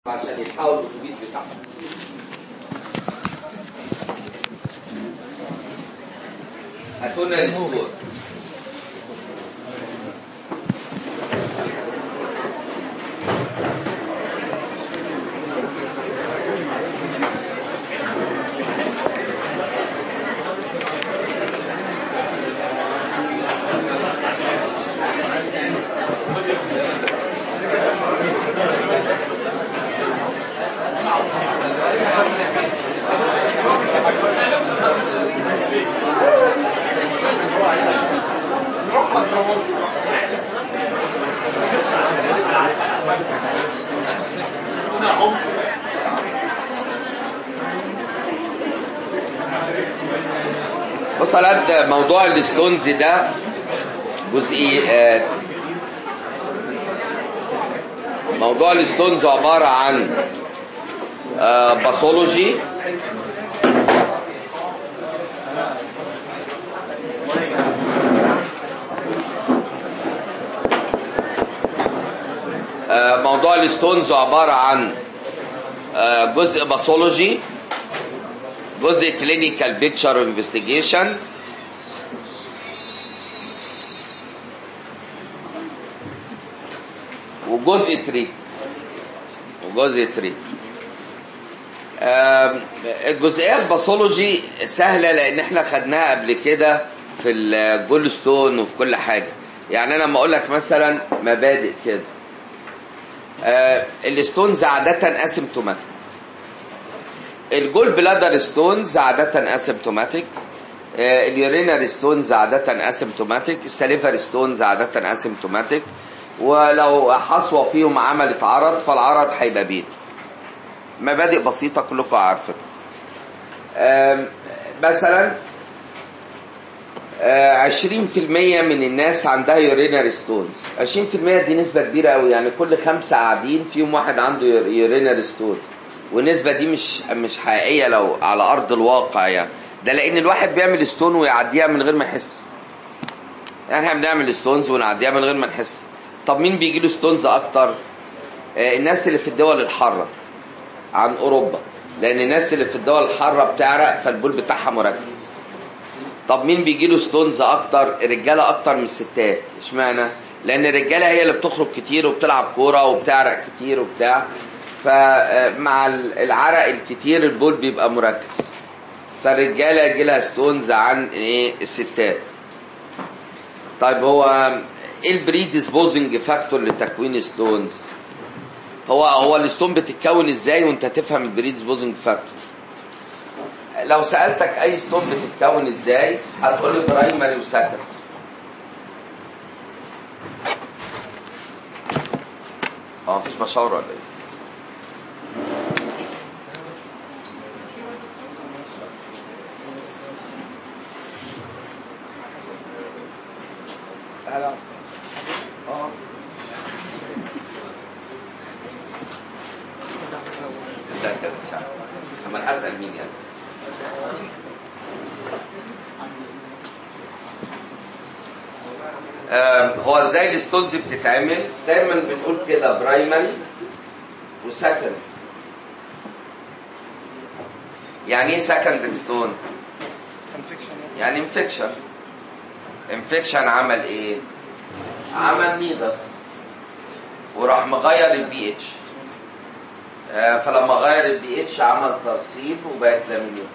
عشان يلحقوا الاتوبيس بتاعهم هاتوا لنا السكور بص على قد موضوع الستونز ده جزئي آه، موضوع الستونز عبارة عن آه، باثولوجي آه، موضوع الستونز عبارة عن آه، جزء باثولوجي جزء كلينيكال بيكتشر انفستيجيشن وجزء تريت وجزء تريت آم، الجزئيه الباثولوجي سهله لان احنا خدناها قبل كده في الجول ستون وفي كل حاجه يعني انا لما اقول لك مثلا مبادئ كده آه، الستونز عاده اسيمتوماتيك الجول بلادر ستونز عادة اسيمتوماتيك اليورينال ستونز عادة اسيمتوماتيك السليفر ستونز عادة اسيمتوماتيك ولو حصوة فيهم عملت عرض فالعرض هيبقى بين مبادئ بسيطة كلكم عارفين آم، مثلا آه، 20% من الناس عندها يورينال ستونز 20% دي نسبة كبيرة قوي يعني كل خمسة قاعدين فيهم واحد عنده يورينال ستونز والنسبة دي مش مش حقيقية لو على أرض الواقع يعني ده لأن الواحد بيعمل ستون ويعديها من غير ما يحس يعني احنا بنعمل ستونز ونعديها من غير ما نحس طب مين بيجي له ستونز أكتر؟ آه، الناس اللي في الدول الحارة عن أوروبا لأن الناس اللي في الدول الحارة بتعرق فالبول بتاعها مركز طب مين بيجي له ستونز اكتر الرجاله اكتر من الستات اشمعنى لان الرجاله هي اللي بتخرج كتير وبتلعب كوره وبتعرق كتير وبتاع فمع العرق الكتير البول بيبقى مركز فالرجاله يجي لها ستونز عن ايه الستات طيب هو ايه البريديسبوزنج فاكتور لتكوين ستونز هو هو الستون بتتكون ازاي وانت تفهم البريديسبوزنج فاكتور لو سألتك أي ستون بتتكون إزاي هتقول لي برايمري وسكندري اه مفيش مشاور ولا ايه؟ لا اه لا كده مش عارف اما أنا هسأل مين يعني آم، هو ازاي الستونز بتتعمل دايما بنقول كده برايمري وسكند يعني ايه سكندري ستون يعني انفكشن انفكشن عمل ايه عمل نيدس وراح مغير البي اتش فلما غير البي اتش عمل ترسيب وبقت لامينيت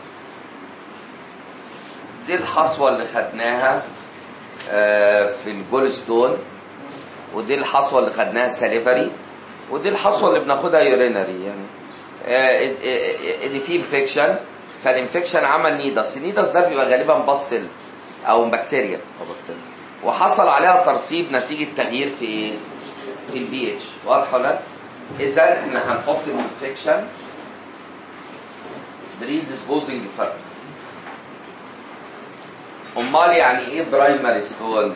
دي الحصوه اللي خدناها آه، في الجول ستون ودي الحصوه اللي خدناها ساليفري ودي الحصوه اللي بناخدها يورينري يعني آه، ال- ال- اللي فيه انفكشن فالانفكشن عمل نيدس النيدس ده بيبقى غالبا بصل او بكتيريا او بكتيريا وحصل عليها ترسيب نتيجه تغيير في ايه في البي اتش واضحه ولا لا؟ اذا احنا هنحط الانفكشن بريديسبوزنج فاكتور امال يعني ايه برايمري ستون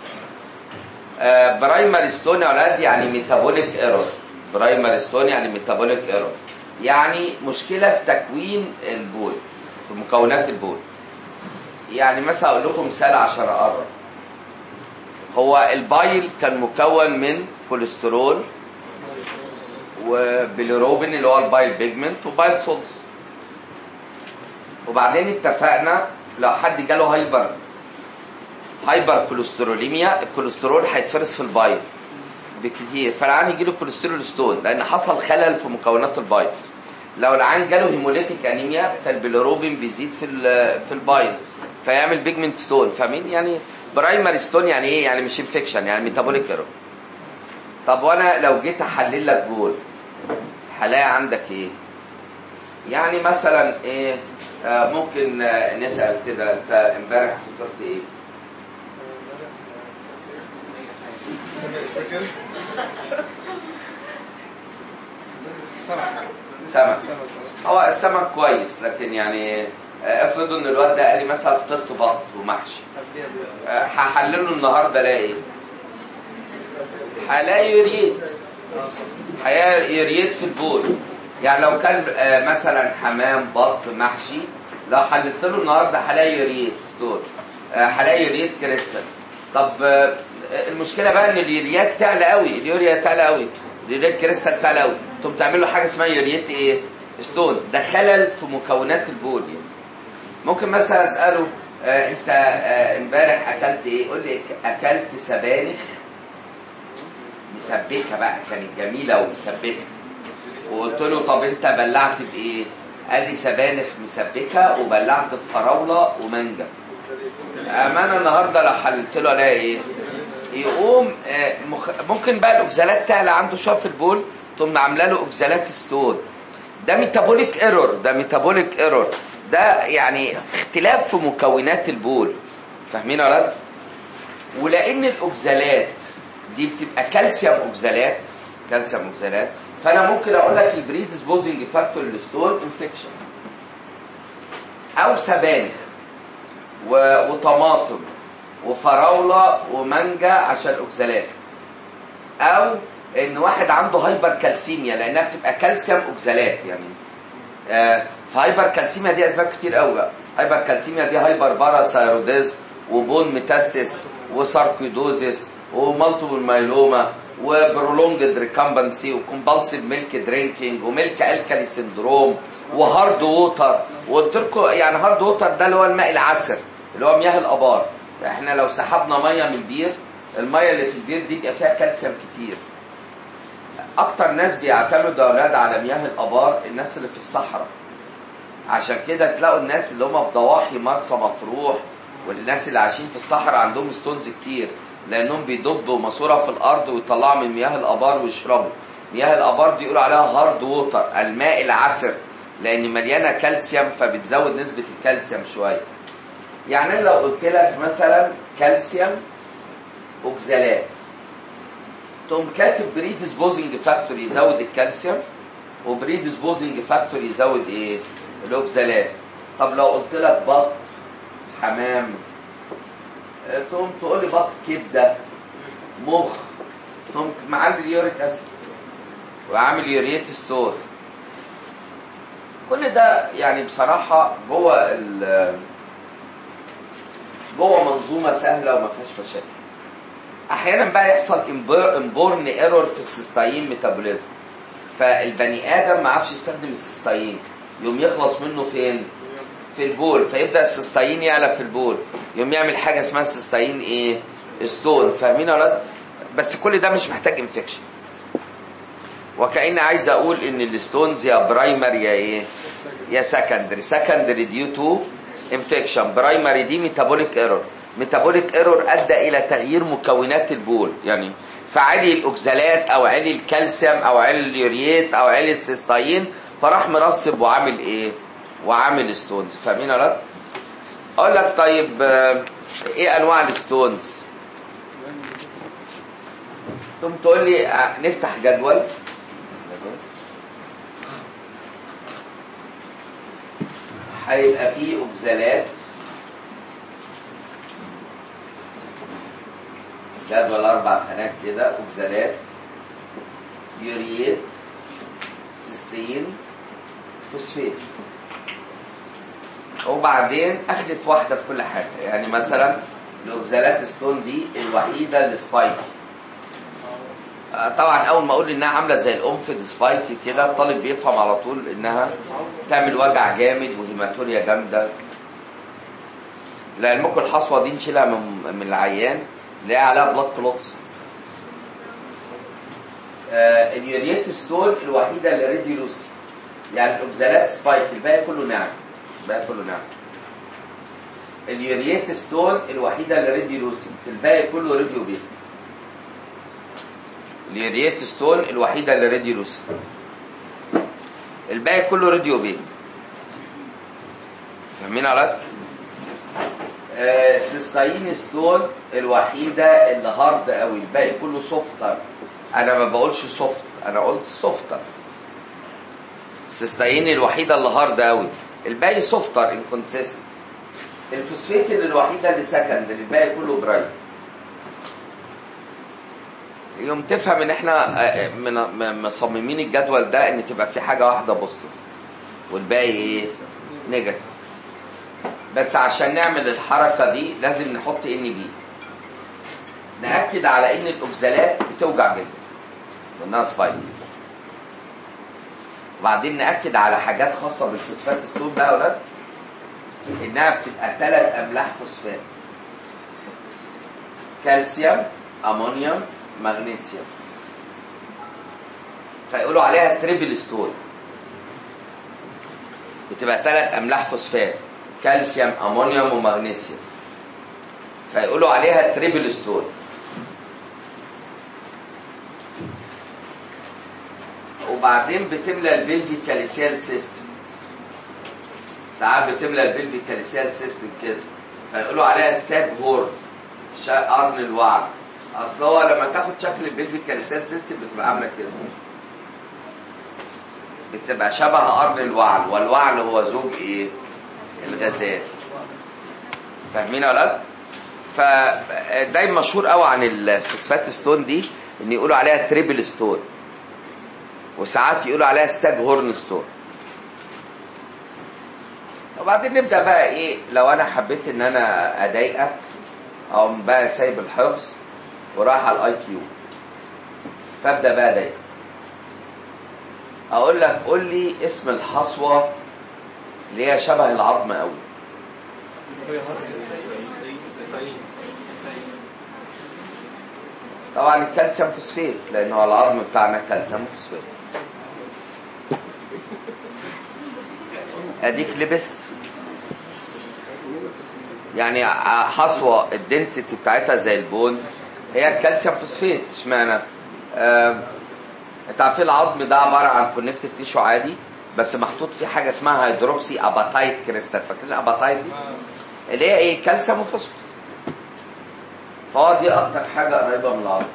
آه برايمري ستون يا اولاد يعني ميتابوليك ايرور برايمري ستون يعني ميتابوليك ايرور يعني مشكله في تكوين البول في مكونات البول يعني مثلا اقول لكم مثال عشان اقرب هو البايل كان مكون من كوليسترول وبيليروبين اللي هو البايل بيجمنت وبايل سولز وبعدين اتفقنا لو حد جاله هايبر هايبر كوليستروليميا الكوليسترول هيتفرز في البايل بكتير فالعيان يجي له كوليسترول ستون لان حصل خلل في مكونات البايل لو العيان جاله هيموليتيك انيميا فالبيليروبين بيزيد في ال- في البايل فيعمل بيجمنت ستون فاهمين يعني برايمري ستون يعني ايه يعني مش انفكشن يعني ميتابوليك ايرور طب وانا لو جيت احلل لك جول هلاقي عندك ايه يعني مثلا ايه آه ممكن آه نسال كده انت امبارح فطرت ايه فاكر؟ سمك سمك سمك هو السمك كويس لكن يعني آه، افرضوا ان الواد ده قال لي مثلا فطرت بط ومحشي آه، هحلله النهارده الاقي ايه؟ هلاقي يوريت هلاقي يوريت في البول يعني لو كان آه، مثلا حمام بط محشي لو حللت له النهارده هلاقي يوريت ستور آه، هلاقي يوريت كريستالز طب آه، المشكله بقى ان اليوريات تعلى قوي اليوريا تعلى قوي اليوريات كريستال تعلى قوي تقوم تعمل له حاجه اسمها يوريت ايه؟ ستون ده خلل في مكونات البول يعني. ممكن مثلا اساله آه انت آه امبارح اكلت ايه؟ يقول لي اكلت سبانخ مسبكه بقى كانت جميله ومسبكه وقلت له طب انت بلعت بايه؟ قال لي سبانخ مسبكه وبلعت بفراوله ومانجا امانه النهارده لو حللت له الاقي ايه؟ يقوم آه، مخ... ممكن بقى الاوكزالات تعلى عنده شويه في البول تقوم عامله له اوكزالات ستون ده ميتابوليك ايرور ده ميتابوليك ايرور ده يعني اختلاف في مكونات البول فاهمين يا ولاد؟ ولان الاوكزالات دي بتبقى كالسيوم اوكزالات كالسيوم اوكزالات فانا ممكن اقول لك البريدسبوزنج فاكتور للستون انفكشن او سبانخ و- وطماطم وفراوله ومانجا عشان اوكزالات او ان واحد عنده هايبر كالسيميا لانها بتبقى كالسيوم اوكزالات يعني آه فهايبر كالسيميا دي اسباب كتير قوي بقى هايبر كالسيميا دي هايبر باراثايروديزم وبون ميتاستيس وساركويدوزيس ومالتيبل مايلوما وبرولونجد ريكامبنسي وكومبالسيف ميلك درينكينج وميلك الكالي سندروم وهارد ووتر وقلت لكم يعني هارد ووتر ده اللي هو الماء العسر اللي هو مياه الابار احنا لو سحبنا ميه من البير الميه اللي في البير دي بيبقى فيها كالسيوم كتير اكتر ناس بيعتمدوا يا اولاد على مياه الابار الناس اللي في الصحراء عشان كده تلاقوا الناس اللي هم في ضواحي مرسى مطروح والناس اللي عايشين في الصحراء عندهم ستونز كتير لانهم بيدبوا ماسوره في الارض ويطلعوا من مياه الابار ويشربوا مياه الابار دي يقولوا عليها هارد ووتر الماء العسر لان مليانه كالسيوم فبتزود نسبه الكالسيوم شويه يعني أنا لو قلت لك مثلا كالسيوم اوكزالات تقوم كاتب بريدسبوزنج فاكتور يزود الكالسيوم وبريدسبوزنج فاكتور يزود ايه؟ الاوكزالات طب لو قلت لك بط حمام آه، تقوم تقول لي بط كبده مخ تقوم معلي اليوريك اسيد وعامل يوريت ستور كل ده يعني بصراحه جوه ال جوه منظومه سهله وما فيهاش مشاكل احيانا بقى يحصل امبورن ايرور في السيستاين ميتابوليزم فالبني ادم ما عرفش يستخدم السيستاين يقوم يخلص منه فين في البول فيبدا السيستاين يعلى في البول يقوم يعمل حاجه اسمها السيستاين ايه ستون فاهمين يا ولاد بس كل ده مش محتاج انفكشن وكأن عايز اقول ان الستونز يا برايمري يا ايه يا سكندري سكندري ديو تو انفكشن برايمري دي ميتابوليك ايرور ميتابوليك ايرور ادى الى تغيير مكونات البول يعني فعلي الاوكزالات او علي الكالسيوم او علي اليوريات او علي السيستاين فراح مرسب وعامل ايه وعامل ستونز فاهمين يا ولاد اقول لك طيب آه، ايه انواع الستونز ثم تقول لي آه، نفتح جدول هيبقى فيه اوكزالات جدول اربع خانات كده اوكزالات يوريات سيستين فوسفات وبعدين اخلف واحده في كل حاجه يعني مثلا الاوكزالات ستون دي الوحيده اللي سبايك آه، طبعا اول ما اقول انها عامله زي الانفد سبايكي كده الطالب بيفهم على طول انها تعمل وجع جامد وهيماتوريا جامده لعلمكم الحصوه دي نشيلها من من العيان نلاقي عليها بلاد كلوتس آه اليوريت ستون الوحيده اللي ريدي لوسي يعني الاوكزالات سبايك الباقي كله ناعم الباقي كله ناعم اليوريت ستون الوحيده اللي ريدي لوسي الباقي كله ريديو بيتا اليوريت ستون الوحيده اللي ريدي لوسي الباقي كله راديو بيتا فاهمين يا ولاد؟ آه، السيستاين ستون الوحيده اللي هارد قوي الباقي كله سوفتر انا ما بقولش سوفت انا قلت سوفتر السيستاين الوحيده اللي هارد قوي الباقي سوفتر انكونسيستنت الفوسفيت الوحيده اللي سكند الباقي كله برايت يوم تفهم ان احنا آه، من- م- مصممين الجدول ده ان تبقى في حاجه واحده بوزيتيف والباقي ايه نيجاتيف بس عشان نعمل الحركه دي لازم نحط ان بي ناكد على ان الاوكزالات بتوجع جدا وانها سبايك وبعدين ناكد على حاجات خاصه بالفوسفات ستون بقى يا ولاد انها بتبقى ثلاث املاح فوسفات كالسيوم امونيوم مغنيسيوم فيقولوا عليها تريبل ستون بتبقى ثلاث املاح فوسفات كالسيوم امونيوم ومغنيسيوم فيقولوا عليها تريبل ستون وبعدين بتملى البلفي كاليسيال سيستم ساعات بتملى البلفي كاليسيال سيستم كده فيقولوا عليها ستاج هورن شا- قرن الوعد اصل هو لما تاخد شكل البلفي كاليسيال سيستم بتبقى عامله كده بتبقى شبه قرن الوعل والوعل هو زوج ايه الغزال فاهمين يا ولاد فدايما مشهور قوي عن الفوسفات ستون دي ان يقولوا عليها تريبل ستون وساعات يقولوا عليها ستاج هورن ستون وبعدين نبدا بقى ايه لو انا حبيت ان انا اضايقك اقوم بقى سايب الحفظ ورايح على الاي كيو فابدا بقى اضايقك اقول لك قول لي اسم الحصوه اللي هي شبه العظم قوي طبعا الكالسيوم فوسفات لان هو العظم بتاعنا كالسيوم فوسفات اديك لبست يعني ع- حصوه الدنسيتي بتاعتها زي البون هي الكالسيوم فوسفات اشمعنى آم، انت عارفين العظم ده عباره عن كونكتيف تيشو عادي بس محطوط فيه حاجه اسمها هيدروكسي اباتايت كريستال فاكرين الاباتايت دي اللي هي ايه كالسيوم وفوسفور فهو دي اكتر حاجه قريبه من العظم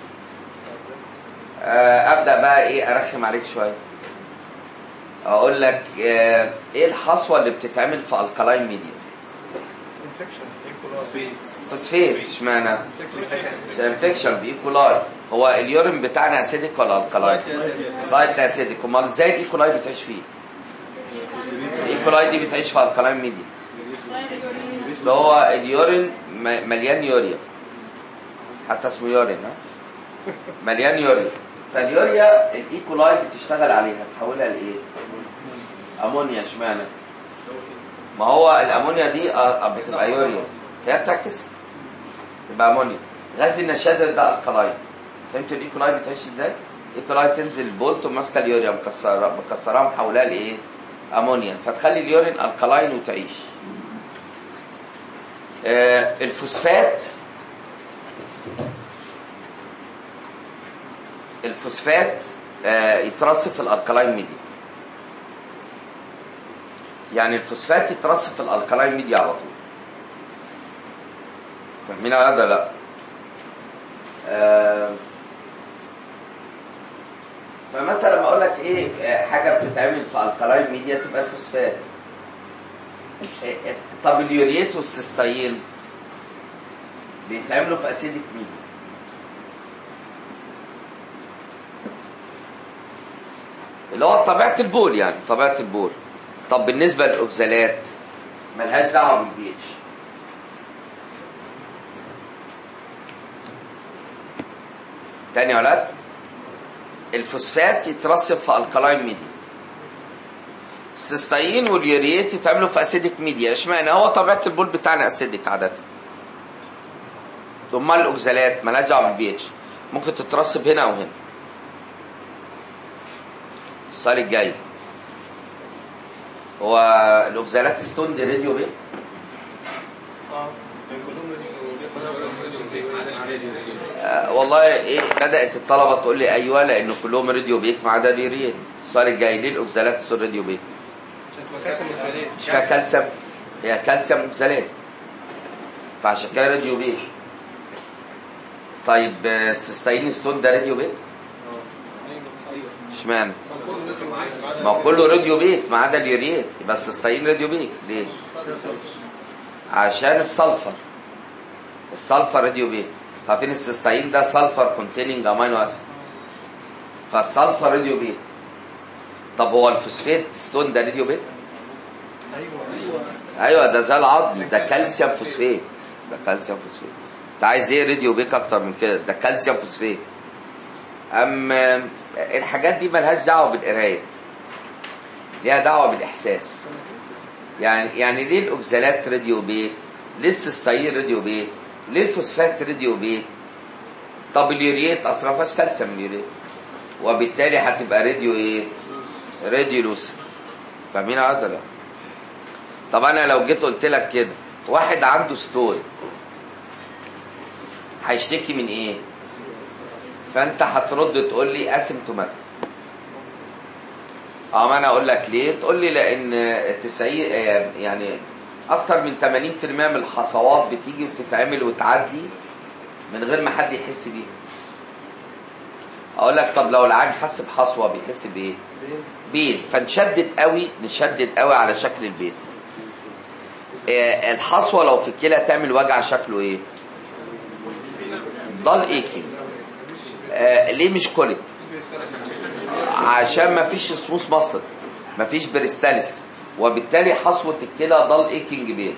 آه، ابدا بقى ايه ارخم عليك شويه اقول لك آه، ايه الحصوه اللي بتتعمل في الكالاين ميديا انفكشن ايكولاي فوسفيت اشمعنى انفكشن بايكولاي هو اليورين بتاعنا اسيدك ولا الكالاين سلايد اسيدك امال ازاي الايكولاي بتعيش فيه الايكولاي دي بتعيش في الكالاين ميديا اللي هو اليورين م- مليان يوريا حتى اسمه يورين ها مليان يوريا فاليوريا الايكولاي بتشتغل عليها تحولها لايه امونيا اشمعنى ما هو الامونيا دي آه، آه، بتبقى يوريا هي بتعكس يبقى امونيا غاز النشادر ده الكلاين فهمت الايكولاي بتعيش ازاي الايكولاي تنزل بولت وماسكه اليوريا مكسره مكسراها محولها لايه امونيا فتخلي اليورين الكلاين وتعيش آه، الفوسفات الفوسفات آه، يترسب في الالكلاين ميديا يعني الفوسفات يترسب في الالكلاين ميديا على طول فاهمين على هذا لا آه، فمثلا لما اقول لك ايه آه، حاجه بتتعمل في الكلاين ميديا تبقى الفوسفات آه، آه، طب اليوريت والسيستايل بيتعملوا في اسيدك ميديا اللي هو طبيعه البول يعني طبيعه البول طب بالنسبه للاوكزالات ملهاش دعوه بالبي اتش تاني يا ولاد الفوسفات يترسب في الكلاين ميديا السيستاين واليوريات يتعملوا في اسيدك ميديا اشمعنى هو طبيعه البول بتاعنا اسيدك عاده امال الاوكزالات مالهاش دعوه بالبي اتش ممكن تترسب هنا او هنا السؤال الجاي هو الاوكزالات ستون دي راديو بيه اه كان كلهم راديو آه والله ايه بدات الطلبه تقول لي ايوه لان كلهم راديو بيك ما عدا اليوريات السؤال الجاي ليه الاوكزالات ستون راديو بيك عشان تبقى كاسم الفريق مش فيها كالسيوم هي كالسيوم اوكزالات فعشان كده راديو بيه طيب آه، السيستاين ستون ده راديو بيه اشمعنى ما هو كله راديو بيك ما عدا اليوريات يبقى السيستاين راديو بيك ليه عشان السلفر السلفر راديو بيك عارفين السيستاين ده سلفر كونتيننج امينو اسيد فالسلفر راديو بيك طب هو الفوسفات ستون ده راديو بيك ايوه ايوه ده زي العظم ده كالسيوم فوسفات ده كالسيوم فوسفات انت عايز ايه راديو بيك اكتر من كده ده كالسيوم فوسفات اما الحاجات دي ملهاش دعوه بالقرايه ليها دعوه بالاحساس يعني يعني ليه الاوكزالات راديو بيك ليه السيستاين راديو بيك ليه الفوسفات راديو بيك طب اليوريات اصلا ما فيهاش كالسيوم اليوريات وبالتالي هتبقى راديو ايه راديو لوسي فاهمين ولا لا طب انا لو جيت قلت لك كده واحد عنده ستون هيشتكي من ايه فانت هترد تقول لي اسيمتوماتيك اه ما انا اقول لك ليه تقول لي لان 90 آه، يعني اكتر من 80% من الحصوات بتيجي وتتعمل وتعدي من غير ما حد يحس بيها اقول لك طب لو العيان حس بحصوه بيحس بايه بين فنشدد قوي نشدد قوي على شكل البين آه، الحصوه لو في الكلى تعمل وجع شكله ايه ضل ايكينج آه ليه مش كوليك عشان ما فيش سموث مصل ما فيش بريستاليس وبالتالي حصوه الكلى ضل ايكينج بين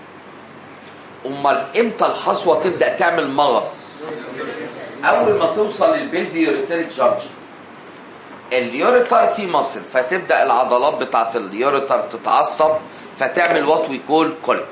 امال امتى الحصوه تبدا تعمل مغص اول ما توصل للبلفي يوريتريك جانكشن اليوريتر فيه مصل فتبدا العضلات بتاعت اليوريتر تتعصب فتعمل وات وي كول كوليك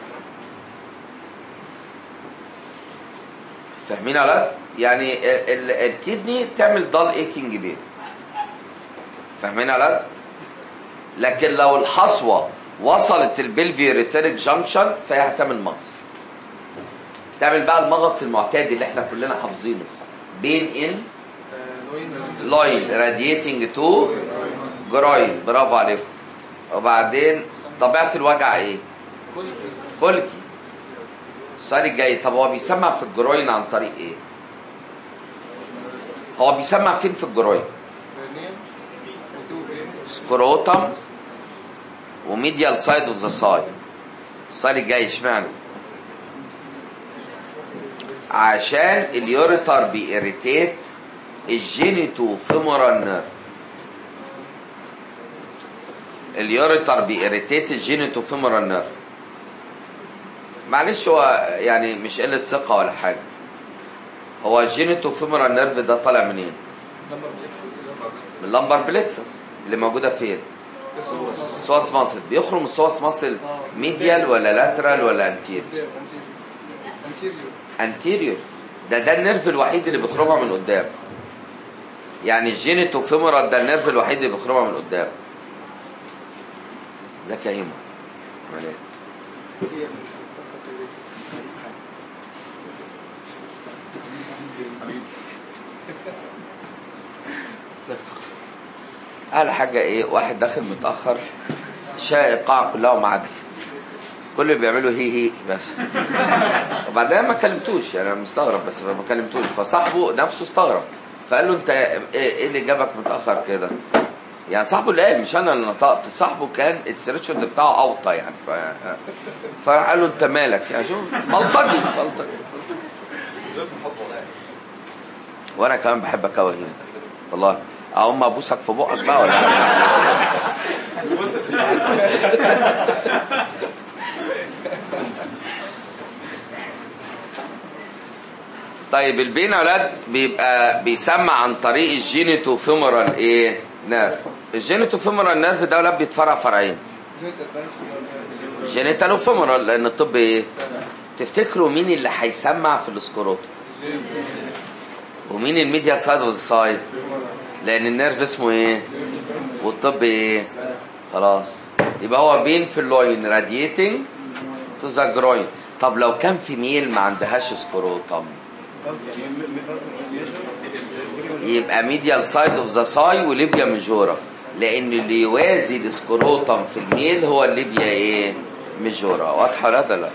فاهمين ولا لا؟ يعني ال- ال- الكدني تعمل ضل ايكينج بين فاهمين ولا لا؟ لكن لو الحصوه وصلت البلفي ريتيريك جانكشن فهي هتعمل مغص تعمل بقى المغص المعتاد اللي احنا كلنا حافظينه بين ان لوين لاين راديتنج تو جراين برافو عليكم وبعدين طبيعه الوجع ايه كولكي السؤال الجاي طب هو بيسمع في الجروين عن طريق ايه هو بيسمع فين في الجروين سكروتم وميديال سايد اوف ذا سايد السؤال الجاي اشمعنى عشان اليوريتر بيريتيت الجينيتو فيمورال نيرف اليوريتر بيريتيت الجينيتو فيمورال نيرف معلش هو يعني مش قله ثقه ولا حاجه هو الجينيتو فيمورال نيرف ده طالع منين؟ من اللمبر بليكسس اللي موجوده فين؟ السواس ماسل بيخرج من السواس ماسل ميديال ولا لاترال ولا انتيريور؟ انتيريور ده ده النيرف الوحيد اللي بيخرجها من قدام يعني الجينيتو فيمورال ده النيرف الوحيد اللي بيخرجها من قدام ذكي يا هيما عمل ايه؟ اعلى حاجه ايه واحد داخل متاخر شاء القاعه كلها ومعدي كل اللي بيعملوا هي هي بس وبعدين ما كلمتوش يعني انا مستغرب بس ما كلمتوش فصاحبه نفسه استغرب فقال له انت ايه إيه اللي جابك متاخر كده يعني صاحبه اللي قال مش انا اللي نطقت صاحبه كان السريتشارد بتاعه اوطى يعني ف... فقال له انت مالك يعني شوف بلطجي بلطجي وانا كمان بحبك قوي هنا والله اقوم ابوسك في بقك بقى ولا طيب طيب البين يا اولاد بيبقى بيسمى عن طريق الجينيتو فيمورال ايه نيرف الجينيتو فيمورال نيرف ده يا اولاد بيتفرع فرعين جينيتال وفيمورال لان الطب ايه تفتكروا مين اللي هيسمع في الاسكروتو ومين الميديال سايد اوف سايد لان النيرف اسمه ايه والطب ايه خلاص يبقى هو بين في اللوين راديتنج تو ذا جروين طب لو كان في ميل ما عندهاش سكروتم يبقى ميديال سايد اوف ذا ساي وليبيا ميجورا لان اللي يوازي السكروتم في الميل هو الليبيا ايه ميجورا واضحه ولا ده لا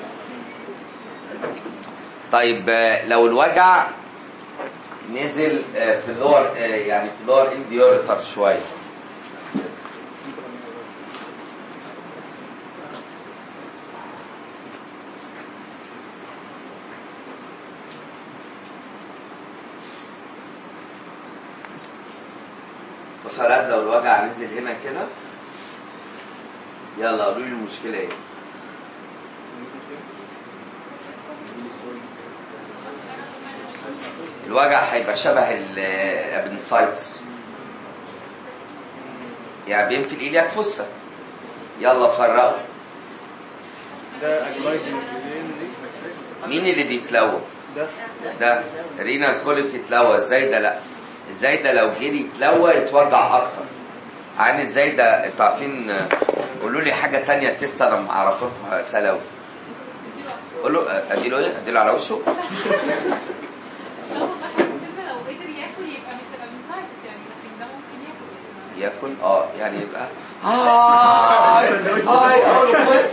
طيب آه، لو الوجع نزل آه، في اللور آه، يعني في اللور انديوريتر شويه فصلات لو الوجع نزل هنا كده يلا قولوا لي المشكله ايه الوجع هيبقى شبه الابنسايتس يعني بينفي الايلياك فسه يلا فرقوا ده اجلايزنج مين اللي بيتلوى ده ده رينا كوليت يتلوى ازاي ده لا ازاي ده لو جري يتلوى يتوجع اكتر عن ازاي ده انتوا عارفين آه، قولوا لي حاجه تانية تيست انا ما اعرفها سلاوي قول له آه، اديله ايه اديله على وشه لو لو قدر ياكل يبقى مش هيبقى من سايتس يعني لكن ده ممكن ياكل يعني ياكل اه يعني يبقى هاي هاي أقول له خد.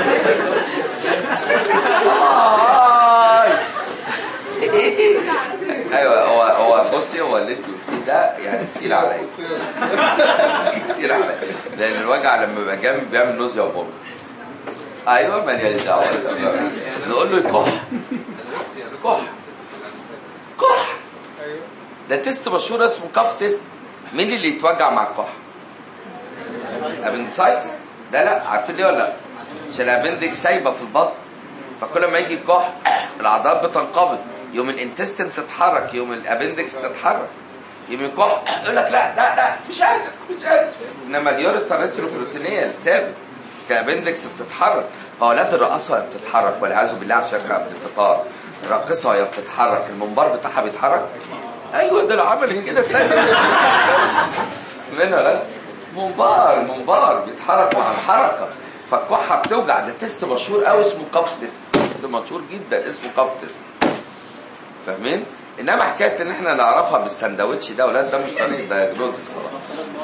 هاي ايوه هو هو بصي هو اللي انت قلتيه ده يعني كتير عليا كتير عليا لان الوجع لما بيبقى جامد بيعمل نوزيا وفومت ايوه ماليش دعوه نقول له يكح كح كح ايوه ده تيست مشهور اسمه كاف تيست مين اللي يتوجع مع الكح؟ ابندسايتس ده لا عارفين ليه ولا لا؟ عشان الابندكس سايبه في البطن فكل ما يجي كح العضلات بتنقبض يوم الانتستين تتحرك يوم الابندكس تتحرك يوم الكح يقول لك لا لا لا مش قادر مش قادر انما اليوريتر ريتروبروتينيه ثابت كابندكس بتتحرك اولاد الرقاصه وهي بتتحرك والعياذ بالله عشان قبل الفطار الراقصه وهي بتتحرك المنبر بتاعها بيتحرك ايوه ده لو عملت كده تلاقي منها لا منبار منبار بيتحرك مع الحركه فالكحه بتوجع ده تيست مشهور قوي اسمه كاف تيست تيست مشهور جدا اسمه كاف تيست فاهمين انما حكايه ان احنا نعرفها بالسندوتش ده ولاد ده مش طريق دايجنوز صراحه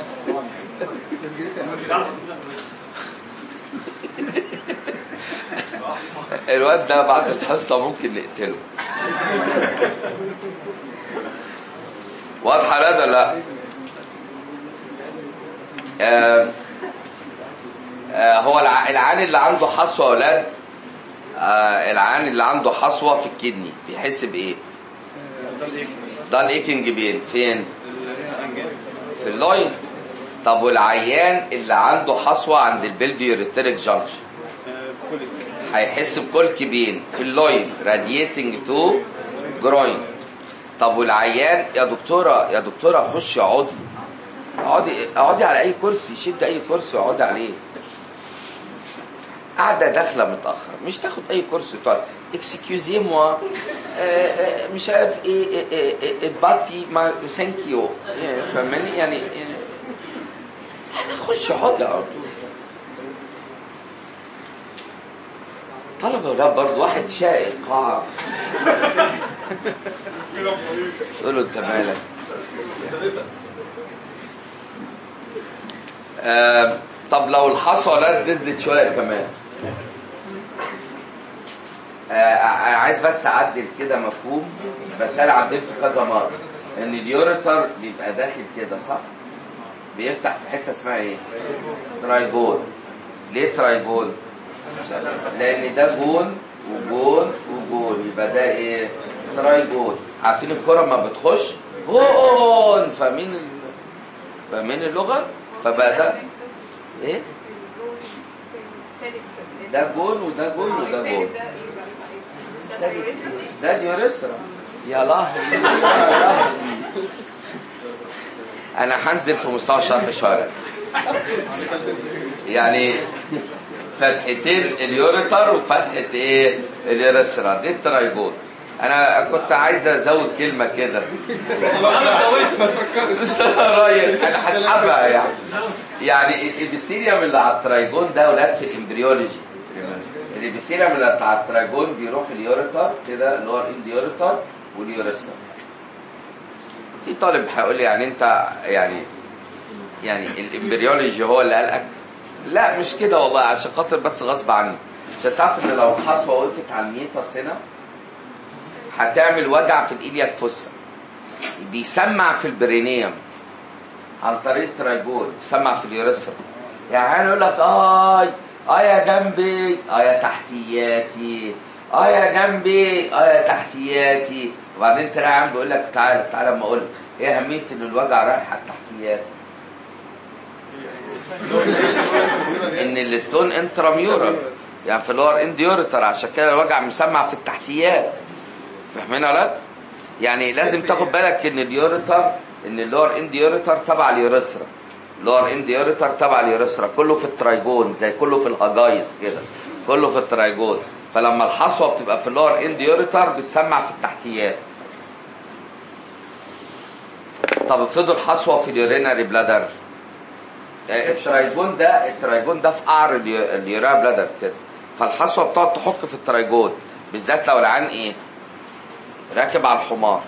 الواد ده بعد الحصه ممكن نقتله واضحه لا ده لا آه آه هو الع- العيان اللي عنده حصوه يا اولاد آه العيان اللي عنده حصوه في الكدني بيحس بايه؟ ده الايه ده الايكنج بين فين؟ الانجل في اللوين طب والعيان اللي عنده حصوه عند البلفي يوريتريك جانكشن كوليك هيحس بكل بين في اللوين راديتنج تو جروين طب والعيان يا دكتوره يا دكتوره خشي اقعدي اقعدي اقعدي على اي كرسي شد اي كرسي واقعدي عليه قاعده داخله متاخر مش تاخد اي كرسي تقعد اكسكيوزي موا مش عارف ايه إيه، إيه، إيه، اتبطي ما ثانك يو فاهماني يعني يعني خش اقعدي على طول طلبة ولاد برضه واحد شائق قاع تقول له انت مالك آه طب لو الحصوة ولاد نزلت شوية كمان آه انا عايز بس اعدل كده مفهوم بس انا عدلته كذا مرة ان اليوريتر بيبقى داخل كده صح؟ بيفتح في حتة اسمها ايه؟ ترايبول ليه ترايبول؟ لان ده جون وجون وجون يبقى ده ايه تراي جون عارفين الكره ما بتخش جون فاهمين ال- فاهمين اللغه فبقى ده ايه ده جون وده جون وده جون ده اليوريثرا يا لهوي يا لهوي انا هنزل في مستوى الشرح شويه يعني فتحتين اليوريتر وفتحه ايه اليوريثرا دي الترايجون انا كنت عايز ازود كلمه كده بس انا رايح انا هسحبها يعني يعني الابيثيليوم اللي على الترايجون ده ولاد في الامبريولوجي الابيثيليوم اللي على الترايجون بيروح اليوريتر كده اللي هو الانديوريتر واليوريثرا في طالب هيقول لي يعني انت يعني يعني الامبريولوجي هو اللي قلقك لا مش كده والله عشان خاطر بس غصب عني عشان تعرف ان لو الحصوه وقفت على الميتاس هنا هتعمل وجع في الإلياك فوسا بيسمع في البرينيوم عن طريق الترايجون بيسمع في اليوريثرا يعني يقول لك آي آه يا جنبي آه يا تحتياتي آه يا جنبي آه يا تحتياتي وبعدين تلاقي عم بيقول لك تعالى تعالى اما اقول لك ايه اهميه ان الوجع رايح على التحتيات ان الستون انتراميورال يعني في اللور انديوريتر عشان كده الوجع مسمع في التحتيات فاهمين ولا لا؟ يعني لازم تاخد بالك ان اليوريتر ان اللور انديوريتر تبع اليوريثرا اللور انديوريتر تبع اليوريثرا كله في الترايجون زي كله في الهجايز كده كله في الترايجون فلما الحصوه بتبقى في اللور انديوريتر بتسمع في التحتيات طب افرضوا الحصوه في اليوريناري بلادر الترايجون ده الترايجون ده في قعر اليو- اليوريا بلادر كده فالحصوه بتقعد تحك في الترايجون بالذات لو العيان ايه راكب على الحمار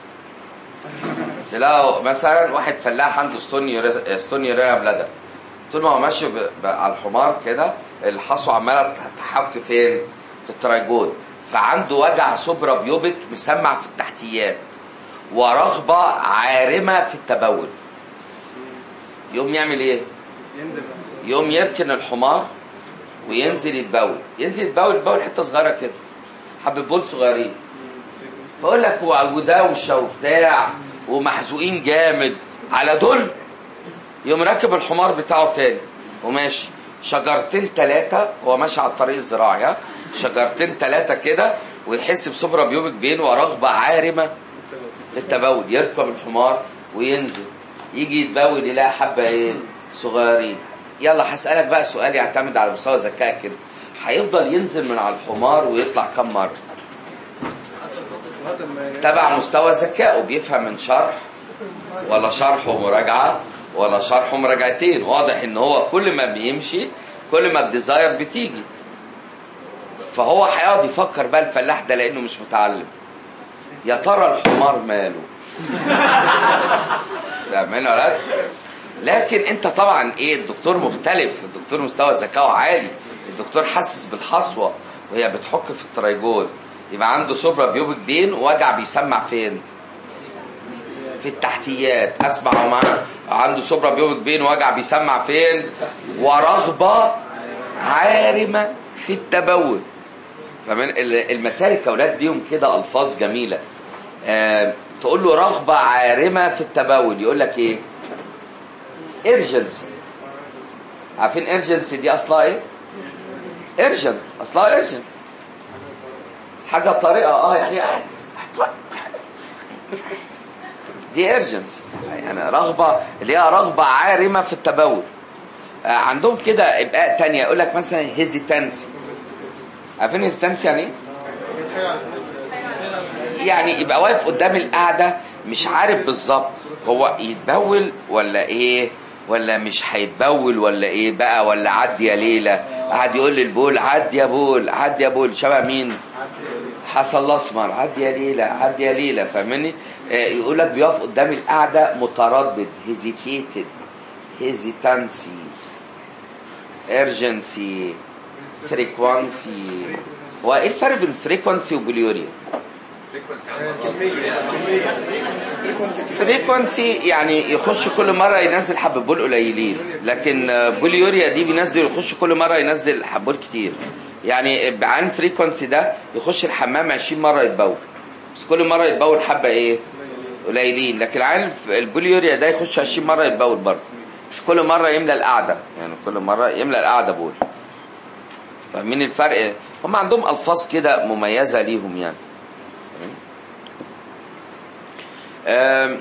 تلاقوا مثلا واحد فلاح عنده ستون يوري- ستون يوريا بلادر طول ما هو ماشي ب- ب- على الحمار كده الحصوه عماله تحك فين؟ في الترايجون فعنده وجع سوبرا بيوبك مسمع في التحتيات ورغبه عارمه في التبول يقوم يعمل ايه؟ ينزل يقوم يركن الحمار وينزل يتبول ينزل يتبول يتبول حته صغيره كده حبه بول صغيرين فاقول لك و- ودوشه وبتاع ومحزوقين جامد على دول يقوم راكب الحمار بتاعه تاني وماشي شجرتين ثلاثة هو ماشي على الطريق الزراعي ها شجرتين ثلاثة كده ويحس بسفرة بيوبك بين ورغبة عارمة في التبول يركب الحمار وينزل يجي يتبول يلاقي حبة ايه صغيرين يلا هسألك بقى سؤال يعتمد على مستوى ذكائك كده هيفضل ينزل من على الحمار ويطلع كم مرة لغايه ما تبع مستوى ذكائه بيفهم من شرح ولا شرح ومراجعة ولا شرح ومراجعتين واضح ان هو كل ما بيمشي كل ما الديزاير بتيجي فهو هيقعد يفكر بقى الفلاح ده لانه مش متعلم يا ترى الحمار ماله فاهمين ولا لا؟ لكن انت طبعا ايه الدكتور مختلف الدكتور مستوى ذكائه عالي الدكتور حاسس بالحصوه وهي بتحك في الترايجون يبقى عنده سوبرا بيوبك بين وجع بيسمع فين في التحتيات اسمع معاه عنده سوبرا بيوبك بين وجع بيسمع فين ورغبه عارمه في التبول فمن المسالك يا اولاد ليهم كده الفاظ جميله آه تقول له رغبه عارمه في التبول يقول لك ايه ايرجنسي عارفين ايرجنسي دي اصلها ايه ايرجنت اصلها ايرجنت حاجه طريقه اه يعني دي ايرجنسي يعني رغبه اللي هي رغبه عارمه في التبول آه عندهم كده ابقاء تانية يقول لك مثلا هيزيتانسي عارفين هيزيتانسي يعني ايه؟ يعني يبقى واقف قدام القعده مش عارف بالظبط هو يتبول ولا ايه ولا مش هيتبول ولا ايه بقى ولا عدي يا ليله قعد يقول للبول عدي يا بول عدي يا بول شبه مين حصل الاسمر عدي يا ليله عدي يا ليله فاهمني آه، يقول لك بيقف قدام القعده متردد هيزيتيتد هيزيتانسي ايرجنسي فريكوانسي هو ايه الفرق بين فريكوانسي وبليوريا كميه كميه فريكونسي فريكونسي يعني يخش كل مره ينزل حبة بول قليلين لكن آه، بوليوريا دي بينزل يخش كل مره ينزل حبول كتير يعني عن فريكونسي ده يخش الحمام 20 مره يتبول بس كل مره يتبول حبه ايه قليلين لكن عن البوليوريا ده يخش 20 مره يتبول برضه بس كل مره يملى القعده يعني كل مره يملى القعده بول فاهمين الفرق هم عندهم الفاظ كده مميزه ليهم يعني آم،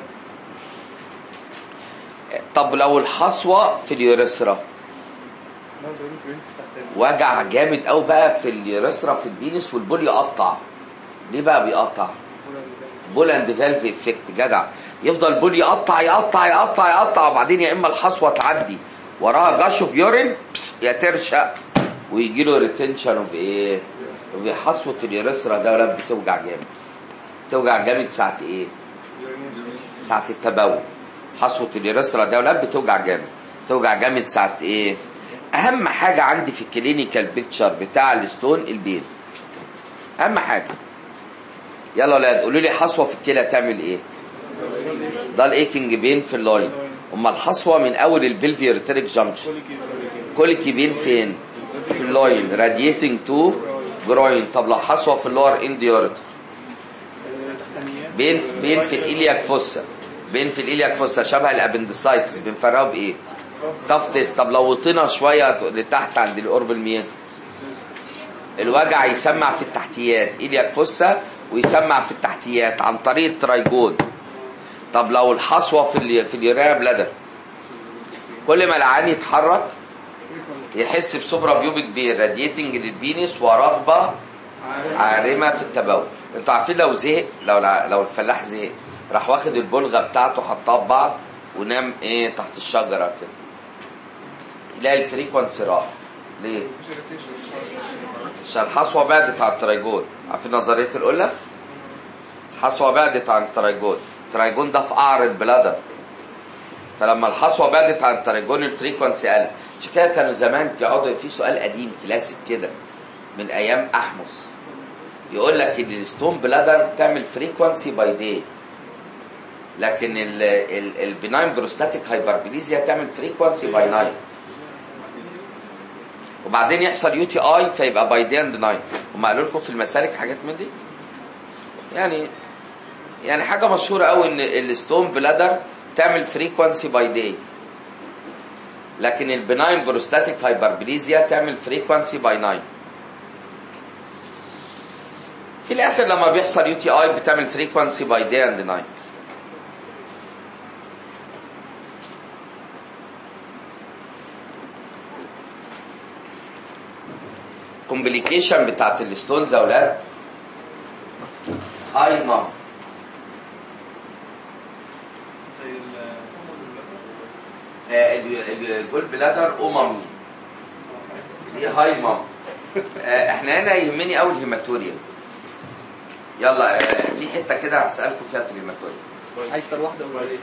طب لو الحصوه في اليوريثرا برضه يقول برنس تحت وجع جامد قوي بقى في اليوريثرا في البينس والبول يقطع ليه بقى بيقطع بول اند فالف افكت جدع يفضل بول يقطع يقطع يقطع يقطع وبعدين يا اما الحصوه تعدي وراها جاش اوف يورين يا ترشق ويجي له ريتنشن اوف ايه؟ وفي حصوه اليوريثرا ده ولا بتوجع جامد بتوجع جامد ساعه ايه؟ ساعه التبول حصوه اليوريثرا ده ولا بتوجع جامد بتوجع جامد ساعه ايه؟ اهم حاجه عندي في الكلينيكال بيكتشر بتاع الستون البين اهم حاجه يلا يا ولاد قولوا لي حصوه في الكلى تعمل ايه؟ ده الايكنج بين في اللاين اما الحصوه من اول البلفي ريتيريك جانكشن كوليكي بين فين؟ في اللاين راديتنج تو جروين طب لو حصوه في اللور انديوريتر تحتانيات بين بين في الالياك فوسا بين في الالياك فوسا شبه الابندسايتس بنفرقه بايه؟ كافتس طب لو وطينا شويه لتحت عند الاوربل ميت الوجع يسمع في التحتيات الياك فوسا ويسمع في التحتيات عن طريق الترايجون طب لو الحصوه في ال في اليوريا بلادر كل ما العين يتحرك يحس بسوبرا بيوبك بين راديتنج للبينس ورغبه عارمه في التبول انتوا عارفين لو زهق لو الع- لو الفلاح زهق راح واخد البلغه بتاعته حطها ببعض ونام ايه تحت الشجره كده يلاقي الفريكونسي راح ليه؟ عشان الحصوه بعدت عن الترايجون عارفين نظريه القله؟ حصوه بعدت عن الترايجون الترايجون ده في قعر البلادر فلما الحصوه بعدت عن الترايجون الفريكونسي قل عشان كده كانوا زمان يقعدوا في سؤال قديم كلاسيك كده من ايام احمس يقول لك ان الستون بلادر تعمل فريكونسي باي داي لكن البناين بروستاتيك هايبربليزيا تعمل فريكونسي باي نايت وبعدين يحصل يو تي اي فيبقى باي داي اند نايت هم قالوا لكم في المسالك حاجات من دي يعني يعني حاجه مشهوره قوي ان الستون بلادر تعمل فريكونسي باي داي لكن البناين بروستاتيك هايبربليزيا تعمل فريكونسي باي نايت في الاخر لما بيحصل يو تي اي بتعمل فريكونسي باي داي اند نايت كومبليكيشن بتاعت الستونز يا اولاد هاي نمبر زي ال آه، ال- الجول بلادر اممي دي هاي مام آه، احنا هنا يهمني قوي الهيماتوريا يلا آه، في حته كده هسالكم فيها في الهيماتوريا اكتر واحده اوليه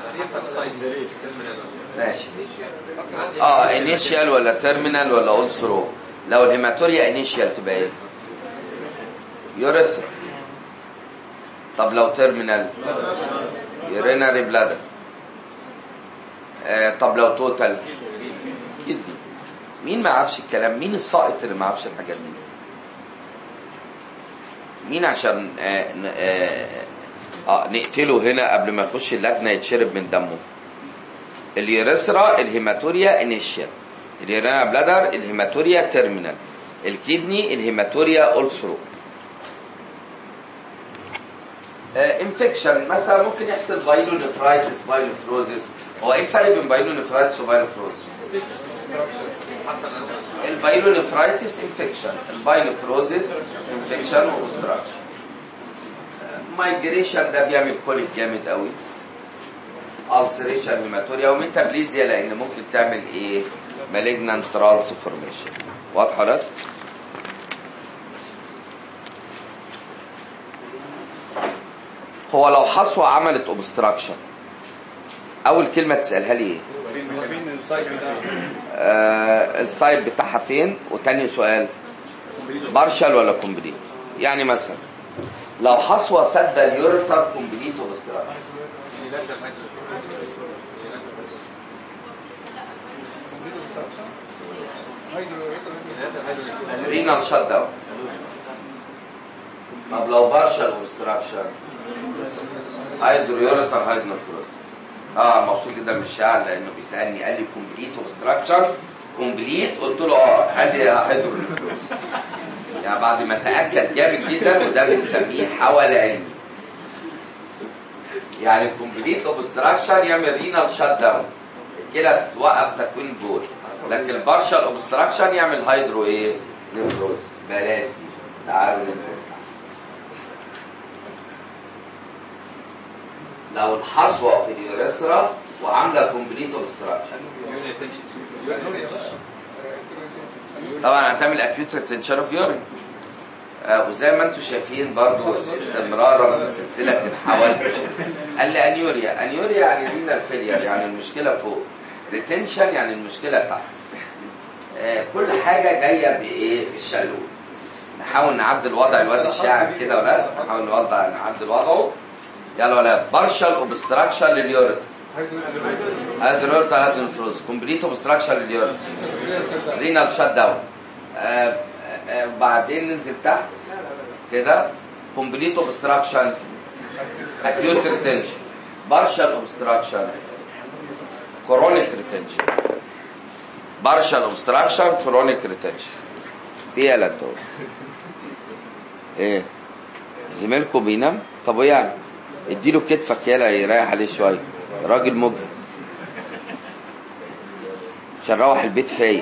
ماشي اه انيشيال ولا تيرمينال ولا اول ثرو لو الهيماتوريا انيشيال تبقى ايه يوريثرا طب لو تيرمينال يوريناري بلادر آه طب لو توتال كدني مين ما يعرفش الكلام مين الساقط اللي ما يعرفش الحاجات دي مين عشان آه ن- آه آه نقتله هنا قبل ما يخش اللجنه يتشرب من دمه اليوريثرا الهيماتوريا انيشيال اليورينا بلادر الهيماتوريا تيرمينال الكدني الهيماتوريا اولثرو انفكشن مثلا ممكن يحصل بايلونيفرايتس بايلونفروزيس هو ايه الفرق بين بايلونيفرايتس وبايلونفروزيس؟ البايلونيفرايتس انفكشن البايلونفروزيس انفكشن واوبستراكشن مايجريشن ده بيعمل كوليك جامد قوي ulceration هيماتوريا وميتابليزيا لان ممكن تعمل ايه malignant transformation واضحه ولا لا؟ هو لو حصوه عملت اوبستراكشن اول كلمه تسالها لي ايه فين السايد بتاع آه السايد بتاعها فين وتاني سؤال بارشل ولا كومبليت يعني مثلا لو حصوه سد اليوريتر كومبليت اوبستراكشن رينال شات داون طب لو بارشل اوبستراكشن هيدرويوريتر هيدروفلوز اه مبسوط جدا من الشاعر لانه بيسالني قال لي كومبليت اوبستراكشن كومبليت قلت له اه قال لي هيدروفلوز يعني بعد ما تاكد جامد جدا وده بنسميه حول علمي يعني الكومبليت اوبستراكشن يعمل رينال شات داون الكلى توقف تكوين بول لكن البارشال اوبستراكشن يعمل هيدرو ايه نفروز بلاش دي تعالوا ننزل تحت. لو الحصوه في اليوريثرا وعامله كومبليت اوبستراكشن طبعا هتعمل اكيوت ريتنشن اوف يورين وزي ما انتم شايفين برضو استمرارا في سلسله الحول قال لي انيوريا انيوريا يعني رينال فيلير يعني المشكله فوق ريتنشن يعني المشكله تحت آه، كل حاجه جايه بايه بالشلول نحاول نعدل وضع الواد الشاعر كده ولا لا نحاول نوضع نعدل وضعه يلا ولا بارشال اوبستراكشن لليورين هيدرورتا هيدرونفروز كومبليت اوبستراكشن لليورين رينال شات داون آه، آه، بعدين ننزل تحت كده كومبليت اوبستراكشن اكيوت ريتنشن بارشال اوبستراكشن كورونيك ريتنشن بارشال اوبستراكشن كورونيك ريتنشن في يا دول ايه زميلكم بينام طب وإيه يعني اديله كتفك يلا يريح عليه شويه راجل مجهد عشان روح البيت فايق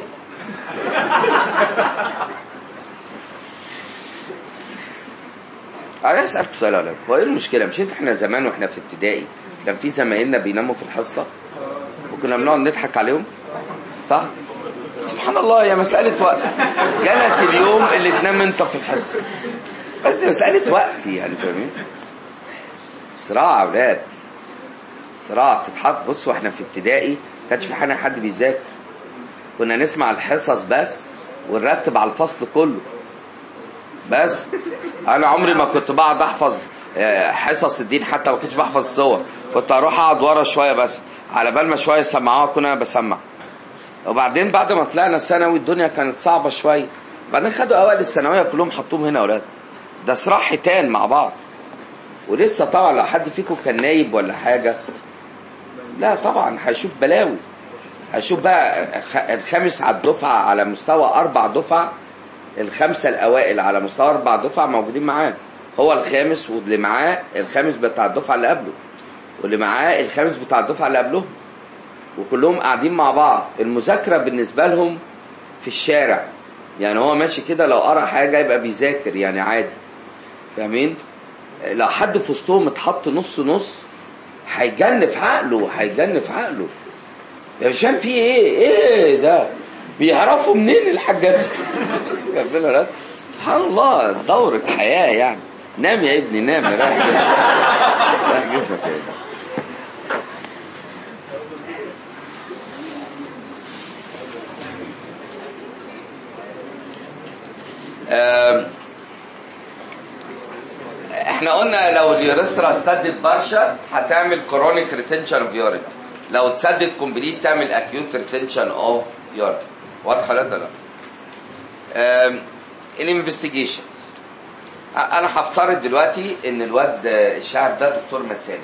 عايز اسالك سؤال ولا هو ايه المشكله مش انت احنا زمان واحنا في ابتدائي كان في زمايلنا بيناموا في الحصه وكنا بنقعد نضحك عليهم صح سبحان الله هي مساله وقت جالك اليوم اللي تنام انت في الحصه بس دي مساله وقت يعني فاهمين صراع يا اولاد صراع تتحط بصوا احنا في ابتدائي ما كانش في حاجه حد بيذاكر كنا نسمع الحصص بس ونرتب على الفصل كله بس انا عمري ما كنت بقعد احفظ آه، حصص الدين حتى ما كنتش بحفظ الصور كنت اروح اقعد ورا شويه بس على بال ما شويه يسمعوها كنا انا بسمع وبعدين بعد ما طلعنا ثانوي الدنيا كانت صعبه شويه بعدين خدوا اوائل الثانويه كلهم حطوهم هنا يا اولاد ده صراع حيتان مع بعض ولسه طبعا لو حد فيكم كان نايب ولا حاجه لا طبعا هيشوف بلاوي هيشوف بقى خ- الخامس على الدفعه على مستوى اربع دفع الخمسه الاوائل على مستوى اربع دفع موجودين معاه هو الخامس واللي معاه الخامس بتاع الدفعه اللي قبله واللي معاه الخامس بتاع الدفعه اللي قبلهم وكلهم قاعدين مع بعض المذاكره بالنسبه لهم في الشارع يعني هو ماشي كده لو قرا حاجه يبقى بيذاكر يعني عادي فاهمين لو حد في وسطهم اتحط نص نص هيجنف عقله هيجنف عقله يا مش فاهم في ايه ايه ده بيعرفوا منين الحاجات دي ربنا لا سبحان الله دورة حياة يعني نام يا ابني نام يا رايح جسمك. رايح جسمك يا ابني آم، احنا قلنا لو اليوريثرا اتسدد برشا هتعمل كرونيك ريتنشن اوف يورين لو اتسدد كومبليت تعمل اكيوت ريتنشن اوف يورين واضحه ولا لا الانفستيجيشنز انا هفترض دلوقتي ان الواد الشاعر ده دكتور مسالك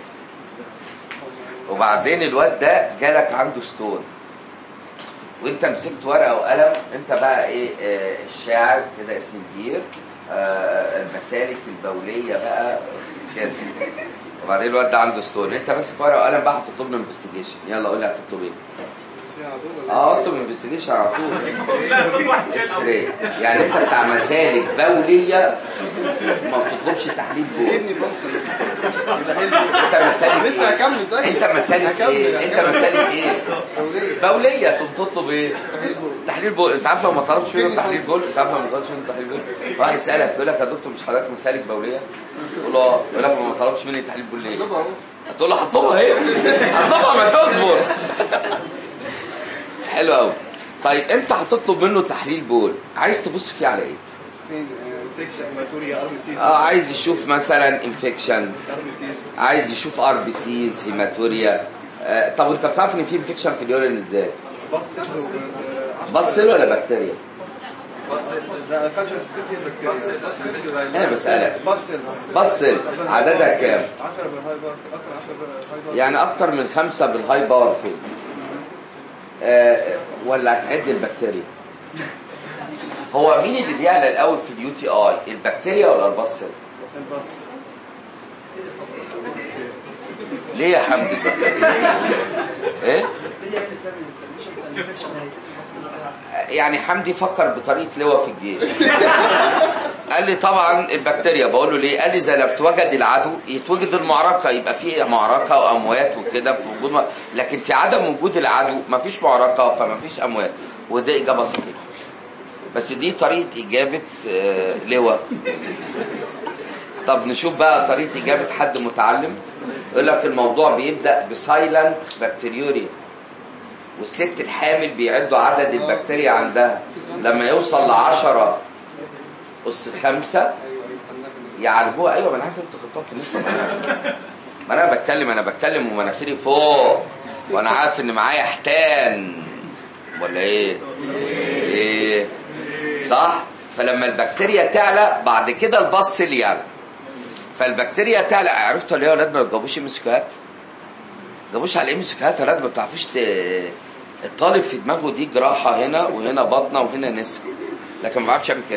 وبعدين الواد ده جالك عنده ستون وانت مسكت ورقه وقلم انت بقى ايه آه، الشاعر كده اسم الجير آه، المسالك البوليه بقى كده وبعدين الواد ده عنده ستون انت ماسك ورقه وقلم بقى هتطلب له انفستيجيشن يلا قول لي هتطلب ايه اه اطلب انفستيجيشن على طول اكس راي يعني انت بتاع مسالك بوليه ما بتطلبش تحليل بول ابني بوصل انت مسالك لسه ايه؟ هكمل طيب انت مسالك هكمل، ايه انت هكمل. مسالك ايه أولية. بوليه تقوم تطلب ايه تحليل بول. تحليل بول انت عارف لو ما طلبتش منه كدني تحليل بول انت عارف لو ما طلبتش منه تحليل بول واحد يسالك يقول لك يا دكتور مش حضرتك مسالك بوليه تقول له اه يقول لك ما طلبتش مني تحليل بول ليه اطلبها اهو هتقول له هطلبها ايه هطلبها ما تصبر حلو قوي طيب انت هتطلب منه تحليل بول عايز تبص فيه على ايه فين انفكشن هيماتوريا ار بي سيز اه عايز يشوف مثلا انفكشن ار بي سيز عايز يشوف ار بي سيز هيماتوريا آه طب انت بتعرف ان في انفكشن في اليورين ازاي بص بص له ولا بكتيريا ده كالتشر سيتي بكتيريا ايه مسألة بصل بصل عددها كام 10 بالهاي بار اكتر 10 بالهاي بار يعني اكتر من خمسة بالهاي باور فين آه ولا هتعد البكتيريا هو مين اللي بيعلى الاول في اليو تي اي البكتيريا ولا البصل البص ليه يا حمدي ايه يعني حمدي فكر بطريقه لواء في الجيش قال لي طبعا البكتيريا بقول له ليه قال لي اذا لم توجد العدو يتوجد المعركه يبقى في معركه واموات وكده في وجود م- لكن في عدم وجود العدو مفيش معركه فمفيش اموات وده اجابه صحيحه بس دي طريقه اجابه آه، لواء طب نشوف بقى طريقه اجابه حد متعلم يقول لك الموضوع بيبدا بسايلنت بكتيريوريا والست الحامل بيعدوا عدد البكتيريا عندها لما يوصل ل 10 أس خمسة ايوه ايوه خدناها في النساء. يعالجوها أيوة ما أنا عارف أنتوا خدتوها في النص ما أنا بتكلم أنا بتكلم ومناخيري فوق وأنا عارف إن معايا حيتان ولا إيه؟ إيه؟ صح؟ فلما البكتيريا تعلى بعد كده البصل يعلى فالبكتيريا تعلى عرفتوا ليه يا ولاد ما بتجاوبوش مسكات؟ جابوش على ايه مسكات يا ولاد ما بتعرفوش ت... الطالب في دماغه دي جراحه هنا وهنا بطنه وهنا نسا لكن ما بعرفش اعمل كده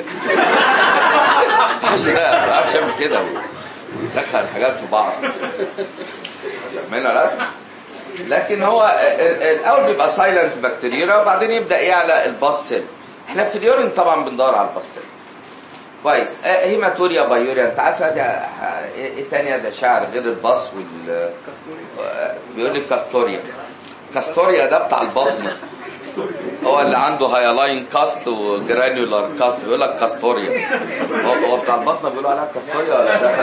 مش لا ما بعرفش اعمل كده دخل الحاجات في بعض فاهمين ولا لا؟ لكن هو ال- ال- الاول بيبقى سايلنت بكتيريا وبعدين يبدا يعلى البصل احنا في اليورين طبعا بندور على البصل كويس آه، هيماتوريا بايوريا انت عارف ده ايه إيه تاني ده شعر غير البص وال كاستوري بيقول لي كاستوريا كاستوريا ده بتاع البطن هو اللي عنده هايلاين كاست وجرانيولار كاست بيقول لك كاستوريا هو هو بتاع البطن بيقولوا عليها كاستوريا ولا ده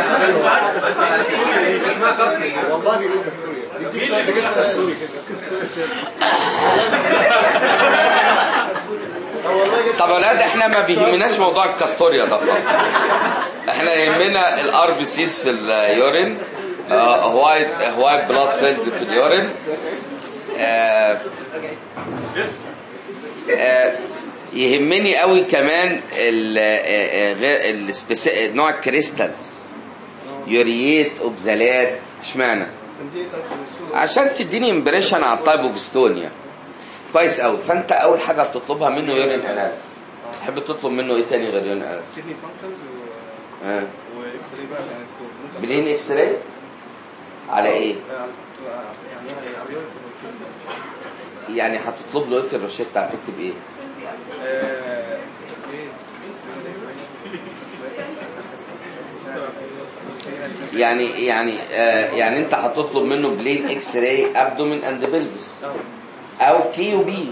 والله بيقول كاستوري دي بتبقى كده كاستوري كده والله جبت طب يا ولاد احنا ما بيهمناش موضوع الكاستوريا ده خالص احنا يهمنا الار بي سيز في اليورين آه، هوايت هوايت بلاد سيلز في اليورين آه، آه، يهمني قوي كمان ال- آه، آه، غير السبيسي- نوع الكريستالز يوريات اوكزالات اشمعنى عشان دي تاخد الصورة. عشان تديني امبريشن على التايب اوف ستون يعني كويس قوي فانت اول حاجه بتطلبها منه يورين اناليز تحب تطلب منه ايه تاني غير يورين اناليز كدني فانكشنز آه. واكس راي بقى يعني ستور ممكن بلين اكس راي على ايه يعني يعني عيون في الكلى. يعني هتطلب له ايه في الروشته هتكتب ايه آه، ايه يعني يعني آه يعني انت هتطلب منه بلين اكس راي ابدومين اند بلفس او كيو بي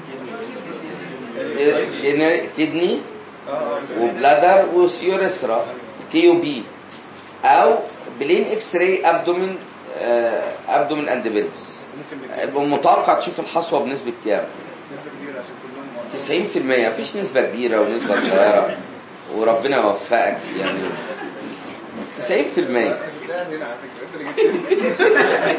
كدني وبلادر ويوريثرا كيو بي او بلين اكس راي ابدومين آه ابدومين اند بلفس متوقع تشوف الحصوه بنسبه كام نسبة كبيرة عشان كلهم 90% مفيش نسبة كبيرة ونسبة صغيرة وربنا يوفقك يعني 90% هنا على فكرة انت اللي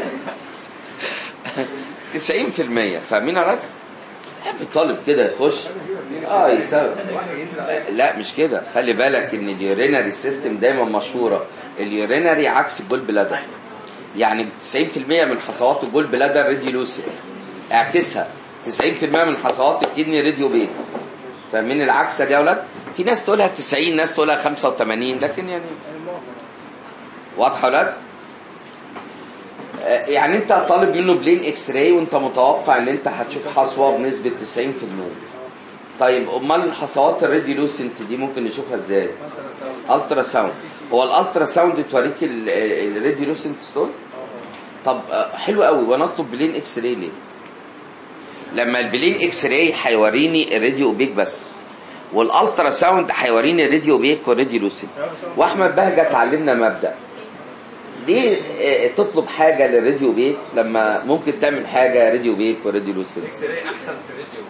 جبت 90% فاهمين يا رد؟ حب الطالب كده يخش اه يسبب لا مش كده خلي بالك ان اليورينري سيستم دايما مشهوره اليورينري عكس الجول بلادر يعني 90% من حصوات الجول بلادر ريديولوسيد اعكسها 90% من حصوات الكدني راديو بيت فاهمين العكسه دي يا اولاد في ناس تقولها 90 ناس تقولها 85 لكن يعني واضحه يا اولاد آه، يعني انت طالب منه بلين اكس راي وانت متوقع ان انت هتشوف حصوه بنسبه 90% طيب امال الحصوات الراديولوسنت دي ممكن نشوفها ازاي الترا ساوند هو الالترا ساوند توريك الراديولوسنت ستون طب آه، حلو قوي وانا اطلب بلين اكس راي ليه لما البلين اكس راي هيوريني الراديو اوبيك بس والالترا ساوند هيوريني الراديو اوبيك والراديو لوسيد واحمد بهجه اتعلمنا مبدا ليه آه، تطلب حاجه للراديو اوبيك لما ممكن تعمل حاجه راديو اوبيك وراديو لوسيد اكس راي احسن في الفيديو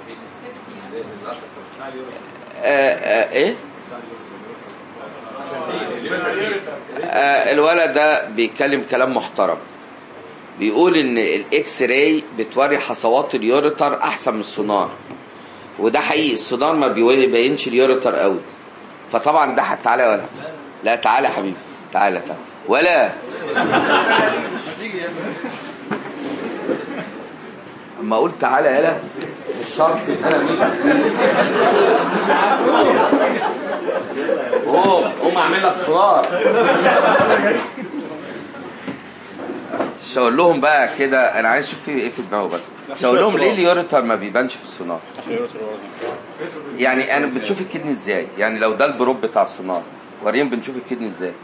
آه آه ايه آه الولد ده بيتكلم كلام محترم بيقول ان الاكس راي بتوري حصوات اليوريتر احسن من السونار وده حقيقي السونار ما بيبينش اليوريتر قوي فطبعا ده تعالى ولا لا تعالى يا حبيبي تعالى تعالى ولا هتيجي يا ابني اما اقول تعالى يلا مش شرط انا مين قوم قوم اعمل لك صور مش هقول لهم بقى كده انا عايز اشوف في ايه في دماغه بس مش هقول لهم ليه اليوريتر ما بيبانش في السونار عشان يوصل ورا. يعني انا بتشوف الكدني ازاي يعني لو ده البروب بتاع السونار وريهم بنشوف الكدني ازاي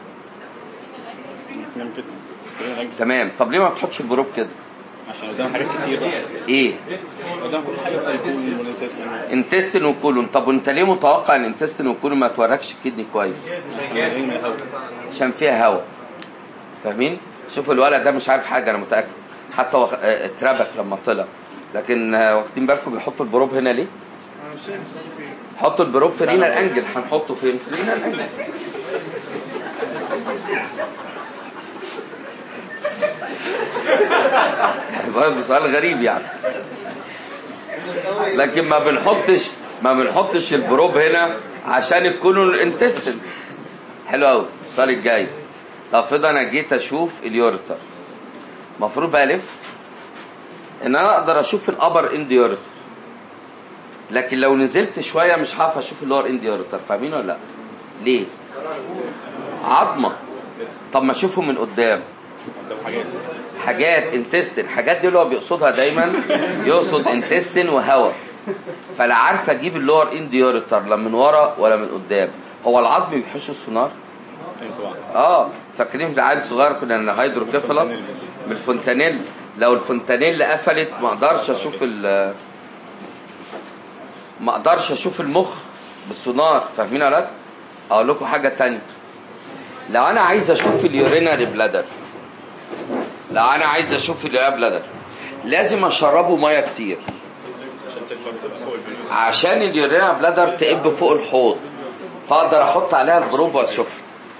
نعم كده خلينا نرجع. تمام طب ليه ما بتحطش البروب كده عشان قدام حاجات كتير بقى ايه قدام كل حاجه هيكون مونيتيزم انتستين وكولون طب وانت ليه متوقع ان انتستين وكولون ما توركش الكدني كويس عشان فيها هواء فاهمين شوفوا الولد ده مش عارف حاجه انا متاكد حتى وخ... اه، اتربك لما طلع لكن اه، واخدين بالكم بيحطوا البروب هنا ليه انا مش شايف في ايه حطوا البروب في رينا الانجل هنحطه فين في رينا الانجل برضه سؤال غريب يعني لكن ما بنحطش ما بنحطش البروب هنا عشان يكونوا الانتستين حلو قوي السؤال الجاي طب افرض انا جيت اشوف اليوريتر المفروض بقى الف ان انا اقدر اشوف الابر اند يوريتر لكن لو نزلت شويه مش هعرف اشوف اللور اند يوريتر فاهمين ولا لا ليه عظمه طب ما اشوفه من قدام قدام حاجات حاجات انتستين حاجات دي اللي هو بيقصدها دايما يقصد انتستين وهواء فلا عارف اجيب اللور اند يوريتر لا من ورا ولا من قدام هو العظم بيحش السونار فهمت بعض اه فاكرين في العيل الصغير كنا ان هيدروكيفالس من الفونتانيل لو الفونتانيل قفلت ما اقدرش اشوف ال ما اقدرش اشوف المخ بالسونار فاهمين يا ولاد اقول لكم حاجه تانية لو انا عايز اشوف اليوريناري بلادر لو انا عايز اشوف اليوريناري بلادر لازم اشربه ميه كتير عشان تكبر تبقى فوق البني عشان اليورينا بلادر تقب فوق الحوض فاقدر احط عليها البروب واشوفها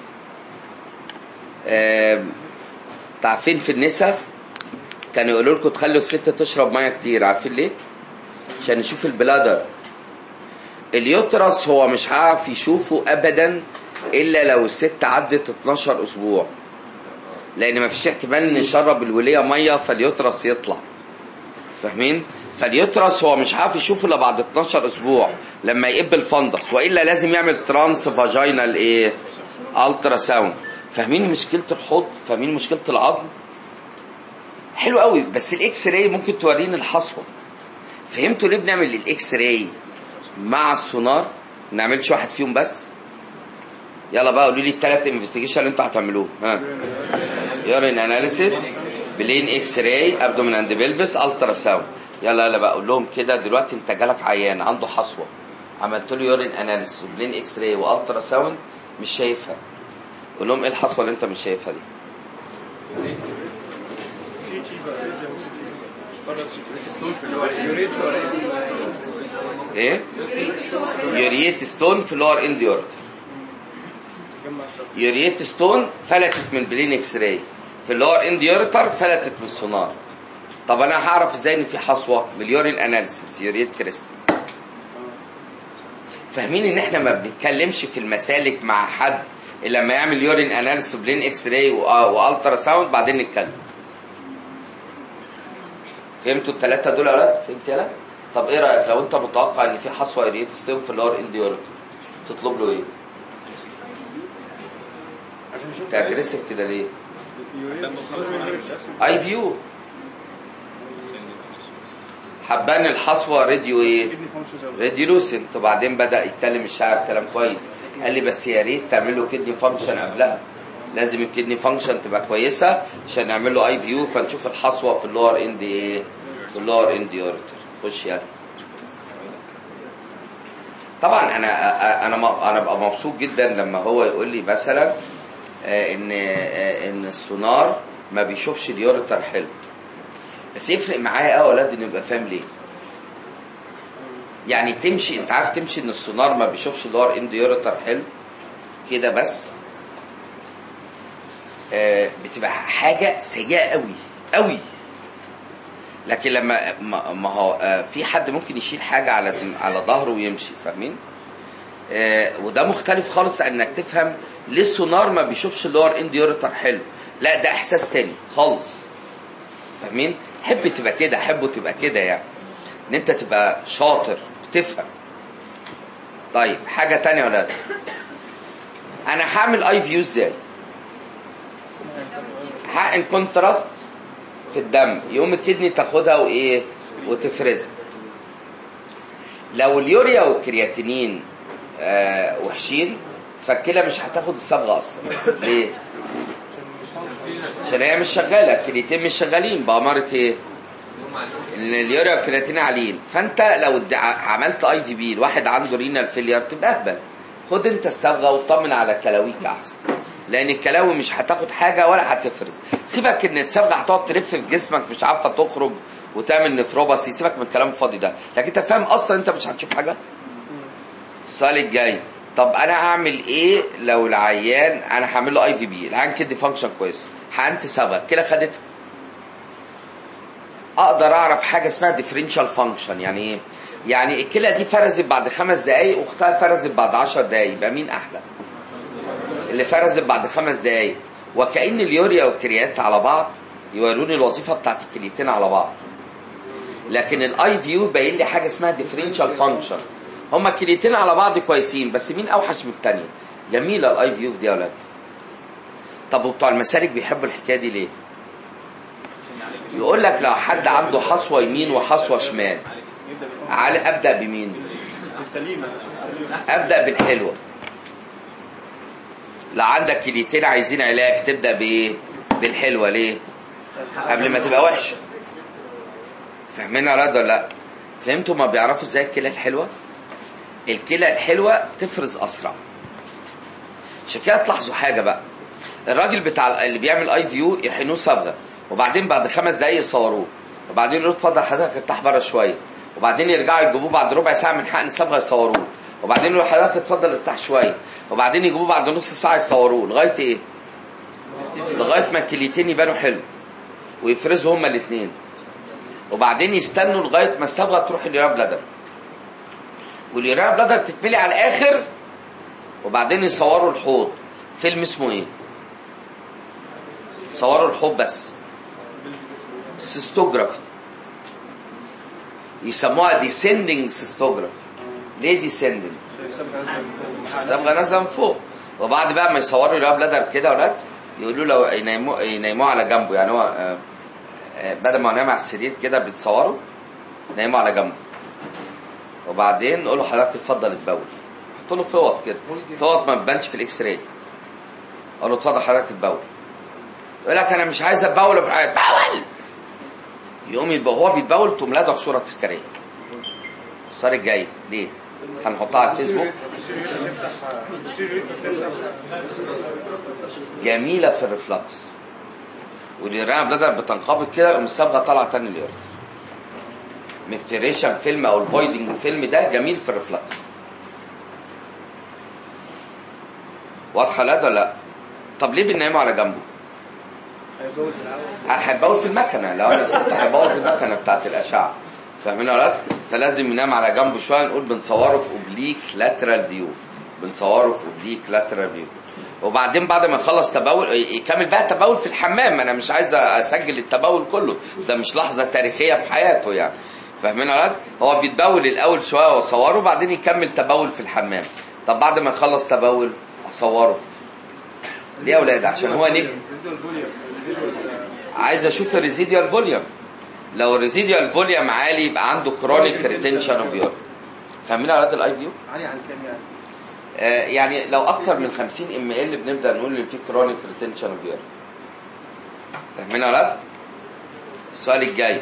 آم، تعرفين في النساء كانوا يقولوا لكم تخلوا الست تشرب ميه كتير عارفين ليه عشان نشوف البلادر اليوترس هو مش هيعرف يشوفه ابدا الا لو الست عدت 12 اسبوع لان ما فيش احتمال ان يشرب الوليه ميه فاليوترس يطلع فاهمين فاليوترس هو مش عارف يشوفه الا بعد 12 اسبوع لما يقب الفندس والا لازم يعمل ترانس فاجينال ايه الترا ساوند فاهمين مشكله الحوض فاهمين مشكله العظم حلو قوي بس الاكس راي ممكن توريني الحصوه فهمتوا ليه بنعمل الاكس راي مع السونار ما نعملش واحد فيهم بس يلا بقى قولوا لي الثلاث انفستيجيشن اللي انتوا هتعملوه ها يورين اناليسيس بلين اكس راي ابدومين اند بلفس الترا ساوند يلا يلا بقى اقول لهم كده دلوقتي انت جالك عيان عنده حصوه عملت له يورين اناليسيس بلين اكس راي والترا ساوند مش شايفها قول لهم ايه الحصوه اللي انت مش شايفها دي سي تي بقى يوريت ولا ايه يوريت ستون في اللور اند يورتر جمع يوريت ستون فلتت من بلين اكس راي في اللور اند يورتر فلتت من السونار طب انا هعرف ازاي ان في حصوه باليورين اناليسيس يوريت كريستال فاهمين ان احنا ما بنتكلمش في المسالك مع حد الا لما يعمل يورين اناليسيس بلين اكس راي والترا ساوند بعدين نتكلم فهمتوا الثلاثه دول يا ولاد فهمت يا ولاد طب ايه رايك لو انت متوقع ان في حصوه يوريت ستون في اللور اند يورتر تطلب له ايه عشان نشوف انت اجريسيف كده ليه يوريت اي فيو حبان الحصوه راديو ايه كدني فانكشنز أوي. راديو لوسنت وبعدين بدا يتكلم الشاعر كلام كويس قال لي بس يا ريت تعمل له كدني فانكشن قبلها لازم الكدني فانكشن تبقى كويسه عشان نعمل له اي فيو فنشوف الحصوه في اللور اند ايه في اللور اند يورتر خش يلا طبعا انا انا م- انا ببقى مبسوط جدا لما هو يقول لي مثلا آه، ان آه، ان السونار ما بيشوفش اليورتر حلو بس يفرق معايا قوي يا ولاد انه يبقى فاهم ليه يعني تمشي انت عارف تمشي ان السونار ما بيشوفش اللور اند يورتر حلو كده بس آه، بتبقى حاجه سيئه قوي قوي لكن لما ما ما هو آه، في حد ممكن يشيل حاجه على دم- على ظهره ويمشي فاهمين آه، وده مختلف خالص عن انك تفهم ليه السونار ما بيشوفش اللور اند يورتر حلو لا ده احساس تاني خالص فاهمين حب تبقى كده حبه تبقى كده يعني ان انت تبقى شاطر بتفهم طيب حاجه تانية يا ولاد انا هعمل اي فيو ازاي ان كونتراست في الدم يقوم الكدني تاخدها وايه وتفرزها لو اليوريا والكرياتينين آه وحشين فالكلى مش هتاخد الصبغه اصلا ليه عشان هي مش شغاله الكليتين مش شغالين بأمارة ايه ان اليوريا والكرياتين عاليين فانت لو ادع- عملت اي في بي الواحد عنده رينال فيلير تبقى اهبل خد انت الصبغه وطمن على كلاويك احسن لان الكلاوي مش هتاخد حاجه ولا هتفرز سيبك ان الصبغه هتقعد تلف في جسمك مش عارفه تخرج وتعمل نفروباسي سيبك من الكلام الفاضي ده لكن انت فاهم اصلا انت مش هتشوف حاجه السؤال الجاي طب انا اعمل ايه لو العيان انا هعمل له اي في بي العيان كدي فانكشن كويس هانت صبغه كده خدتها اقدر اعرف حاجه اسمها ديفرنشال فانكشن يعني ايه يعني الكلى دي فرزت بعد خمس دقايق واختها فرزت بعد عشر دقايق يبقى مين احلى اللي فرزت بعد خمس دقايق وكأن اليوريا والكريات على بعض يوروني الوظيفه بتاعت الكليتين على بعض لكن الاي فيو باين لي حاجه اسمها ديفرنشال فانكشن هما الكليتين على بعض كويسين بس مين اوحش من الثانيه جميله الاي فيو دي يا ولاد طب وبتوع المسالك بيحبوا الحكايه دي ليه يقول لك لو حد عنده حصوه يمين وحصوه شمال على ابدا بمين السليمة ابدا بالحلوه لو عندك كليتين عايزين علاج تبدا بايه بالحلوه ليه قبل ما تبقى وحشه فاهمين يا رد ولا لا فهمتوا ما بيعرفوا ازاي الكلى الحلوه الكلى الحلوه تفرز اسرع عشان كده تلاحظوا حاجه بقى الراجل بتاع اللي بيعمل اي فيو يحنوه صبغه وبعدين بعد خمس دقايق يصوروه وبعدين يقولوا اتفضل حضرتك ارتاح بره شويه وبعدين يرجعوا يجيبوه بعد ربع ساعه من حقن الصبغه يصوروه وبعدين يقولوا حضرتك اتفضل ارتاح شويه وبعدين يجيبوه بعد نص ساعه يصوروه لغايه ايه؟ لغايه ما الكليتين يبانوا حلو ويفرزوا هما الاثنين وبعدين يستنوا لغايه ما الصبغه تروح اليوريا بلادر واليوريا بلادر تتملي على الاخر وبعدين يصوروا الحوض فيلم اسمه ايه؟ صوروا الحوض بس سيستوجرافي يسموها ديسندنج سيستوجرافي ليه ديسندنج؟ الصبغه نازله من فوق وبعد بقى ما يصوروا اليوريا بلادر كده يا ولاد يقولوا له ينيموه ينيموه على جنبه يعني هو آه، آه، بدل ما هو نايم على السرير كده بتصوره نايمه على جنبه وبعدين نقول له حضرتك اتفضل اتبول حط له فوط كده فوط ما تبانش في الاكس راي اقول له اتفضل حضرتك اتبول يقول لك انا مش عايز اتبول في حاجه اتبول يقوم يبقى هو بيتبول تقوم لادق صوره تذكاريه الصار الجاي ليه؟ هنحطها على الفيسبوك جميله في الريفلكس واليوريا بلادر بتنقبض كده يقوم الصبغه طالعه تاني اليوريا ميكتيريشن فيلم او الفويدنج فيلم ده جميل في الريفلكس واضحه لا ولا لا طب ليه بننامه على جنبه هيبوظ في المكنه لو انا سبت هيبوظ المكنه بتاعت الاشعه فاهمين ولا لا فلازم ينام على جنبه شويه نقول بنصوره في اوبليك لاترال فيو بنصوره في اوبليك لاترال فيو وبعدين بعد ما يخلص تبول يكمل بقى تبول في الحمام انا مش عايز اسجل التبول كله ده مش لحظه تاريخيه في حياته يعني فاهمين يا ولاد هو بيتبول الاول شويه واصوره وبعدين يكمل تبول في الحمام طب بعد ما يخلص تبول اصوره ليه يا اولاد عشان هو نجم عايز اشوف الريزيديال فوليوم لو الريزيديال فوليوم عالي يبقى عنده كرونيك ريتنشن اوف يورين فاهمين يا اولاد الاي فيو عالي عن كام يعني؟ آه يعني لو اكتر من 50 ام ال بنبدا نقول ان في كرونيك ريتنشن اوف يورين فاهمين يا ولاد السؤال الجاي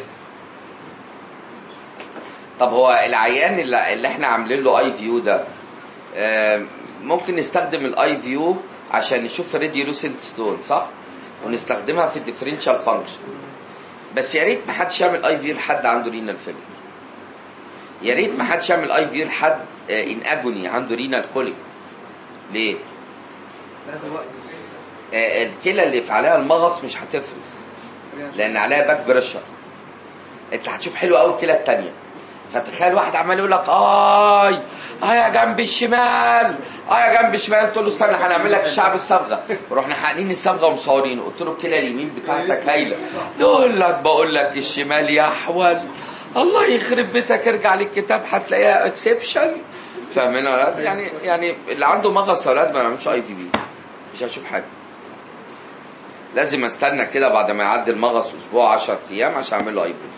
طب هو العيان اللي, اللي احنا عاملين له اي فيو ده آه ممكن نستخدم الاي فيو عشان نشوف راديولوسنت ستون صح ونستخدمها في الديفرنشال فانكشن بس يا ريت ما حدش يعمل اي فيو لحد عنده رينال فيلر يا ريت ما حدش يعمل اي فيو لحد ان اجوني عنده رينال كوليك ليه هذا وقت آه، الكلى اللي في عليها المغص مش هتفرز لان عليها باك بريشر انت هتشوف حلو قوي الكلى التانية فتخيل واحد عمال يقول لك اي اه يا جنب الشمال اه يا جنب الشمال تقول له استنى هنعمل لك الشعب الصبغه ورحنا حاقنين الصبغه ومصورينه قلت له الكلى اليمين بتاعتك هايله يقول لك بقول لك الشمال يحول الله يخرب بيتك ارجع للكتاب هتلاقيها اكسبشن فاهمين يا ولاد يعني يعني اللي عنده مغص يا ولاد ما نعملش اي في بي مش هشوف حاجه لازم استنى كده بعد ما يعدي المغص اسبوع 10 ايام عشان اعمل له اي بي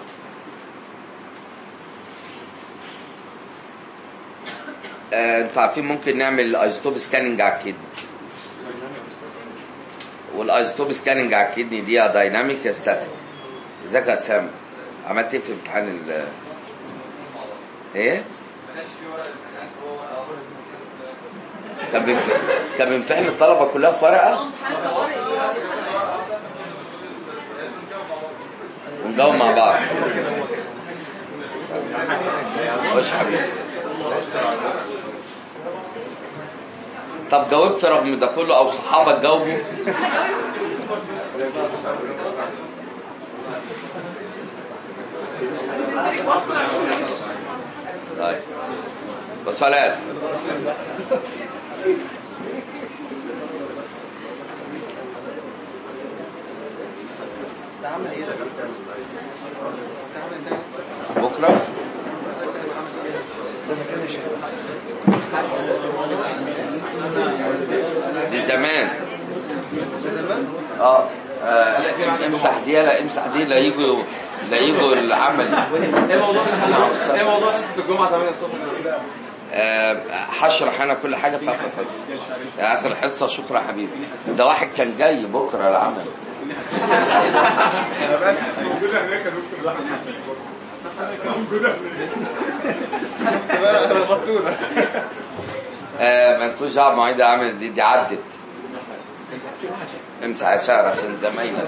آه، انتوا عارفين ممكن نعمل ايزوتوب سكاننج على الكدني والايزوتوب سكاننج على الكدني دي يا دايناميك يا ستاتيك ازيك يا اسامه عملت ايه في امتحان ال ايه؟ كان بيمت- كان بيمتحن الطلبه كلها في ورقه امتحان طوارئ ونجاوب مع بعض خش يا حبيبي طب جاوبت رغم ده كله او صحابك جاوبوا طيب بصلات انت عامل ايه ده؟ انت عامل انت بكره دي زمان زمان؟ اه آه، امسح دي لا امسح دي لا يجوا لا يجوا العمل ايه موضوع ايه موضوع حصه الجمعه 8 الصبح؟ آه، هشرح انا كل حاجه في اخر الحصه يا اخر الحصه شكرا يا حبيبي ده واحد كان جاي بكره العمل انا بس موجوده هناك يا دكتور موجوده هناك انا بطوله آه، ما انتوش دعوه مواعيد العمل دي دي عدت امسح يا شهر عشان زمايلك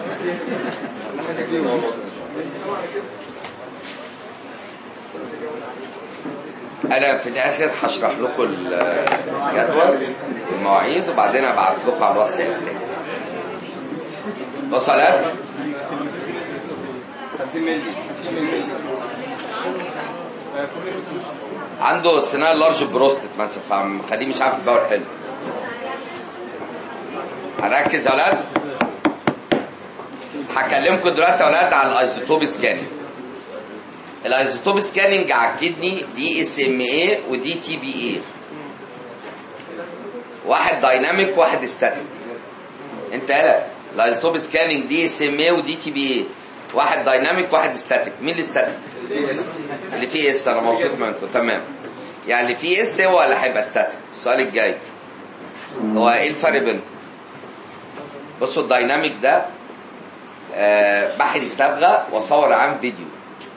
انا في الاخر هشرح لكم الجدول المواعيد وبعدين ابعت لكم على الواتساب وصلت 50 مللي 50 مللي عنده صناعة لارج بروستت مثلا فمخليه مش عارف يباور حلو هنركز يا ولاد هكلمكم دلوقتي يا ولاد على الايزوتوب سكاننج الايزوتوب سكاننج على الكدني دي اس ام اي ودي تي بي اي واحد دايناميك واحد ستاتيك انت قالك الايزوتوب سكاننج دي اس ام اي ودي تي بي اي واحد دايناميك واحد ستاتيك مين اللي ستاتيك اللي فيه اس انا مبسوط منكم تمام يعني اللي فيه اس هو اللي هيبقى ستاتيك السؤال الجاي هو ايه الفرق بينهم بصوا الدايناميك ده آه بحن صبغه واصور عن فيديو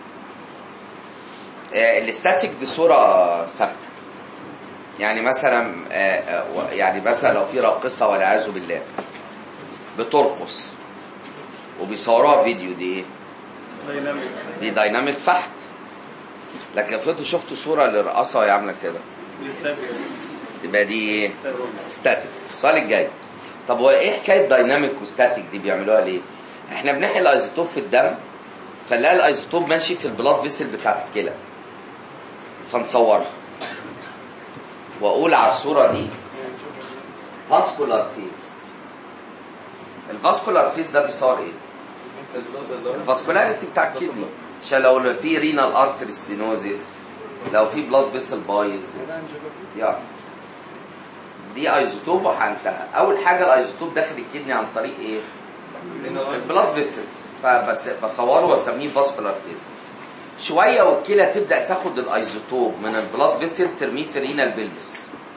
آه الاستاتيك دي صوره ثابته يعني مثلا آه آه يعني مثلا لو في راقصه والعياذ بالله بترقص وبيصوروها فيديو دي ايه؟ دي دايناميك فحت لكن افرضوا شفتوا صوره للرقاصه وهي عامله كده تبقى دي ايه؟ ستاتيك السؤال الجاي طب هو ايه حكايه دايناميك وستاتيك دي بيعملوها ليه؟ احنا بنحقن الايزوتوب في الدم فنلاقي الايزوتوب ماشي في البلاد فيسل بتاعت الكلى فنصورها واقول على الصوره دي فاسكولار فيس الفاسكولار فيس ده بيصور ايه؟ الفاسكولاريتي بتاع الكدني عشان لو في رينال ارتري ستينوزيس لو في بلاد فيسل بايظ يعني دي ايزوتوب وهنتهى اول حاجه الايزوتوب داخل الكدني عن طريق ايه البلاد فيسلز فبس بصوره واسميه فاسكولار فيز شويه والكلى تبدا تاخد الايزوتوب من البلاد فيسل ترميه في رينال بيلفس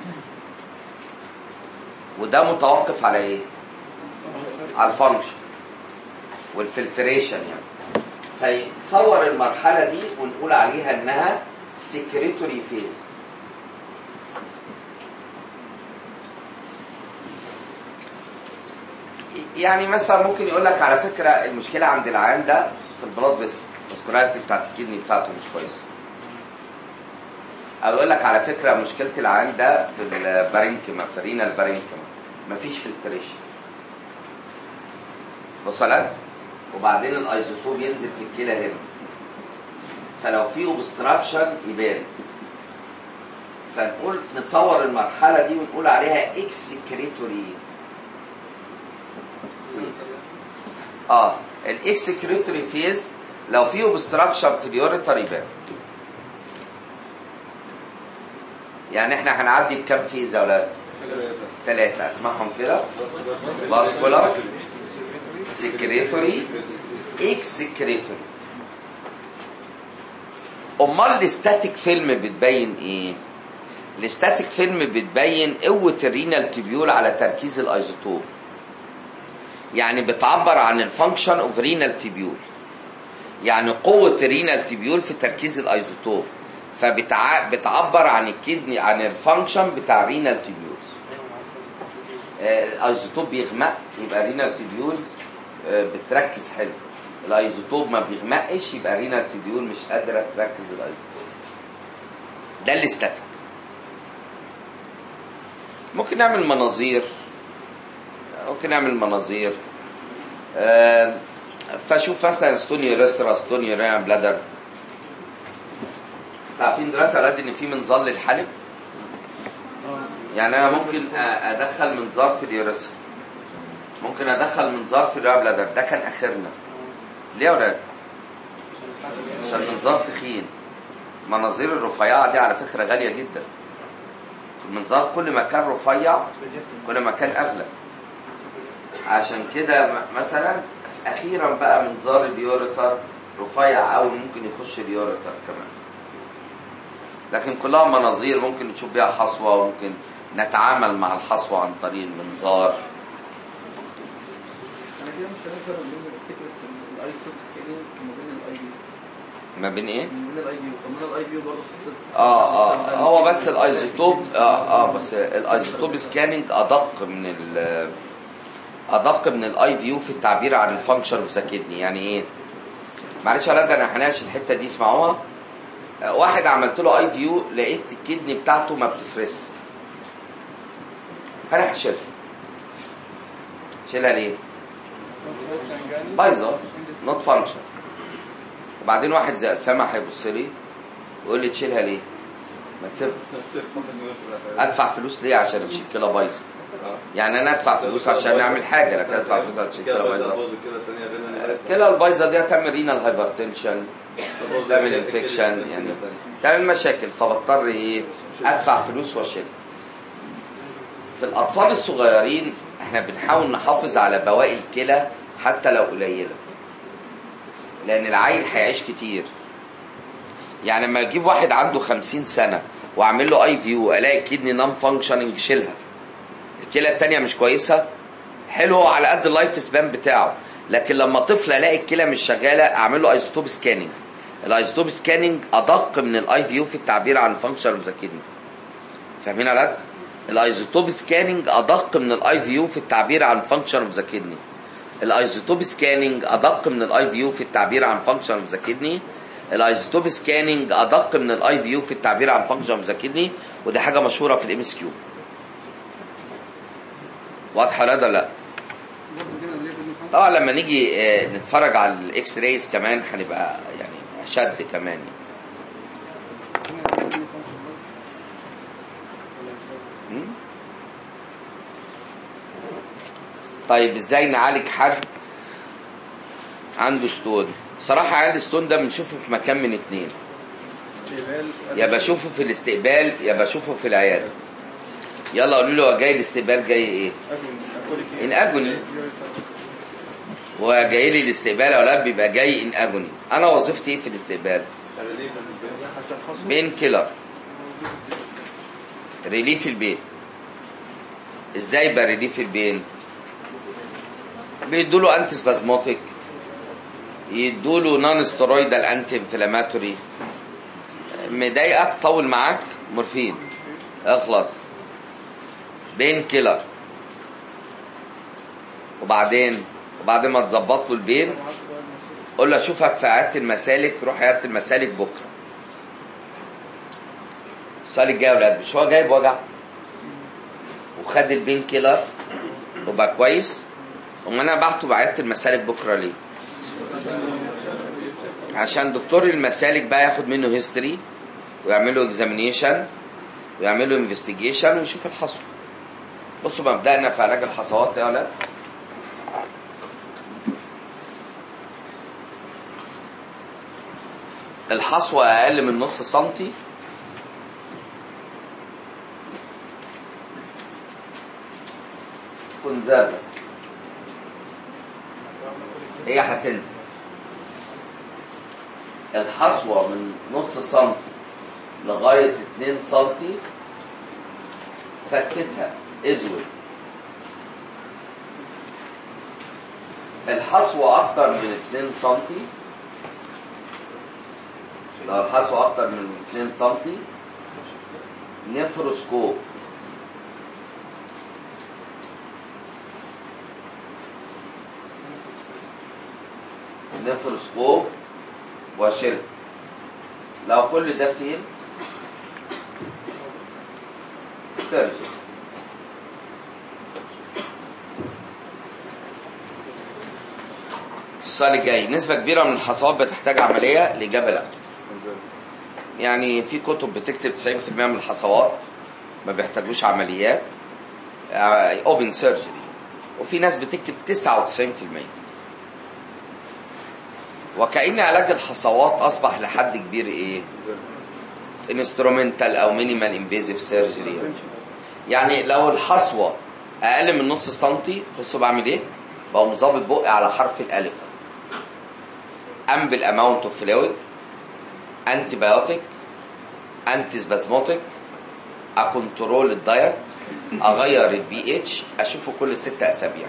وده متوقف على ايه على الفانكشن والفلتريشن يعني فيتصور المرحله دي ونقول عليها انها سكريتوري فيز يعني مثلا ممكن يقول لك على فكره المشكله عند العيان ده في البلاد فيسل الفاسكولاريتي بتاعت الكدني بتاعته مش كويسه او يقول لك على فكره مشكله العيان ده في البارينكما في الرينال بارينكما مفيش فلتريشن وصلت وبعدين الايزوتوب ينزل في الكلى هنا فلو في اوبستراكشن يبان فنقول نصور المرحله دي ونقول عليها اكسكريتوري اه الاكسكريتوري فيز لو في اوبستراكشن في اليوريتر يبان يعني احنا هنعدي بكام فيز يا اولاد؟ ثلاثة اسمعهم كده فاسكولار سكريتوري اكسكريتوري امال الاستاتيك فيلم بتبين ايه الاستاتيك فيلم بتبين قوه الرينال تيبيول على تركيز الايزوتوب يعني بتعبر عن الفانكشن اوف رينال تيبيول يعني قوه الرينال تيبيول في تركيز الايزوتوب فبتعبر عن الكدني عن الفانكشن بتاع رينال تيبيولز آه، الايزوتوب بيغمق يبقى رينال تيبيولز آه، بتركز حلو الايزوتوب ما بيغمقش يبقى رينال تيبيول مش قادره تركز الايزوتوب ده الاستاتيك ممكن نعمل مناظير ممكن نعمل مناظير آه، فاشوف مثلا ستوني ريسترا ستوني ريان بلادر عارفين دلوقتي يا ولاد ان في منظار للحلب يعني انا ممكن أ- ادخل منظار في اليوريثرا ممكن ادخل منظار في الرياب بلادر ده كان اخرنا ليه يا ولاد عشان منظار تخين مناظير الرفيعه دي على فكره غاليه جدا المنظار كل ما كان رفيع كل ما كان اغلى عشان كده م- مثلا اخيرا بقى منظار اليوريتر رفيع قوي ممكن يخش اليوريتر كمان لكن كلها مناظير ممكن تشوف بيها حصوه وممكن نتعامل مع الحصوه عن طريق المنظار انا كده مش هنقدر نقول فكره الاي سوب سكيلينج ما بين الاي بي ما بين ايه؟ من الاي بي طب ما الاي بي برضه حطيت اه اه هو بس الايزوتوب اه اه بس الايزوتوب سكاننج ادق من ال ادق من الاي فيو في التعبير عن الفانكشن اوف ذا كدني يعني ايه؟ معلش يا ولاد انا هناقش الحته دي اسمعوها آه، واحد عملت له اي فيو لقيت الكدني بتاعته ما بتفرس فانا هشيلها شيلها ليه؟ بايظه نوت فانكشن وبعدين واحد زي اسامه هيبص لي ويقول لي تشيلها ليه؟ ما تسيبها ادفع فلوس ليه عشان الشكله بايظه يعني انا ادفع فلوس عشان اعمل حاجه لكن ادفع فلوس عشان الشكله بايظه الكلى البايظه دي هتعمل رينال هايبرتنشن تعمل انفكشن يعني تعمل مشاكل فبضطر ايه ادفع فلوس واشيلها في الاطفال الصغيرين احنا بنحاول نحافظ على بواقي الكلى حتى لو قليله لان العيل هيعيش كتير يعني لما اجيب واحد عنده 50 سنه واعمل له اي فيو الاقي كدني نون فانكشننج شيلها الكلى التانية مش كويسه حلو على قد اللايف سبان بتاعه لكن لما طفل الاقي الكلى مش شغاله اعمل له ايزوتوب سكاننج الايزوتوب سكاننج ادق من الاي فيو في التعبير عن فانكشن اوف ذا كدني فاهمين يا ولاد الايزوتوب سكاننج ادق من الاي فيو في التعبير عن فانكشن اوف ذا كدني الايزوتوب سكاننج ادق من الاي فيو في التعبير عن فانكشن اوف ذا كدني الايزوتوب سكاننج ادق من الاي فيو في التعبير عن فانكشن اوف ذا كدني ودي حاجه مشهوره في الام اس كيو واضحه ولا لا طبعا لما نيجي آه، نتفرج على الاكس رايز كمان هنبقى يعني اشد كمان مم؟ طيب ازاي نعالج حد عنده ستون صراحة عيال الستون ده بنشوفه في مكان من اتنين يا بشوفه في الاستقبال يا بشوفه في العيادة يلا قولوا له هو جاي الاستقبال جاي ايه ان اجوني هو جاي لي الاستقبال يا ولاد بيبقى جاي ان اجوني انا وظيفتي ايه في الاستقبال بين كيلر ريليف البين ازاي بقى ريليف البين بيدوا له انتي سبازموتيك يدوا له نون ستيرويدال انتي انفلاماتوري مضايقك طول معاك مورفين اخلص بين كيلر وبعدين وبعدين ما تظبط له البين قول له اشوفك في عياده المسالك روح عياده المسالك بكره السؤال الجاي يا ولاد مش هو جايب وجع وخد البين كيلر وبقى كويس امال انا بعته بعياده المسالك بكره ليه عشان دكتور المسالك بقى ياخد منه هيستوري ويعمل له اكزامينيشن ويعمل له انفستيجيشن ويشوف الحصوه بصوا مبدأنا في علاج الحصوات يا ولاد الحصوة أقل من نص سنتي كونزرفت هي هتنزل الحصوة من نص سنتي لغاية 2 سنتي فتفتها ازود الحصوة أكتر من 2 سنتي لو الحصوة أكتر من 2 سنتي نفروسكوب نفروسكوب وشل لو كل ده فين سيرجري السؤال الجاي نسبة كبيرة من الحصوات بتحتاج عملية الإجابة لا يعني في كتب بتكتب 90% من الحصوات ما بيحتاجوش عمليات اوبن سيرجري وفي ناس بتكتب 99% وكأن علاج الحصوات أصبح لحد كبير إيه؟ انسترومنتال أو مينيمال انفيزيف سيرجري يعني لو الحصوة أقل من نص سنتي بصوا بعمل إيه؟ بقوم ظابط بقي على حرف الألف أمبل أماونت أوف فلويد أنتي بايوتيك أنتي سبازموتيك أكنترول الدايت أغير البي اتش أشوفه كل ست أسابيع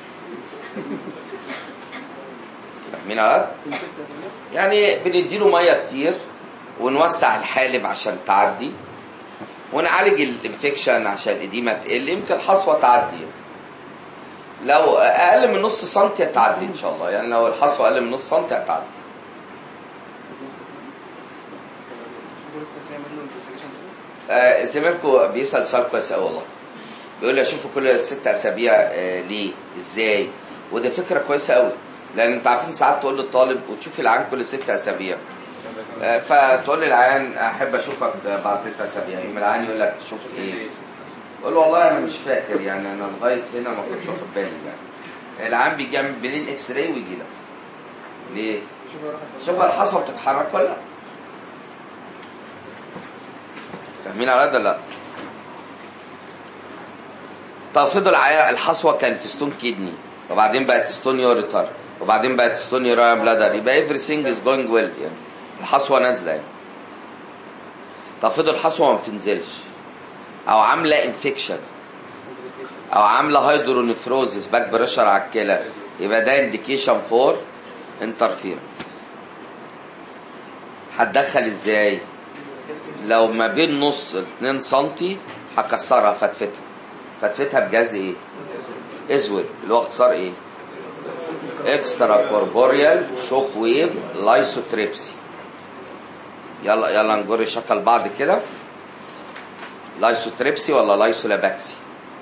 فاهمين يا ولاد؟ يعني بنديله ميه كتير ونوسع الحالب عشان تعدي ونعالج الانفكشن عشان الاديمه تقل يمكن الحصوه تعدي لو اقل من نص سنتي هتعدي ان شاء الله يعني لو الحصوه اقل من نص سنتي هتعدي آه زميلكم بيسال سؤال كويس قوي والله بيقول لي اشوفه كل ست اسابيع آه ليه ازاي وده فكره كويسه قوي لان انت عارفين ساعات تقول للطالب وتشوف العيان كل ست اسابيع آه، فتقول للعيان احب اشوفك بعد ست اسابيع يوم العيان يقول لك تشوف ايه قول له والله انا مش فاكر يعني انا لغايه هنا ما كنتش واخد بالي يعني العيان بيجي يعمل بلين اكس راي ويجي لك ليه؟ شوف الحصوه بتتحرك ولا لا فاهمين على ده ولا لا؟ طب فضل عيا- الحصوه كانت ستون كيدني وبعدين بقت ستون يوريتر وبعدين بقت ستون يوريا بلادر يبقى everything is going well يعني الحصوه نازله يعني طب فضل الحصوه ما بتنزلش او عامله انفكشن او عامله هيدرونيفروزس باك بريشر على الكلى يبقى ده انديكيشن فور انترفيرنس هتدخل ازاي لو ما بين نص 2 سنتي هكسرها فتفتها فتفتها بجاز ايه اسود اللي هو اختصار ايه اكسترا كوربوريال شوك ويف لايسوتريبسي يلا يلا نجري شكل بعض كده لايسوتريبسي ولا لايسولاباكسي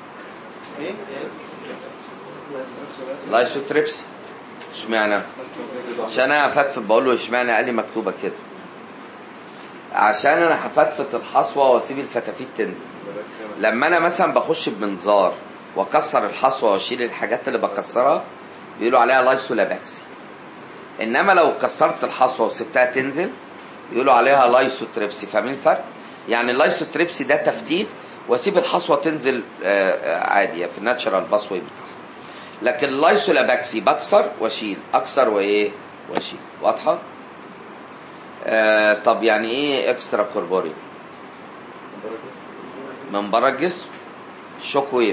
لايسوتريبسي اشمعنى عشان انا هفتفت بقول له اشمعنى قال لي مكتوبه كده عشان انا هفتفت الحصوه واسيب الفتافيت تنزل لما انا مثلا بخش بمنظار واكسر الحصوه واشيل الحاجات اللي بكسرها بيقولوا عليها لايسولاباكسي انما لو كسرت الحصوه وسبتها تنزل يقولوا عليها لايسوتريبسي فاهمين الفرق؟ يعني اللايسوتريبسي ده تفتيت واسيب الحصوه تنزل آه، آه، عادي في الناتشرال باسوي بتاعها لكن اللايسولاباكسي بكسر واشيل اكسر وايه واشيل واضحه؟ آه طب يعني ايه اكسترا كوربوري؟ من بره الجسم شوك ويف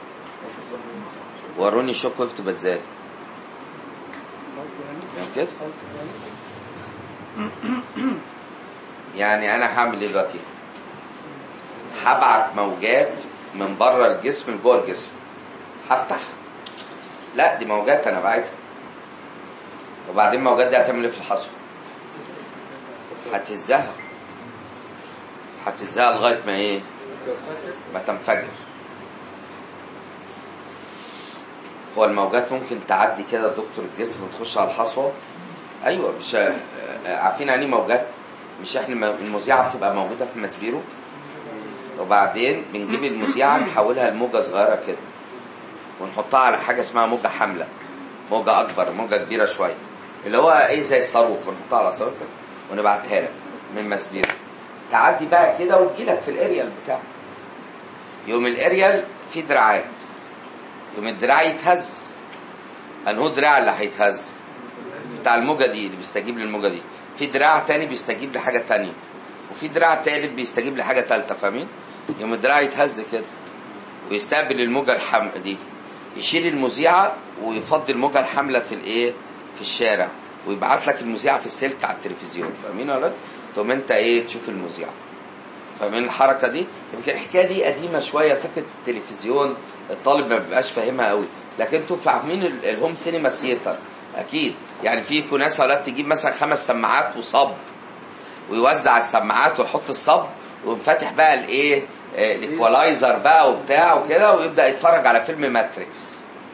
وروني شوك ويف تبقى ازاي؟ يعني كده؟ يعني انا هعمل ايه دلوقتي؟ هبعت موجات من بره الجسم لجوه الجسم هفتح لا دي موجات انا بعتها وبعدين الموجات دي هتعمل ايه في الحصوه؟ هتهزها هتهزها لغايه ما ايه؟ ما تنفجر هو الموجات ممكن تعدي كده دكتور الجسم وتخش على الحصوه ايوه مش آه، عارفين يعني إيه موجات مش احنا م- المذيعه بتبقى موجوده في مسبيرو وبعدين بنجيب المذيعه نحولها لموجه صغيره كده ونحطها على حاجه اسمها موجه حامله موجه اكبر موجه كبيره شويه اللي هو ايه زي الصاروخ ونحطها على صاروخ كده ونبعتها لك من مسبيرو تعدي بقى كده وتجيلك في الاريال بتاعك يوم الاريال في دراعات يوم الدراع يتهز انهو دراع اللي هيتهز بتاع الموجه دي اللي بيستجيب للموجه دي في دراع تاني بيستجيب لحاجه تانية وفي دراع تالت بيستجيب لحاجه تالتة فاهمين يوم الدراع يتهز كده ويستقبل الموجه الحم دي يشيل المذيعه ويفضي الموجه الحامله في الايه في الشارع ويبعت لك المذيعه في السلك على التلفزيون فاهمين ولا لا؟ تقوم انت ايه تشوف المذيعه فاهمين الحركه دي يمكن الحكايه دي قديمه شويه فكره التلفزيون الطالب ما بيبقاش فاهمها قوي لكن انتوا فاهمين ال- الهوم سينما سيتر اكيد يعني في يكون ناس اولاد تجيب مثلا خمس سماعات وصب ويوزع السماعات ويحط الصب ويقوم فاتح بقى الايه آه، الايكوالايزر بقى وبتاع وكده ويبدا يتفرج على فيلم ماتريكس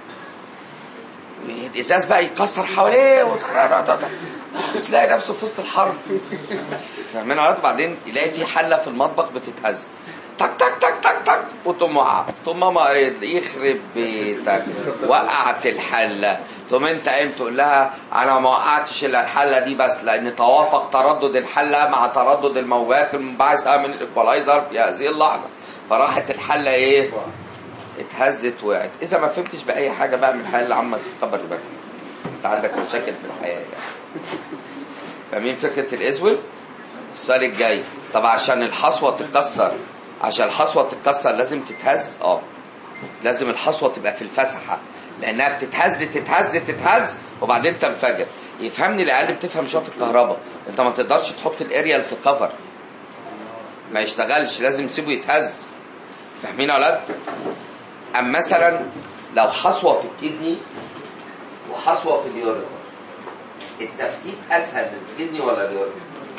الازاز بقى يكسر حواليه وت- تلاقي نفسه في وسط الحرب فاهمين يا ولاد؟ بعدين يلاقي في حله في المطبخ بتتهز تك تك تك تك تك وتقوم واقعه تقوم ماما إيه، يخرب بيتك وقعت الحله تقوم انت قايم تقول لها انا ما وقعتش الا الحله دي بس لان توافق تردد الحله مع تردد الموجات المنبعثه من الايكوالايزر في هذه اللحظه فراحت الحله ايه؟ اتهزت وقعت اذا ما فهمتش باي حاجه بقى من الحياه اللي عمك كبر دماغك انت عندك مشاكل في الحياه يعني فاهمين فكره الازول السؤال الجاي طب عشان الحصوه تتكسر عشان الحصوه تتكسر لازم تتهز اه لازم الحصوه تبقى في الفسحه لانها بتتهز تتهز تتهز وبعدين تنفجر يفهمني العيال بتفهم شويه في الكهرباء انت ما تقدرش تحط الاريال في كفر ما يشتغلش لازم تسيبه يتهز فاهمين يا اولاد ام مثلا لو حصوه في الكدني وحصوه في اليوريتر التفتيت اسهل للكدني ولا اليوريتر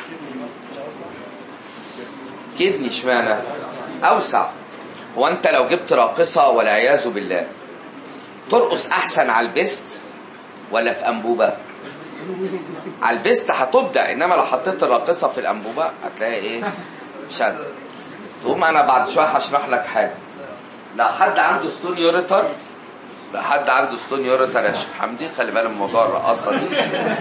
كدني اشمعنى اوسع هو انت لو جبت راقصه والعياذ بالله ترقص احسن على البست ولا في انبوبه على البست هتبدع انما لو حطيت الراقصه في الانبوبه هتلاقي ايه شد تقوم انا بعد شويه هشرح لك حاجه لو حد عنده ستون يوريتر لو حد عنده ستون يوريتر يا شيخ حمدي خلي بالك من موضوع الرقاصه دي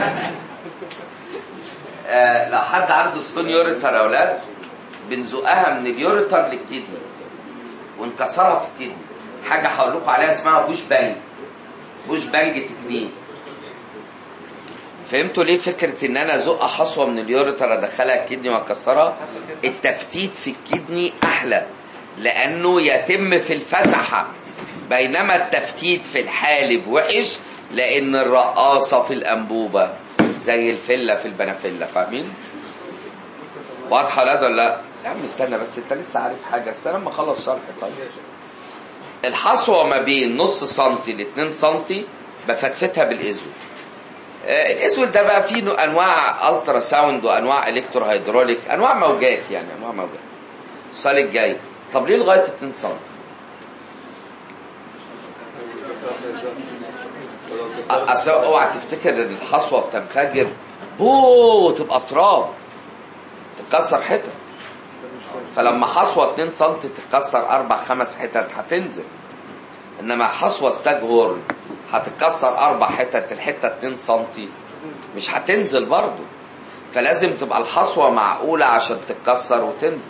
آه لو حد عنده ستون يوريتر يا اولاد بنزقها من اليوريتر للكدني ونكسرها في الكدني حاجه هقول لكم عليها اسمها بوش بانج بوش بانج تكنيك فهمتوا ليه فكره ان انا ازق حصوه من اليوريتر ادخلها الكدني واكسرها التفتيت في الكدني احلى لانه يتم في الفسحه بينما التفتيت في الحالب وحش لان الرقاصه في الانبوبه زي الفله في البنافله فاهمين واضحه ولا ده ولا لا يا عم استنى بس انت لسه عارف حاجه استنى اما اخلص شرح طيب الحصوه ما بين نص سنتي ل 2 سنتي بفتفتها بالازول آه، الاسود ده بقى فيه نوع- انواع الترا ساوند وانواع الكترو هيدروليك انواع موجات يعني انواع موجات السؤال الجاي طب ليه لغايه 2 سم اصل اوعى تفتكر ان الحصوه بتنفجر بو تبقى تراب تتكسر حتت فلما حصوه 2 سم تتكسر اربع خمس حتت هتنزل انما حصوه ستاج هورن هتتكسر اربع حتت الحته 2 سم مش هتنزل برضه فلازم تبقى الحصوه معقوله عشان تتكسر وتنزل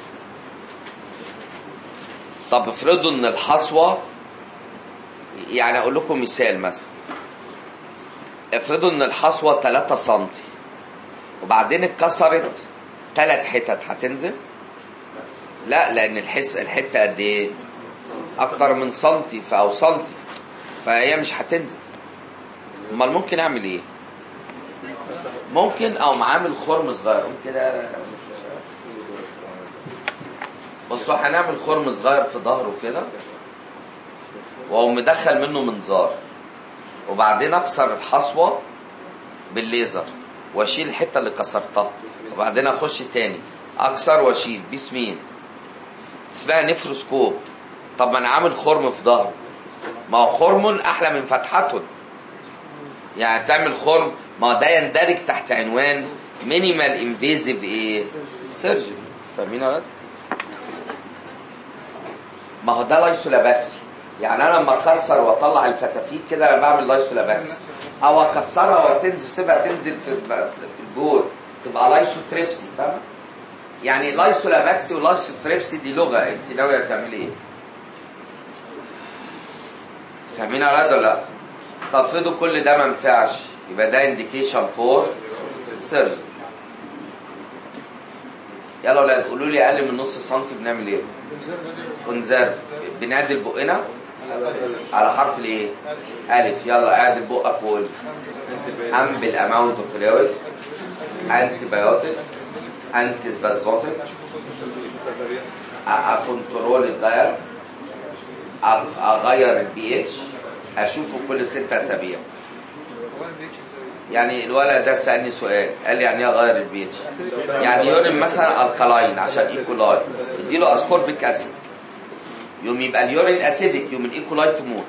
طب افرضوا ان الحصوه يعني اقول لكم مثال مثلا افرضوا ان الحصوه 3 سم وبعدين اتكسرت ثلاث حتت هتنزل لا لان الحس الحته قد ايه اكتر من سنتي ف- او سنتي فهي مش هتنزل امال ممكن اعمل ايه ممكن او عامل خرم صغير قوم كده بصوا هنعمل خرم صغير في ظهره كده واقوم مدخل منه منظار وبعدين اكسر الحصوه بالليزر واشيل الحته اللي كسرتها وبعدين اخش تاني اكسر واشيل بسمين اسمها نفروسكوب طب ما انا عامل خرم في ظهره ما هو خرم احلى من فتحته يعني تعمل خرم ما هو ده يندرج تحت عنوان مينيمال انفيزيف ايه سيرجري فاهمين يا ولاد ما هو ده لايسولاباكسي يعني انا لما اكسر واطلع الفتافيت كده انا بعمل لايسولاباكسي او اكسرها وتنزل سيبها تنزل في الب- في الجول تبقى لايسوتريبسي فاهم يعني لايسولاباكسي ولايسوتريبسي دي لغه انت ناويه تعملي ايه فاهمين يا ولاد ولا لا؟ طب افرضوا كل ده ما ينفعش يبقى ده انديكيشن فور سيرجري يلا يا ولاد قولوا لي اقل من نص سنتي بنعمل ايه؟ كونزرف بنعدل بقنا على حرف الايه؟ الف يلا اعدل بقك وقول امبل اماونت اوف فلويد انتي بايوتيك انتي سبازموتيك اكنترول الداير أ- اغير البي اتش اشوفه كل ست اسابيع يعني الولد ده سالني سؤال قال لي يعني ايه اغير البي اتش يعني يورين مثلا الكلاين عشان ايكولاي اديله اسكوربيك اسيد يوم يبقى اليورين اسيدك يوم الايكولاي تموت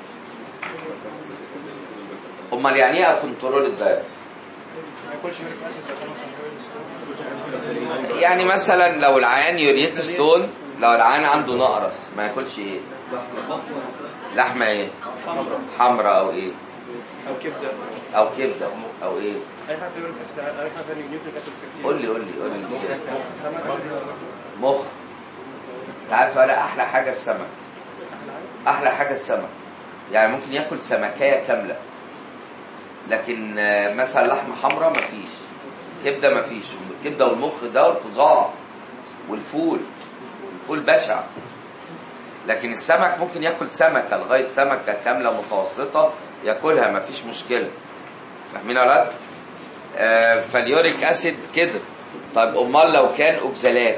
امال يعني ايه كنترول الداير ما ياكلش يوريك اسيد لو مثلا يورين ستون يعني مثلا لو العيان يوريت ستون لو العيان عنده نقرس ما ياكلش ايه لحمه ايه حمراء او ايه او كبده او كبده او ايه اي حاجه في يوريك اسيد اي حاجه في نيوكليك اسيد كتير قول لي قول لي قول لي إزاي؟ سمك مخ انت عارف ولا احلى حاجه السمك احلى حاجه السمك يعني ممكن ياكل سمكيه كامله لكن آه، مثلا لحمه حمراء مفيش كبده مفيش الكبده والمخ ده الفظاع والفول الفول بشع لكن السمك ممكن ياكل سمكه لغايه سمكه كامله متوسطه ياكلها مفيش مشكله فاهمين يا ولاد؟ آه فاليوريك اسيد كده طيب امال لو كان اوكزالات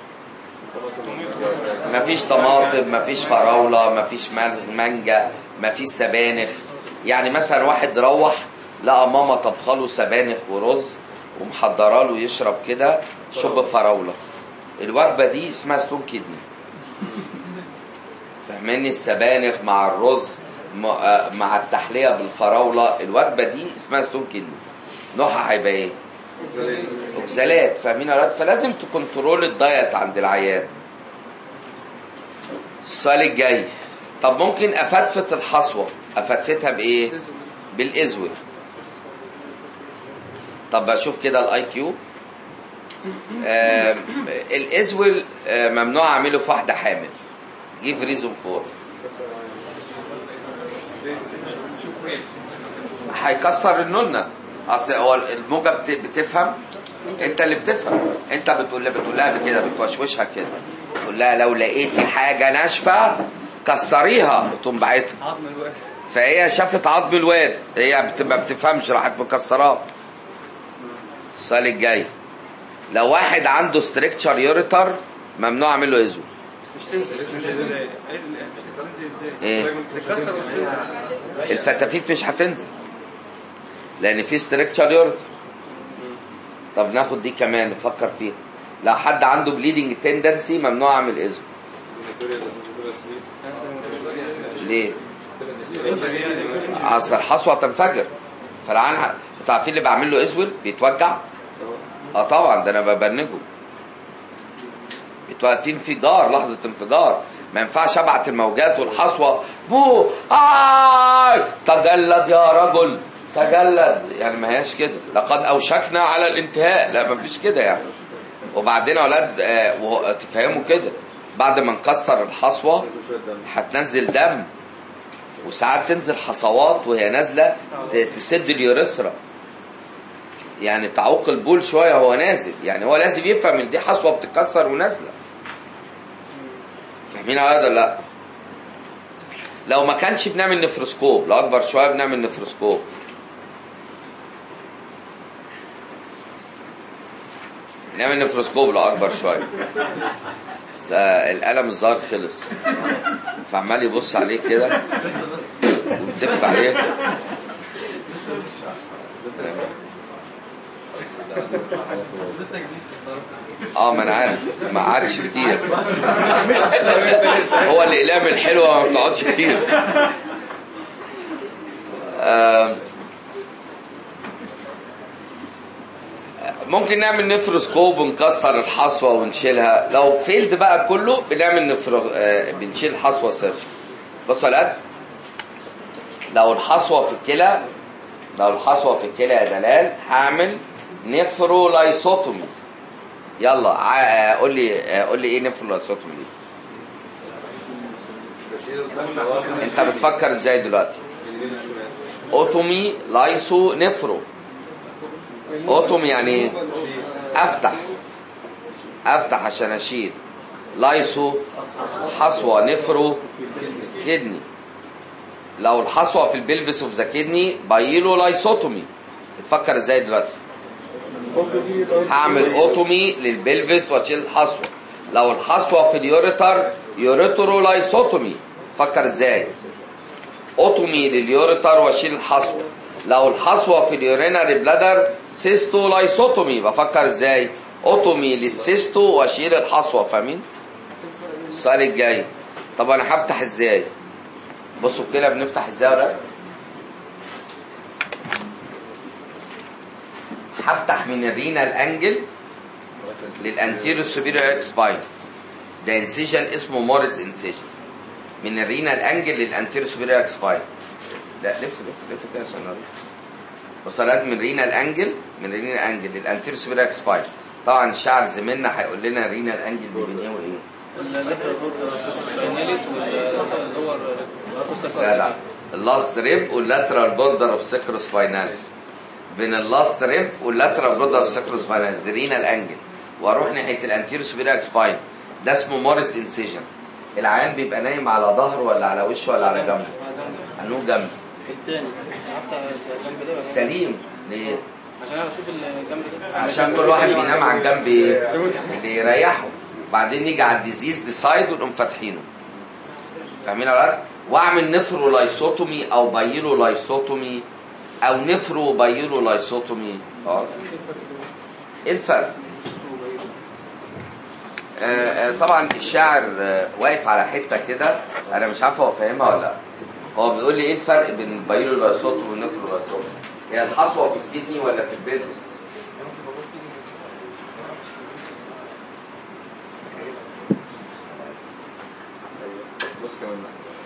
مفيش طماطم مفيش فراوله مفيش مان- مانجا مفيش سبانخ يعني مثلا واحد روح لقى ماما طبخه له سبانخ ورز ومحضره له يشرب كده شوب فراوله الوجبه دي اسمها ستون كدني فاهماني السبانخ مع الرز م- آه، مع التحليه بالفراوله الوجبه دي اسمها ستون كدني نوعها هيبقى ايه؟ اوكسالات فاهمين يا ولاد فلازم تكنترول الدايت عند العيان السؤال الجاي طب ممكن افتفت الحصوه افتفتها بايه بالازول طب بشوف كده الاي كيو الازول آه، ممنوع اعمله في واحده حامل جيف ريزون فور هيكسر النونه اصل هو الموجه بت- بتفهم انت اللي بتفهم انت بتقول لها بتقول لها كده بتوشوشها كده تقول لها لو لقيتي حاجه ناشفه كسريها تقوم باعتها عظم الوقت فهي شافت عظم الواد هي بت- ما بتفهمش راحت مكسراه السؤال الجاي لو واحد عنده ستريكتشر يوريتر ممنوع اعمل له ازول مش تنزل مش تنزل ازاي ايه اللي- مش تنزل ازاي ايه تتكسر ومش تنزل الفتافيت مش هتنزل لان في ستريكتشر يوريتر طب ناخد دي كمان نفكر فيها لو حد عنده بليدنج تندنسي ممنوع اعمل ازول ليه؟ اصل الحصوه تنفجر فالعيان ه- انتوا عارفين اللي بعمل له اسود بيتوجع؟ اه طبعا ده انا ببنجه بتبقى في انفجار لحظه انفجار ما ينفعش ابعت الموجات والحصوه بو آه تجلد يا رجل تجلد يعني ما هياش كده لقد اوشكنا على الانتهاء لا ما فيش كده يعني وبعدين يا اولاد آه، وهو- تفهموا كده بعد ما نكسر الحصوه هتنزل دم وساعات تنزل حصوات وهي نازله ت- تسد اليوريثرا يعني تعوق البول شويه وهو نازل يعني هو لازم يفهم ان دي حصوه بتتكسر ونازله فاهمين هذا ولا لا لو ما كانش بنعمل نفروسكوب لو اكبر شويه بنعمل نفروسكوب نعمل نفروسكوب لو اكبر شويه بس آه، القلم الظاهر خلص فعمال يبص عليه كده وبتف عليه اه ما انا عارف ما قعدش كتير هو الاقلام الحلوه ما بتقعدش كتير آم، ممكن نعمل نفروسكوب ونكسر الحصوه ونشيلها لو فيلد بقى كله بنعمل نفرو آه، بنشيل الحصوه سيرجري بص يا ولاد لو الحصوه في الكلى لو الحصوه في الكلى يا دلال هعمل نفرولايسوتومي يلا ع- آه، قول لي آه، قول لي ايه نفرولايسوتومي دي انت بتفكر ازاي دلوقتي اوتومي لايسو نفرو اوتوم يعني ايه افتح افتح عشان اشيل لايسو حصوه نفرو كدني لو الحصوه في البلفس اوف ذا كدني بايلو لايسوتومي بتفكر ازاي دلوقتي هعمل اوتومي للبلفس واشيل الحصوه لو الحصوه في اليوريتر يوريترو لايسوتومي فكر ازاي اوتومي لليوريتر واشيل الحصوه لو الحصوه في اليورينري بلادر سيستو لايسوتومي بفكر ازاي اوتومي للسيستو واشيل الحصوه فاهمين السؤال الجاي طب انا هفتح ازاي بصوا كده بنفتح ازاي ولا هفتح من الرينال انجل للانتيريو سوبيريور اكس باين ده انسيجن اسمه موريس انسيجن من الرينال انجل للانتيريو سوبيريور اكس باين لا لف لف لف كده عشان اوريك وصلات من رينال انجل من رينال انجل للانتيريو سوبيريور اكس باين طبعا الشاعر زميلنا هيقول لنا رينال انجل دي بين ايه وايه اللاترال فود سبايناليس واللور لا لا اللاست ريب واللاترال بوردر اوف سكروسبايناليس بين اللاست ريب واللاترال بوردر اوف سكروسبايناليس دي رينال انجل واروح ناحيه الانتيريو سوبيريور سباين ده اسمه موريس انسيجن العيان بيبقى نايم على ظهره ولا على وشه ولا على جنبه انه جنب التاني هفتح الجنب ده ولا- سليم ليه عشان انا اشوف الجنب ده عشان كل واحد بينام على الجنب ايه؟ اللي يريحه بعدين نيجي على الديزيز ديسايد ونقوم فاتحينه فاهمين يا ولاد؟ واعمل نفرو لايسوتومي او بايلو لايسوتومي او نفرو بايلو لايسوتومي اه ايه الفرق؟ آه آه طبعا الشاعر آه واقف على حته كده انا مش عارف هو فاهمها ولا لا هو بيقول لي ايه الفرق بين البايلو لايسوتومي والنفرو لايسوتومي؟ هي الحصوه في الكدني ولا في البلفس؟ بص كمان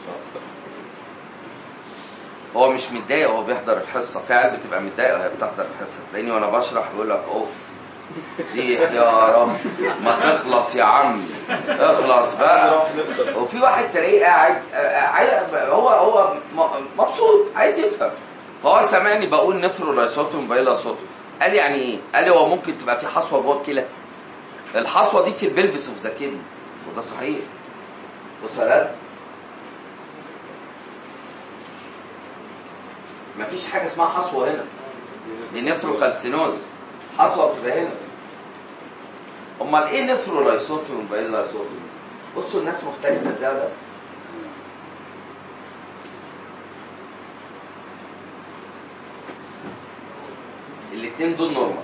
هو مش متضايق هو بيحضر الحصه في عيال بتبقى متضايقه وهي بتحضر الحصه تلاقيني وانا بشرح بيقول لك اوف دي يا رب ما تخلص يا عم اخلص بقى وفي واحد تلاقيه قاعد آه، عاي- هو هو م- مبسوط عايز يفهم فهو سمعني بقول نفرو لايسوتوم بايلا صوتوم قال لي يعني ايه؟ قال لي هو ممكن تبقى في حصوه جوه الكلى الحصوه دي في البلفس اوف ذا كدني وده صحيح وصلات مفيش حاجه اسمها حصوه هنا دي نفروكالسينوزس حصوه بتبقى هنا امال ايه نفرولايسوتوم باين لايسوتوم بصوا الناس مختلفه ازاي ده الاثنين دول نورمال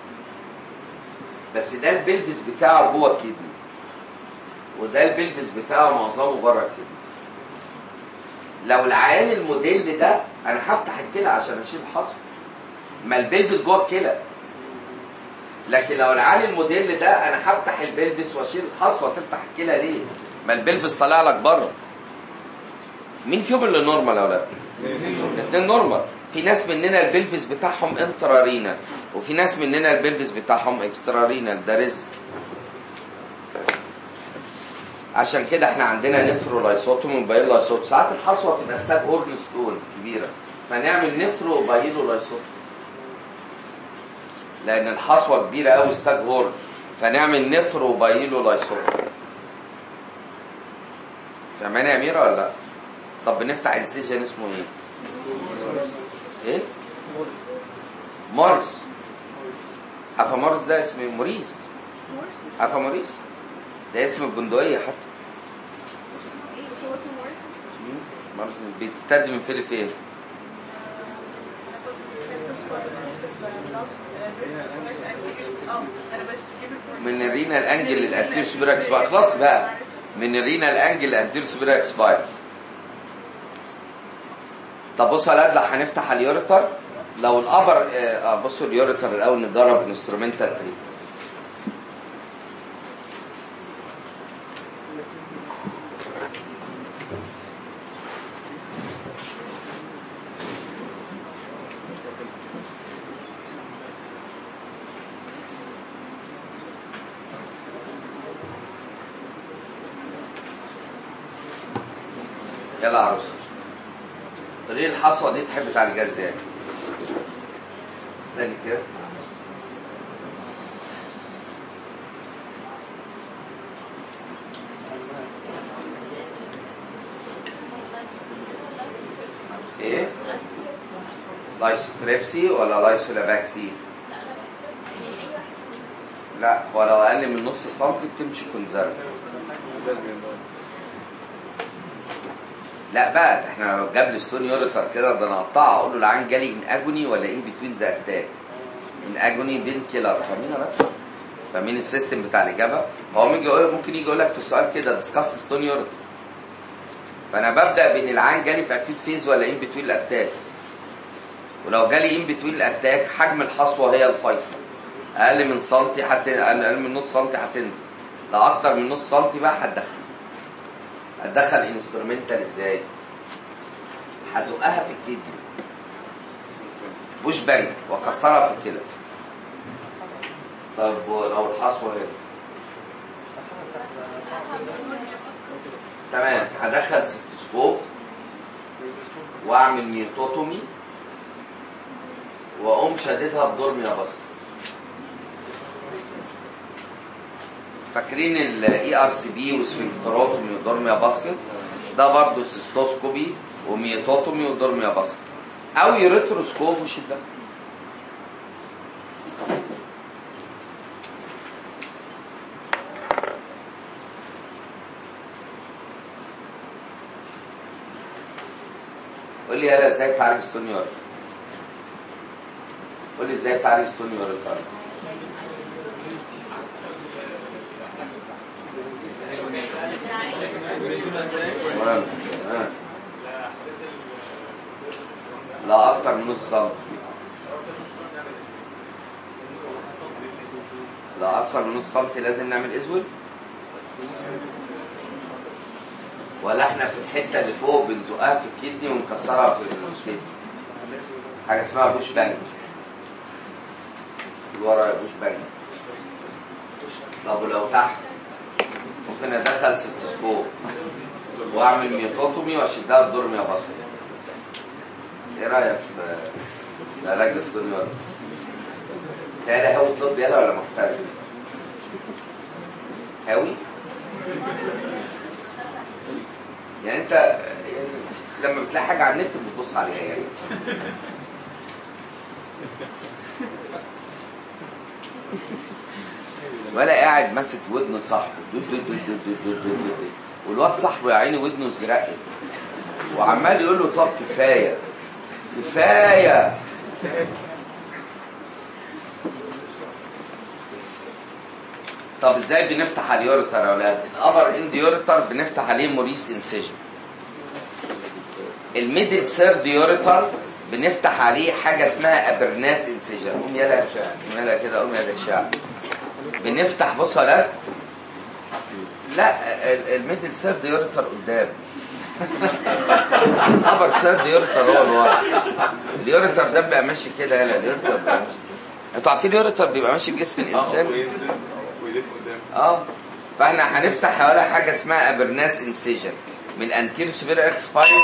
بس ده البلفس بتاعه جوه الكدني وده البلفس بتاعه معظمه بره الكدني لو العيان الموديل ده انا هفتح الكلى عشان اشيل الحصوه ما البلفس جوه الكلى لكن لو العيان الموديل ده انا هفتح البلفس واشيل الحصوه تفتح الكلى ليه ما البلفس طالع لك بره مين فيهم اللي نورمال يا ولاد الاثنين نورمال في ناس مننا البلفس بتاعهم انترارينال وفي ناس مننا البلفس بتاعهم اكسترارينال ده رزق عشان كده احنا عندنا نفرو لايسوتوم وبايلو لايسوتوم ساعات الحصوه بتبقى ستاج هورن ستون كبيره فنعمل نفرو وبايلو لايسوتوم لان الحصوه كبيره قوي ستاج هورن فنعمل نفرو وبايلو لايسوتوم فاهماني يا اميره ولا لا؟ طب بنفتح انسيجن اسمه ايه؟ ايه؟ موريس عارفه موريس ده اسم موريس عارفه موريس ده اسم البندقية حتى مم. مارس بيبتدي من فين لفين؟ من الرينا الانجل للانتير سوبراكس بقى خلاص بقى من الرينا الانجل للانتير سوبراكس باي طب بصوا على قد هنفتح اليوريتر لو الابر آه بصوا اليوريتر الاول نجرب انسترومنتال تريت يلا يا عروسه ليه الحصوه دي تحب تعالجها ازاي؟ استني كده لايسوتريبسي ولا لايسولاباكسي لا هو لو اقل من نص سنتي بتمشي كونزرف لا بقى ده احنا لو جاب لي ستون يوريتر كده ده انا اقطعه اقول له العين جالي ان اجوني ولا ان بتوين ذا اتاك ان اجوني بين كيلر فاهمين يا باشا فاهمين السيستم بتاع الاجابه هو ممكن يقول ممكن يجي يقول لك في السؤال كده ديسكاس ستون يوريتر فانا ببدا بين العين جالي في اكيوت فيز ولا ان بتوين الاتاك ولو جالي ان بتوين الاتاك حجم الحصوه هي الفيصل اقل من سنتي حتى اقل من نص سنتي هتنزل لو اكتر من نص سنتي بقى هتدخل هتدخل انسترومنتال ازاي هزقها في الكدني بوش بانج واكسرها في الكلى طب لو الحصوه هنا تمام هدخل سيستوسكوب واعمل ميوتوتومي واقوم شاددها بدورميا باسكت فاكرين الاي ار سي بي وسفنكتروتومي ودورميا باسكت ده برضه سيستوسكوبي وميوتوتومي ودورميا باسكت او يوريتروسكوب وشده قول لي يلا ازاي تعالج ستون يوريك قول لي ازاي تعالج ستون يوريك تمام. آه. لا اكتر من نص سم لا اكتر من نص سم لازم نعمل ازول ولا احنا في الحته اللي فوق بنزقها في الكدني ونكسرها في الكدني حاجه اسمها بوش بانج ورا بوش بانج طب ولو تحت ممكن ادخل ستوسكوب واعمل ميوتوتومي واشدها بدورميا بصر ايه رايك في في علاج الاستونيور تاني هاوي طب يلا ولا محترف هاوي يعني انت يعني لما بتلاقي حاجه على النت بتبص عليها يعني ولا قاعد ماسك ودن صاحبه دود دود دود دود دود دود دود دود. والواد صاحبه يا عيني ودنه ازرقت وعمال يقول له طب كفايه كفايه طب ازاي بنفتح على اليوريتر يا اولاد الابر اند يوريتر بنفتح عليه موريس انسيجن الميدل سيرد يوريتر بنفتح عليه حاجه اسمها ابرناس انسيجن قوم يلا يا شاعر قوم يلا كده قوم يلا يا شاعر بنفتح بص يا اولاد لا ال- الميدل سيرد يوريتر قدام الابر سيرد يوريتر هو اللي ورا اليوريتر ده بيبقى ماشي كده يلا اليوريتر بيبقى ماشي انتوا عارفين اليوريتر بيبقى ماشي في جسم الانسان وينزل ويلف قدام اه فاحنا هنفتح ولا حاجه اسمها ابرناس انسيجن من الانتير سوبر اكس سباين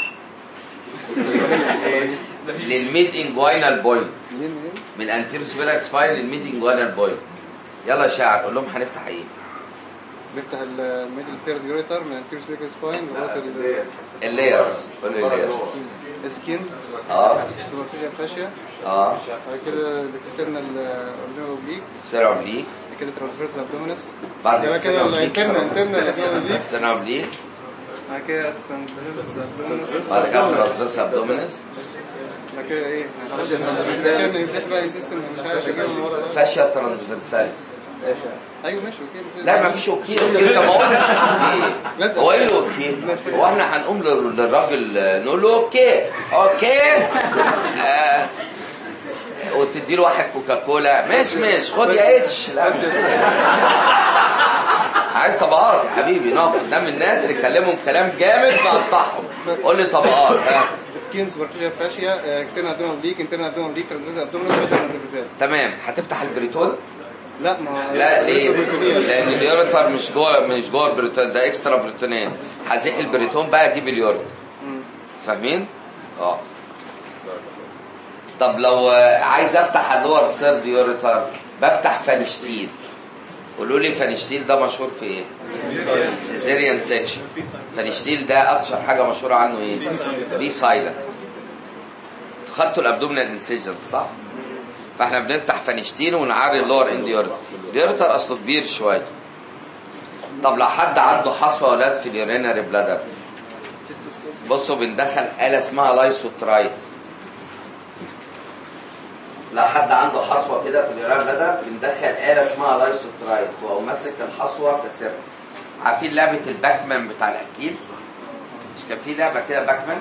للميد انجوينال بوينت من الانتير سوبر اكس سباين للميد انجوينال بوينت يلا يا شاعر قول لهم هنفتح ايه نفتح الميدل ثيرد يوريتر من الانتيريور سبيكر سباين لغايه اللايرز قول لي اللايرز السكين اه سوبرفيشال فاشيا اه بعد كده الاكسترنال اورجينال اوبليك سيرا اوبليك بعد كده ترانسفيرس ابدومينس بعد بعد كده الانترنال انترنال اورجينال اوبليك سيرا اوبليك بعد كده ترانسفيرس ابدومينس بعد كده ترانسفيرس ابدومينس بعد كده ايه كان يمسح بقى سيستم مش عارف يجيب من ورا بقى. فاشيا ترانسفيرسالي ايوه ماشي اوكي لا ما فيش اوكي اوكي انت ما قلتش اوكي لازم. هو ايه اللي اوكي هو احنا هنقوم لل- للراجل آه، نقول له اوكي اوكي آه وتدي له واحد كوكاكولا ماشي ماشي خد يا اتش لا عايز طبقات يا حبيبي نقف قدام الناس نكلمهم كلام جامد نقطعهم قول لي طبقات ها سكين سوبرفيشال فاشيا اكسترنال ابدومينال اوبليك انترنال ابدومينال اوبليك ترانسفيرس ابدومينس فاشيا ترانسفيرسال تمام هتفتح البريتون لا ما لا ليه؟ لان اليوريتر مش جوه مش جوه البريتون ده اكسترا بريتونين هزيح البريتون بقى اجيب اليوريتر مم. فاهمين؟ اه طب لو آه، عايز افتح اللور سيرد يوريتر بفتح فانشتيل قولوا لي فانشتيل ده مشهور في ايه؟ سيزيريان سيكشن فانشتيل ده اكتر حاجه مشهوره عنه ايه؟ بي سايلنت خدتوا الابدومينال انسيجن صح فاحنا بنفتح فانشتين ونعري اللور اند يوريتر اليوريتر اصله كبير شويه طب لو حد عنده حصوه اولاد في اليورينري بلادر بصوا بندخل آلة اسمها لايسوترايد لو حد عنده حصوه كده في اليورينري بلادر بندخل آلة اسمها لايسوترايد واقوم ماسك الحصوه كسرها عارفين لعبه الباكمان بتاع الاكيل مش كان في لعبه كده باكمان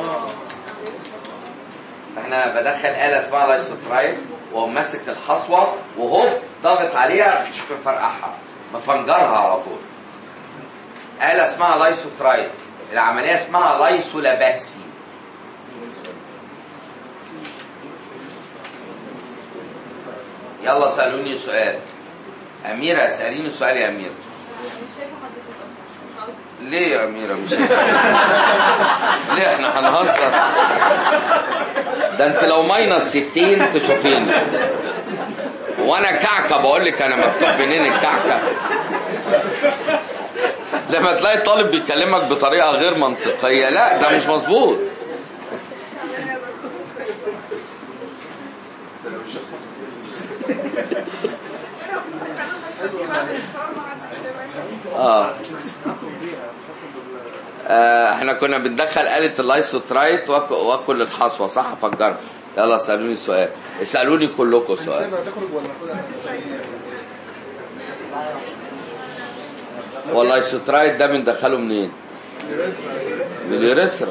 فاحنا بدخل آلة اسمها لايسوترايد واقوم ماسك الحصوه وهوب ضاغط عليها مش مفرقعها مفنجرها على طول آلة اسمها لايسوترايد العملية اسمها لايسولاباكسي يلا سألوني سؤال أميرة اسأليني سؤال يا أميرة ليه يا أميرة مش شايفة؟ ليه احنا هنهزر ده انت لو ماينس 60 تشوفيني وانا كعكة بقول لك انا مفتوح منين الكعكة لما تلاقي طالب بيكلمك بطريقة غير منطقية لا ده مش مظبوط اه آه، احنا كنا بندخل آلة اللايسوترايت وأك- واكل الحصوة صح افجرها يلا اسألوني سؤال اسألوني كلكم سؤال هنسيبها تخرج ولا ناخدها واللايسوترايت ده بندخله منين؟ من اليوريثرا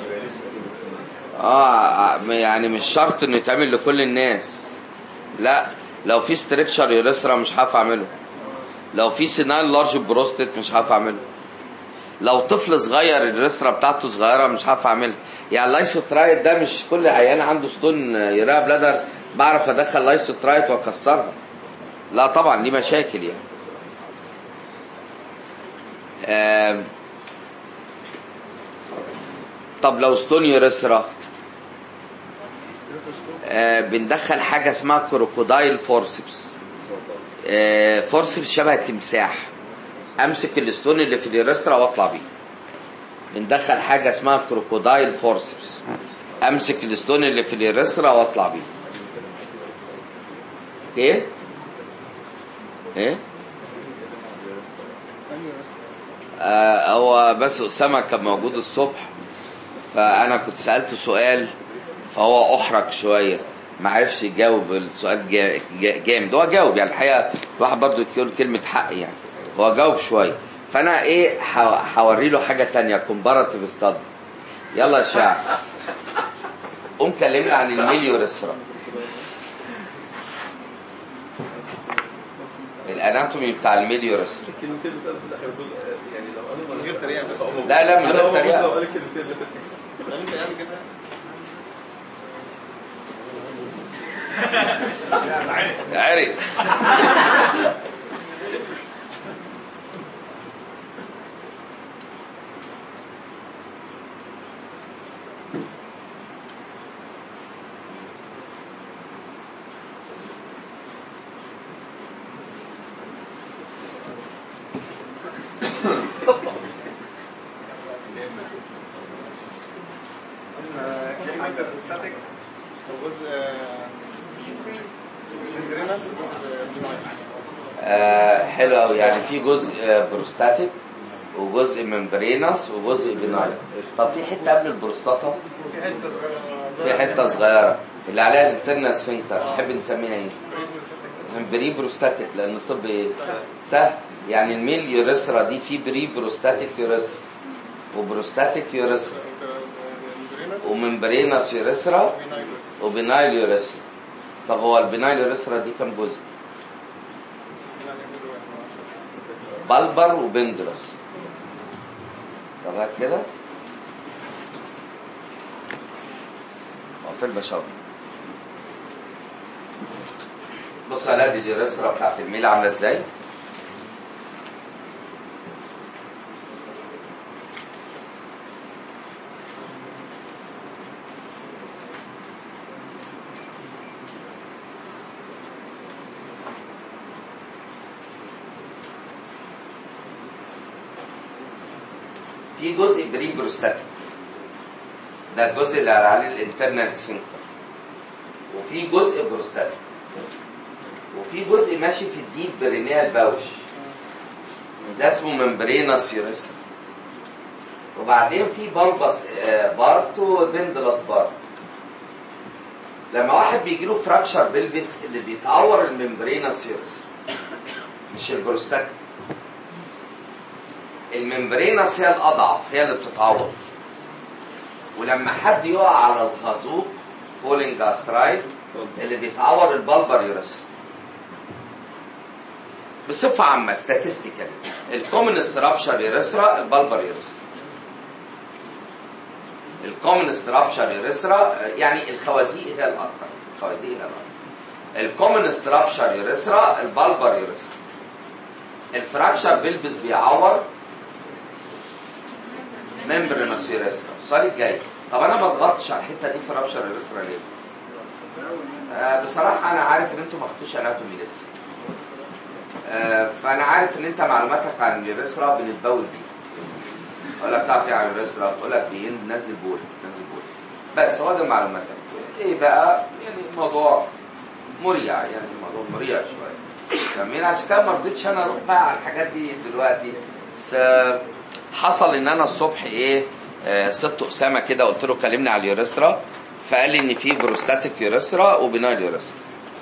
اه يعني مش شرط انه يتعمل لكل الناس لا لو في ستريكشر يوريثرا مش هعرف اعمله لو في سينال لارج بروستيت مش هعرف اعمله لو طفل صغير الرسرة بتاعته صغيرة مش هعرف اعملها يعني اللايسوترايت ده مش كل عيان عنده ستون يراها بلادر بعرف ادخل لايسوترايت واكسرها لا طبعا دي مشاكل يعني آم، طب لو ستون يوريثرا آه، بندخل حاجة اسمها كروكودايل فورسبس آه، فورسبس شبه التمساح امسك الستون اللي في اليوريثرا واطلع بيه بندخل حاجة اسمها كروكودايل فورسبس امسك الستون اللي في اليوريثرا واطلع بيه ايه ايه آه هو بس أسامة كان موجود الصبح فأنا كنت سألته سؤال فهو أحرج شوية ما عرفش يجاوب السؤال جا- جا- جامد هو جاوب يعني الحقيقة الواحد برضه يقول كلمة حق يعني هو جاوب شوية فأنا إيه ح- هوري له حاجة تانية كومباراتيف ستادي يلا يا شاعر قوم كلمنا عن الميليوريثرا الاناتومي بتاع الميليوريثرا الكلمتين اللي اتقالوا في الاخر دول يعني لو قالوا من غير تريقة بس. لا لا من انا غير اول تريقة. لو قال الكلمتين اللي فاتوا طب انت يعني كده عرق في جزء ستاتيك وجزء ممبرينس وجزء بناين آه حلو قوي يعني في جزء آه، بروستاتيك وجزء ممبرينس وجزء بناين طب في حته قبل البروستاتا في حته صغيره في حته صغيره اللي عليها الانترنال سفنكتر تحب نسميها ايه؟ بري بروستاتيك لان الطب ايه؟ سهل يعني الميل يوريثرا دي في بري بروستاتيك يوريثرا وبروستاتيك يوريثرا ممبرينس وممبرينس يوريثرا وبنايل يوريثرا طب هو البنايل يوريثرا دي كام جزء؟ بلبر وبندرس طب هات كده هو في البشاور بص على دي اليوريثرا بتاعت الميل عامله ازاي في جزء بري بروستاتيك ده الجزء اللي عليه الانترنال سفنكتر وفي جزء بروستاتيك وفي جزء ماشي في الديب برينيال باوش ده اسمه ممبرينس يوريثرا وبعدين في بلبس آه، بارت وبندلس بارت لما واحد بيجي له فراكشر بلفيس اللي بيتعور الممبرينس يوريثرا مش البروستاتيك الممبرينس هي الاضعف هي اللي بتتعور ولما حد يقع على الخازوق فولينج استرايد اللي بيتعور البلبر يوريثرا بصفة عامة ستاتستيكالي الكومن سترابشر يوريثرا البلبر يوريثرا الكومن سترابشر يوريثرا يعني الخوازيق هي الاكثر الخوازيق هي الاكثر الكومن سترابشر يوريثرا البلبر يوريثرا الفراكشر بيلفس بيعور ممبرينس يوريثرا السؤال الجاي طب انا ما ضغطتش على الحته دي في رابشر يوريثرا ليه؟ آه بصراحه انا عارف ان انتوا ما خدتوش اناتومي لسه آه فانا عارف ان انت معلوماتك عن اليوريثرا بنتبول بيها اقول لك تعرف ايه عن اليوريثرا اقول لك بينزل بول نزل بول بس هو ده معلوماتك ايه بقى يعني الموضوع مريع يعني الموضوع مريع شويه فاهمين عشان كده ما رضيتش انا اروح بقى على الحاجات دي دلوقتي بس آه، حصل ان انا الصبح ايه آه، سبت اسامه كده قلت له كلمني على اليوريثرا فقال لي ان في بروستاتيك يوريثرا وبنايل يوريثرا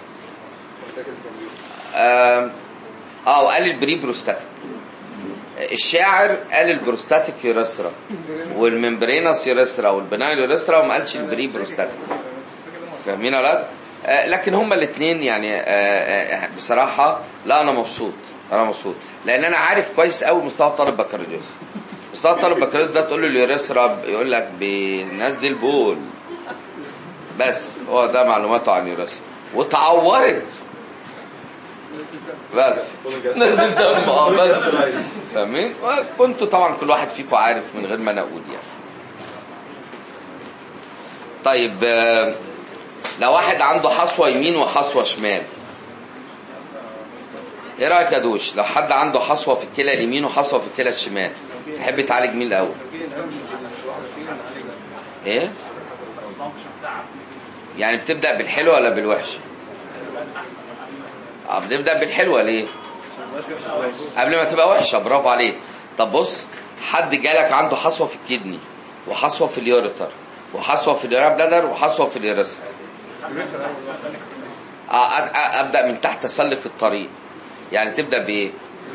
آم، اه وقال البري بروستاتيك الشاعر قال البروستاتيك يوريثرا والممبرينس يوريثرا والبنايل يوريثرا وما قالش البري بروستاتيك فاهمين ولا لا؟ آه لكن هما الاثنين يعني آه آه بصراحه لا انا مبسوط انا مبسوط لان انا عارف كويس قوي مستوى طالب بكالوريوس مستوى طالب بكالوريوس ده تقول له اليوريثرا يقول لك بينزل بول بس هو ده معلوماته عن اليوريثرا وتعورت بس نزل دم اه بس فاهمين وكنتوا طبعا كل واحد فيكم عارف من غير ما انا اقول يعني طيب آه، لو واحد عنده حصوه يمين وحصوه شمال ايه رايك يا دوش لو حد عنده حصوه في الكلى اليمين وحصوه في الكلى الشمال تحب تعالج مين الاول ايه يعني بتبدا بالحلوه ولا بالوحشه اه بنبدا بالحلوه ليه قبل ما تبقى وحشه برافو عليك طب بص حد جالك عنده حصوه في الكدني وحصوه في اليوريتر وحصوه في اليوريا بلادر وحصوه في اليوريثرا اه أ- أ- ابدا من تحت اسلك الطريق يعني تبدا بايه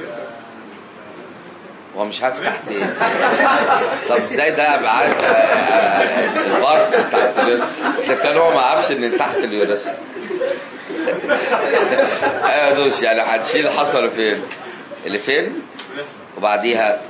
هو مش عارف تحت ايه طب ازاي ده ابقى عارف آه، آه، البارس بتاعت اليوريثرا بس كان هو ما عارفش ان تحت اليوريثرا ايوه يا دوش يعني هتشيل الحصى اللي فين اللي فين وبعديها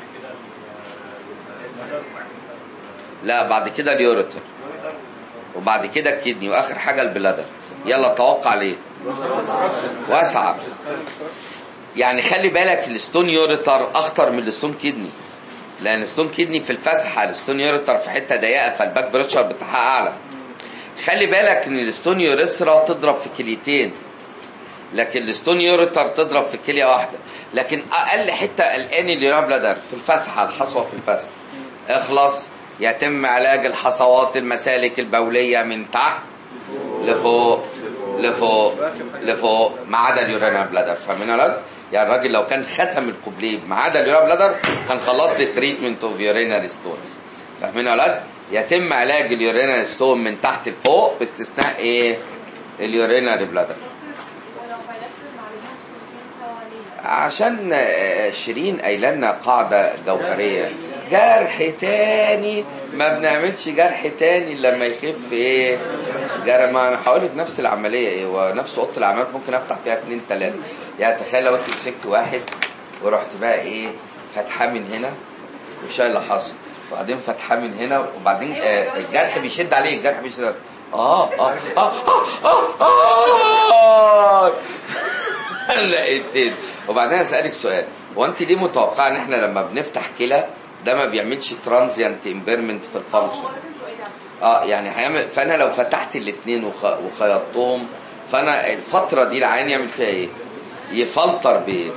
لا بعد كده اليوريتر وبعد كده الكدني واخر حاجه البلادر يلا توقع ليه واسعر يعني خلي بالك الستون يوريتر اخطر من الستون كدني لان الستون كدني في الفسحه الستون يوريتر في حته ضيقه فالباك بريشر بتاعها اعلى خلي بالك ان الستون يوريثرا تضرب في كليتين لكن الستون يوريتر تضرب في كليه واحده لكن اقل حته قلقاني اليوريا بلادر في الفسحه الحصوه في الفسحه اخلص يتم علاج الحصوات المسالك البوليه من تحت لفوق لفوق لفوق ما عدا اليورينا بلادر فاهمين يا ولاد؟ يعني الراجل لو كان ختم الكوبليه ما عدا اليورينا بلادر كان خلص لي تريتمنت اوف يوريناري ستونز فاهمين يا ولاد؟ يتم علاج اليوريناري ستون من تحت لفوق باستثناء ايه؟ اليوريناري بلادر ولو بلغت المعلومات صورتين سوا ليه؟ عشان آه، شيرين قايله لنا قاعده جوهريه جرح تاني ما بنعملش جرح تاني إلا لما يخف ايه جرح ما انا هقول لك نفس العمليه ايه ونفس اوضه العمليات ممكن افتح فيها اتنين تلاته يعني تخيل لو انت مسكت واحد ورحت بقى ايه فتحاه من هنا وشايل اللي حصل وبعدين فتحاه من هنا وبعدين آه الجرح بيشد عليه الجرح بيشد عليه. اه اه اه اه اه, آه. لقيت وبعدين اسالك سؤال هو انت ليه متوقعه ان احنا لما بنفتح كلى ده ما بيعملش ترانزيانت امبيرمنت في الفانكشن هو ده كان سؤالي على فكرة. اه يعني هيعمل فانا لو فتحت الاثنين وخ... وخيطتهم فانا الفتره دي العين يعمل فيها ايه؟ يفلتر بايه؟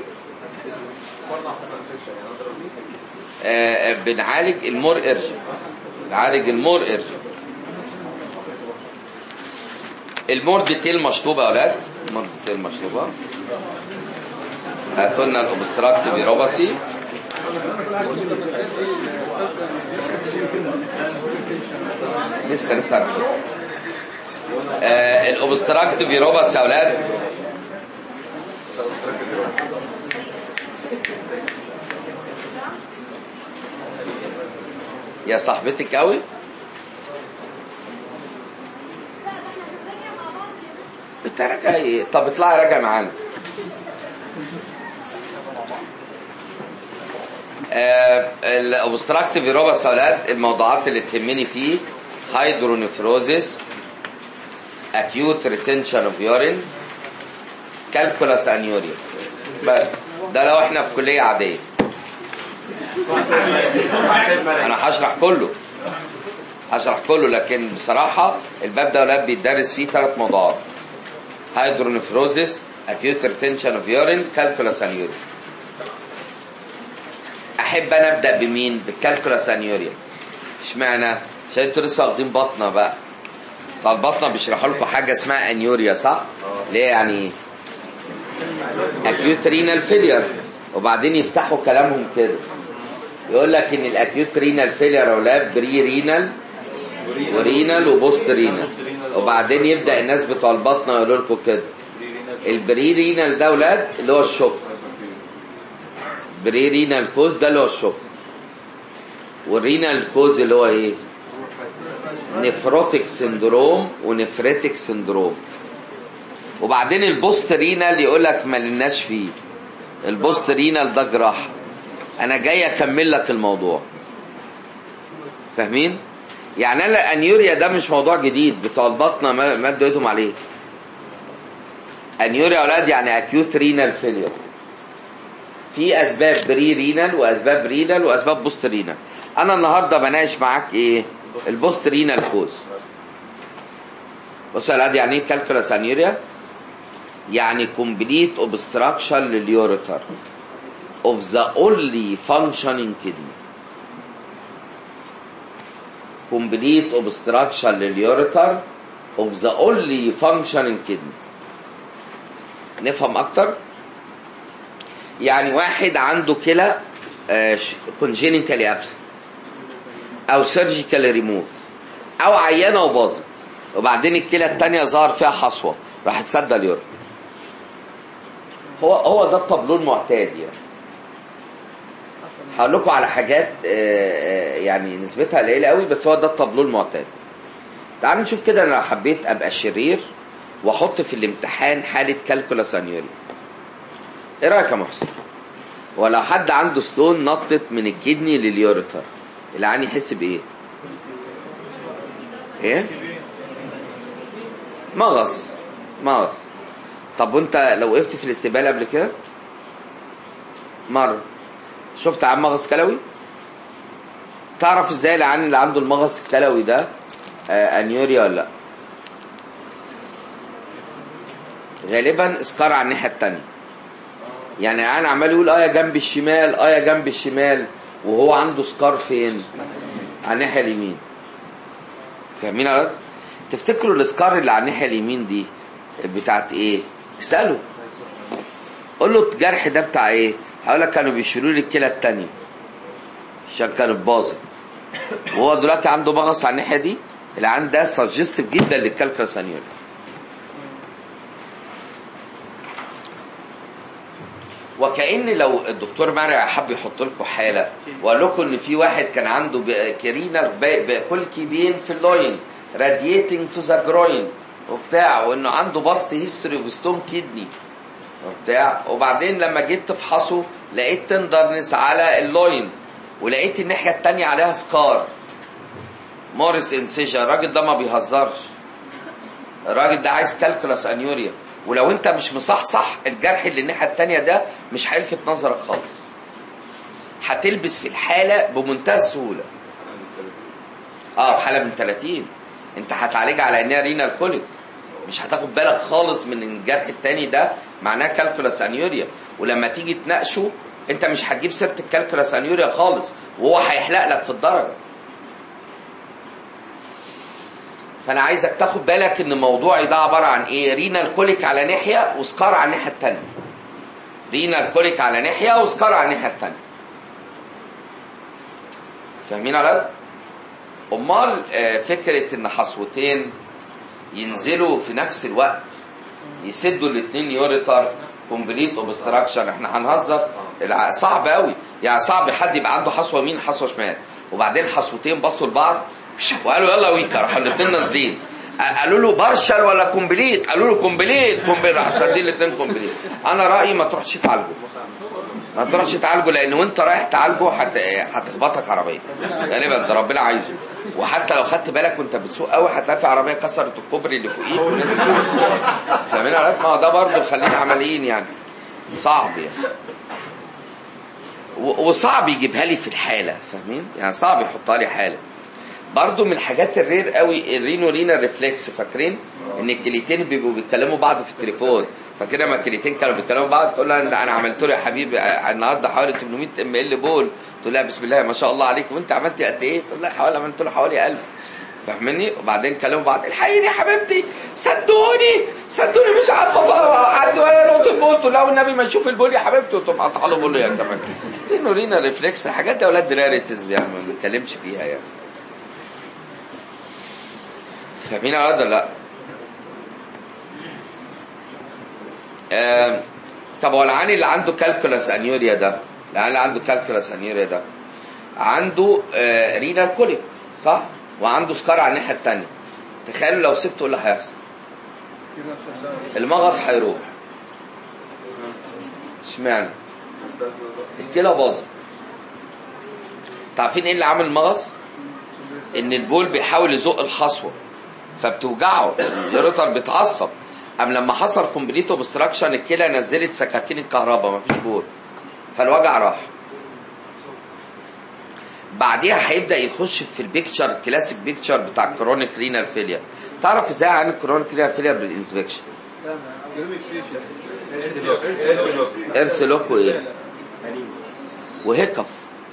آه آه، بنعالج المور ارجن بنعالج المور ارجن المور ديتيل مشطوبه يا اولاد المور ديتيل مشطوبه هاتوا لنا الاوبستراكتيف يوروباسي لسه لسه هنشوف. آه الاوبستراكتيف يوروباسي يا اولاد يا صاحبتك قوي انت راجع ايه طب اطلعي راجع معانا الاوبستراكتيف يوروباس يا اولاد الموضوعات اللي تهمني فيه هايدرونيفروزيس acute retention of urine calculus انيوريا بس ده لو احنا في كليه عاديه انا هشرح كله هشرح كله لكن بصراحه الباب ده ولاد بيتدرس فيه ثلاث موضوعات هايدرونيفروزيس acute retention of urine calculus انيوريا احب انا ابدا بمين بالكالكولاس انيوريا اشمعنى عشان انتوا لسه واخدين بطنه بقى بتاع البطنه بيشرحوا لكم حاجه اسمها انيوريا صح ليه يعني اكيوت رينال فيلير وبعدين يفتحوا كلامهم كده يقول لك ان الاكيوت رينال فيلير اولاد بري رينال ورينال وبوست رينال وبعدين يبدا الناس بتوع البطنه يقولوا لكم كده البري رينال ده اولاد اللي هو الشوك بري رينال كوز ده اللي هو الشوك والرينال كوز اللي هو ايه نفروتيك سندروم ونفريتك سندروم وبعدين البوست رينال يقول لك ما لناش فيه البوست رينال ده جراحه انا جاي اكمل لك الموضوع فاهمين يعني انا الانيوريا ده مش موضوع جديد بتوع البطنه ما ما ادوا ايدهم عليه انيوريا يا اولاد يعني اكيوت رينال فيلير في اسباب بري رينال واسباب رينال واسباب بوست رينال انا النهارده بناقش معاك ايه البوست رينال كوز بص يا اولاد يعني ايه كالكولاس انيوريا يعني كومبليت اوبستراكشن لليوريتر of the only functioning kidney complete obstruction لليوريتر of the only functioning kidney نفهم اكتر يعني واحد عنده كلى كونجينيتالي ابسنت او سيرجيكال ريموف او عيانه وباظت وبعدين الكلى الثانيه ظهر فيها حصوه راحت سد اليورين هو هو ده الطابلون المعتاد يعني هقول لكم على حاجات آه، آه، يعني نسبتها قليله قوي بس هو ده الطابلون المعتاد تعالوا نشوف كده انا لو حبيت ابقى شرير واحط في الامتحان حاله كالكولاس انيوري ايه رايك يا محسن ولو حد عنده ستون نطت من الكدني لليوريتر العين يحس بايه ايه مغص مغص طب وانت لو وقفت في الاستقبال قبل كده مره شفت عم مغص كلوي تعرف ازاي العيان اللي عنده المغص الكلوي ده آه انيوريا ولا لا غالبا اسكار على الناحيه التانية يعني العيان عمال يقول اه يا جنب الشمال اه يا جنب الشمال وهو عنده سكار فين على الناحيه اليمين فاهمين يا ولاد تفتكروا السكار اللي على الناحيه اليمين دي بتاعت ايه اساله قول له الجرح ده بتاع ايه هقول لك كانوا بيشيلوا لي الكلى التانية عشان كانت باظت وهو دلوقتي عنده مغص على الناحيه دي العيان ده سجستيف جدا للكالكولاس انيوري وكأن لو الدكتور مرعي حب يحط لكم حاله وقال لكم ان في واحد كان عنده ب- كرينال ب- بكل كيبين في اللوين راديتنج تو ذا جروين وبتاع وانه عنده باست هيستوري اوف ستون كيدني وبتاع وبعدين لما جيت تفحصه لقيت تندرنس على اللوين ولقيت الناحيه التانية عليها سكار مورس انسيجن الراجل ده ما بيهزرش الراجل ده عايز كالكولاس انيوريا ولو انت مش مصحصح الجرح اللي الناحيه التانية ده مش هيلفت نظرك خالص هتلبس في الحاله بمنتهى السهوله اه حاله من 30 انت هتعالجها على انها رينال كوليك مش هتاخد بالك خالص من الجرح التاني ده معناه كالكولاس انيوريا ولما تيجي تناقشه انت مش هتجيب سيره الكالكولاس انيوريا خالص وهو هيحلق لك في الدرجه فانا عايزك تاخد بالك ان موضوعي ده عباره عن ايه رينال كوليك على ناحيه وسكار على الناحيه الثانيه رينال كوليك على ناحيه وسكار على الناحيه الثانيه فاهمين على قد؟ امال آه، فكره ان حصوتين ينزلوا في نفس الوقت يسدوا الاثنين يوريتر كومبليت اوبستراكشن احنا هنهزر الع- صعب قوي يعني صعب حد يبقى عنده حصوه يمين حصوه شمال وبعدين حصوتين بصوا لبعض وقالوا يلا ويكا راحوا الاثنين نازلين ق- قالوا له بارشل ولا كومبليت قالوا له كومبليت كومبليت راحوا سادين الاثنين كومبليت انا رايي ما تروحش تعالجه ما تروحش تعالجه لان وانت رايح تعالجه هت- هتخبطك عربيه غالبا ده ربنا عايزه وحتى لو خدت بالك وانت بتسوق قوي هتلاقي في عربيه كسرت الكوبري اللي فوقيك ونزلت فاهمين على ما هو ده برضه خلينا عمليين يعني صعب يعني و- وصعب يجيبها لي في الحاله فاهمين يعني صعب يحطها لي حاله برضه من الحاجات الرير قوي الرينو رينا ريفلكس فاكرين ان الكليتين بيبقوا بيتكلموا بعض في التليفون فاكر لما الكليتين كانوا بيتكلموا بعض تقول لها انا عملت له يا حبيبي آه، النهارده حوالي 800 ام ال بول تقول لها بسم الله ما شاء الله عليك وانت عملتي قد ايه تقول لها حوالي عملت له حوالي 1000 فاهمني وبعدين كلموا بعض الحقيني يا حبيبتي صدقوني صدقوني مش عارفه عندي ولا نقطه بول تقول لها والنبي ما نشوف البول يا حبيبتي وتقوم قاطعه له بول يا كمان رينو رينا ريفلكس حاجات دي اولاد راريتيز يعني ما بنتكلمش فيها يعني فاهمين على ولا لا؟ آم، طب هو العيان اللي عنده كالكولاس انيوريا ده العيان اللي عنده كالكولاس انيوريا ده عنده آه رينال كوليك صح؟ وعنده سكار على الناحيه الثانيه تخيلوا لو سبته ايه اللي هيحصل؟ المغص هيروح اشمعنى؟ الكلى باظت تعرفين ايه اللي عامل المغص؟ ان البول بيحاول يزق الحصوه فبتوجعه اليوريتر بيتعصب ام لما حصل كومبليت اوبستراكشن الكلى نزلت سكاكين الكهرباء مفيش بول فالوجع راح بعديها هيبدا يخش في البيكتشر الكلاسيك بيكتشر بتاع الكرونيك رينال فيلير تعرف ازاي عن الكرونيك رينال فيلير بالانسبكشن ارث لوك وايه وهيكف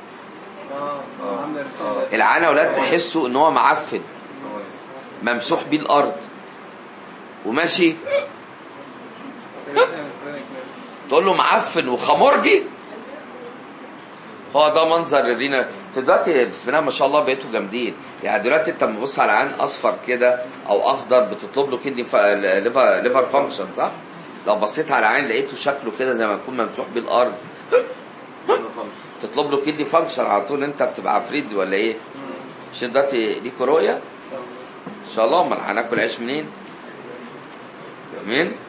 العانه اولاد تحسوا ان هو معفن ممسوح بيه الارض وماشي تقول له معفن وخمرجي هو ده منظر الرينا دلوقتي بسم الله ما شاء الله بقيتوا جامدين يعني دلوقتي انت لما تبص على عين اصفر كده او اخضر بتطلب له كدني ف... ليفر ليفر فانكشن صح؟ لو بصيت على عين لقيته شكله كده زي ما يكون ممسوح بيه الارض تطلب له كدني فانكشن على طول انت بتبقى عفريت ولا ايه؟ مش دلوقتي ليكوا رؤيه؟ ان شاء الله امال هناكل عيش منين؟ مين؟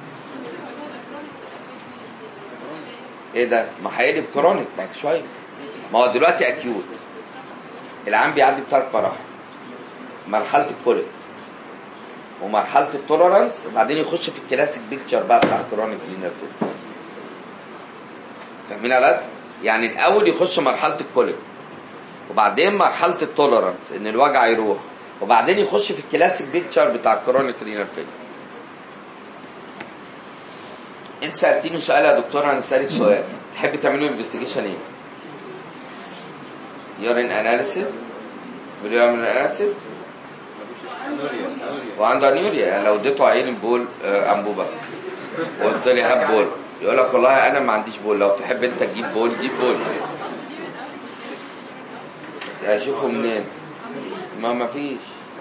ايه ده؟ ما هيقلب كرونيك بعد شويه ما هو دلوقتي اكيوت العام بيعدي بثلاث مراحل مرحله الكوليك ومرحله التولرانس وبعدين يخش في الكلاسيك بيكتشر بقى بتاع الكرونيك رينال فيلر فاهمين يا ولاد؟ يعني الاول يخش مرحله الكوليك وبعدين مرحله التولرانس ان الوجع يروح وبعدين يخش في الكلاسيك بيكتشر بتاع الكرونيك رينال فيلر انت سالتيني سؤال يا دكتور انا اسالك سؤال تحب تعملوا انفستيجيشن ايه؟ يورين اناليسيس باليورين اناليسيس وعنده انيوريا يعني لو اديته عين بول آه، انبوبه وقلت لي هات بول يقول لك والله انا ما عنديش بول لو تحب انت تجيب بول جيب بول هشوفه منين ما ما فيش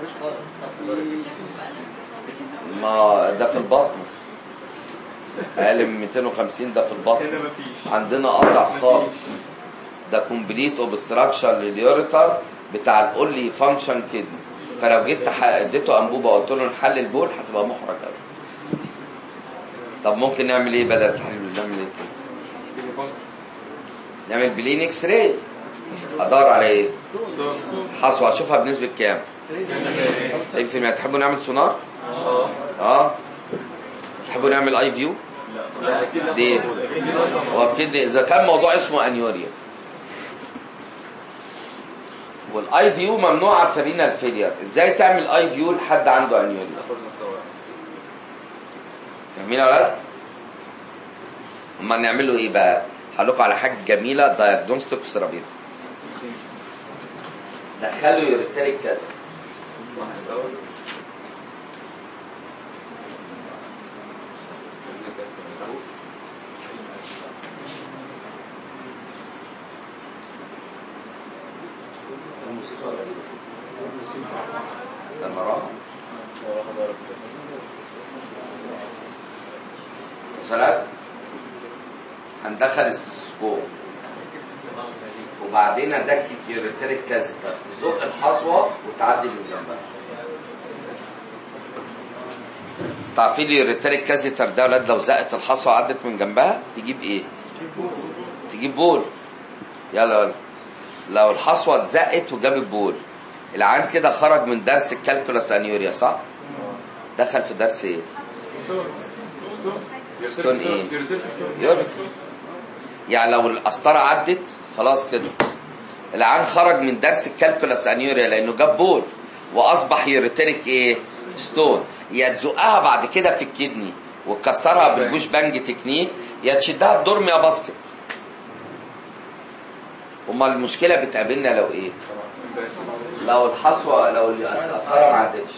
ما ده في البطن اقل من 250 ده في البطن هنا مفيش عندنا قطع خالص ده كومبليت اوبستراكشن لليوريتر بتاع الاونلي فانكشن كدني فلو جبت ح- اديته انبوبه وقلت له نحلل البول هتبقى محرج قوي طب ممكن نعمل ايه بدل التحليل نعمل ايه تاني؟ نعمل بلين اكس راي ادور على ايه حصوه اشوفها بنسبه كام 90% تحبوا نعمل سونار اه اه تحبوا نعمل اي فيو لا اكيد دي هو كده اذا كان موضوع اسمه انيوريا والاي فيو ممنوعه في رينال فيلير ازاي تعمل اي فيو لحد عنده انيوريا فاهمين يا ولاد امال نعمل له ايه بقى هقول لكم على حاجه جميله دايجنوستيك ثيرابيوتيك دخله يوريتريك كذا موسيقى غريبة لما راح وصلت هندخل السكوب وبعدين ادكك يوريتريك كازيتر تزق الحصوه وتعدي من جنبها تعرفين اليوريتريك كازيتر ده ولاد لو زقت الحصوه عدت من جنبها تجيب ايه؟ تجيب بول يلا يلا لو الحصوه اتزقت وجابت بول العيان كده خرج من درس الكالكولاس انيوريا صح؟ دخل في درس ايه؟ ستون ايه؟ يوريتريك يعني لو القسطره عدت خلاص كده العيان خرج من درس الكالكولاس انيوريا لانه جاب بول واصبح يوريتريك ايه؟ ستون يا تزقها بعد كده في الكدني وتكسرها بالجوش بانج تكنيك يا تشدها بدورم يا باسكت امال المشكله بتقابلنا لو ايه؟ لو الحصوه لو القسطره ما عدتش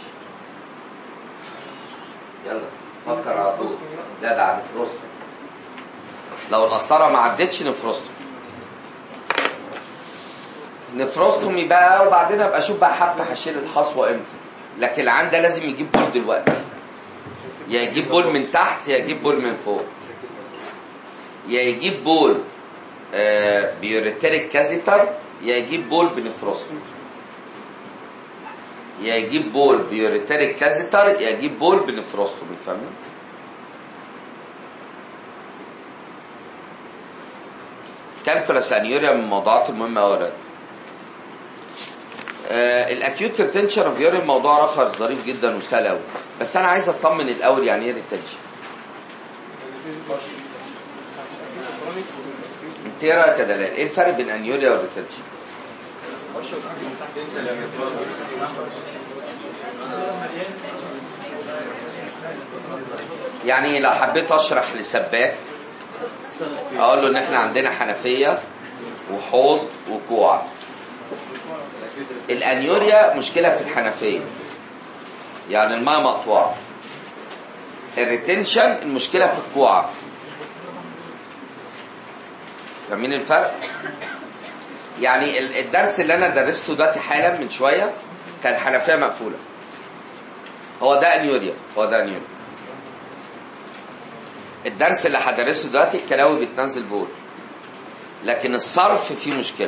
يلا فكر على طول لا ده عن فروستو لو القسطره ما عدتش نفروستو نفروستومي بقى وبعدين ابقى اشوف بقى هفتح اشيل الحصوه امتى لكن العين ده لازم يجيب بول دلوقتي يا يجيب بول من تحت يا يجيب بول من فوق يا يجيب بول آه بيوريتريك كازيتر يا يجيب بول بنفروستومي يا يجيب بول بيوريتريك كازيتر يا يجيب بول بنفروستومي فاهمين؟ كالكولاس انيوريا من الموضوعات المهمه يا ولاد آه الاكيوت ريتنشن اوف يورين موضوع اخر ظريف جدا وسهل قوي بس انا عايز اطمن الاول يعني ايه ريتنشن انت ايه رايك يا دلال ايه الفرق بين انيوريا والريتنشن يعني لو حبيت اشرح لسباك اقول له ان احنا عندنا حنفيه وحوض وكوع الانيوريا مشكله في الحنفيه يعني الماء مقطوعه الريتنشن المشكله في الكوع فاهمين الفرق يعني ال- الدرس اللي انا درسته دلوقتي حالا من شويه كان الحنفيه مقفوله هو ده انيوريا هو ده انيوريا الدرس اللي هدرسه دلوقتي الكلاوي بتنزل بول لكن الصرف فيه مشكله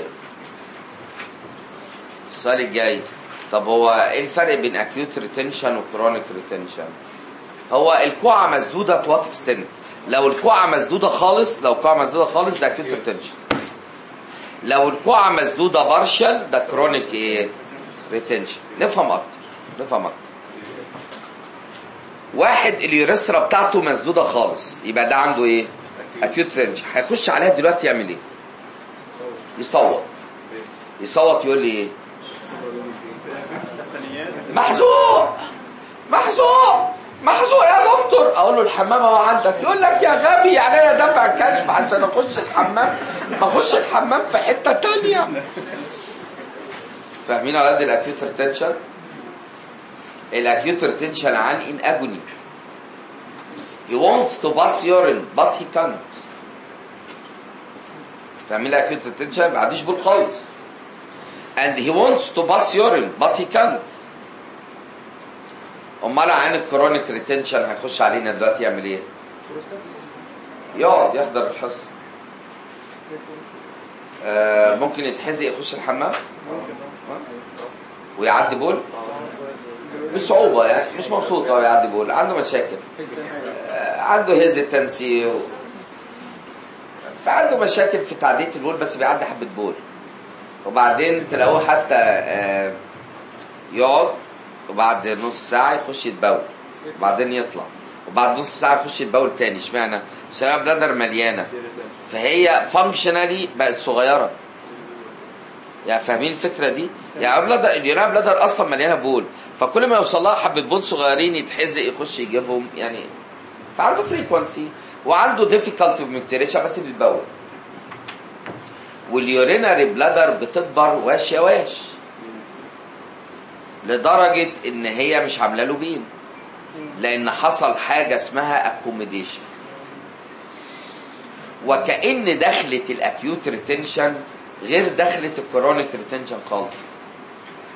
السؤال الجاي طب هو ايه الفرق بين اكيوت ريتنشن وكرونيك ريتنشن هو الكوعه مسدوده تو وات اكستنت لو الكوعه مسدوده خالص لو الكوعه مسدوده خالص ده اكيوت ريتنشن لو الكوعه مسدوده بارشل ده كرونيك ايه ريتنشن نفهم اكتر نفهم اكتر واحد اليوريثرا بتاعته مسدوده خالص يبقى ده عنده ايه اكيوت ريتنشن هيخش عليها دلوقتي يعمل ايه يصوت يصوت يقول لي ايه محزوق محزوق محزوق يا دكتور اقول له الحمام اهو عندك يقول لك يا غبي يعني انا دافع كشف عشان اخش الحمام ما اخش الحمام في حته تانية فاهمين على قد الاكيوت ريتنشن الاكيوت ريتنشن عن ان اجوني he wants to pass urine but he can't فاهمين الاكيوت ريتنشن ما عنديش بول خالص and he wants to pass urine but he can't امال عن الكرونيك ريتنشن هيخش علينا دلوقتي يعمل ايه؟ يقعد يحضر الحصه آه ممكن يتحزق يخش الحمام ويعدي بول بصعوبه يعني مش مبسوط هو يعدي بول عنده مشاكل آه عنده هيزيتنسي و... فعنده مشاكل في تعديه البول بس بيعدي حبه بول وبعدين تلاقوه حتى آه يقعد وبعد نص ساعة يخش يتبول وبعدين يطلع وبعد نص ساعة يخش يتبول تاني اشمعنى؟ السيرة بلادر مليانة فهي فانكشنالي بقت صغيرة يعني فاهمين الفكرة دي؟ يعني بلادر اليوريا بلادر أصلا مليانة بول فكل ما يوصل لها حبة بول صغيرين يتحزق يخش يجيبهم يعني فعنده فريكونسي وعنده ديفيكالتي اوف بس بيتبول واليوريناري بلادر بتكبر واش يا واش لدرجة ان هي مش عاملة له بين لان حصل حاجة اسمها اكوميديشن وكأن دخلة الاكيوت ريتنشن غير دخلة الكرونيك ريتنشن خالص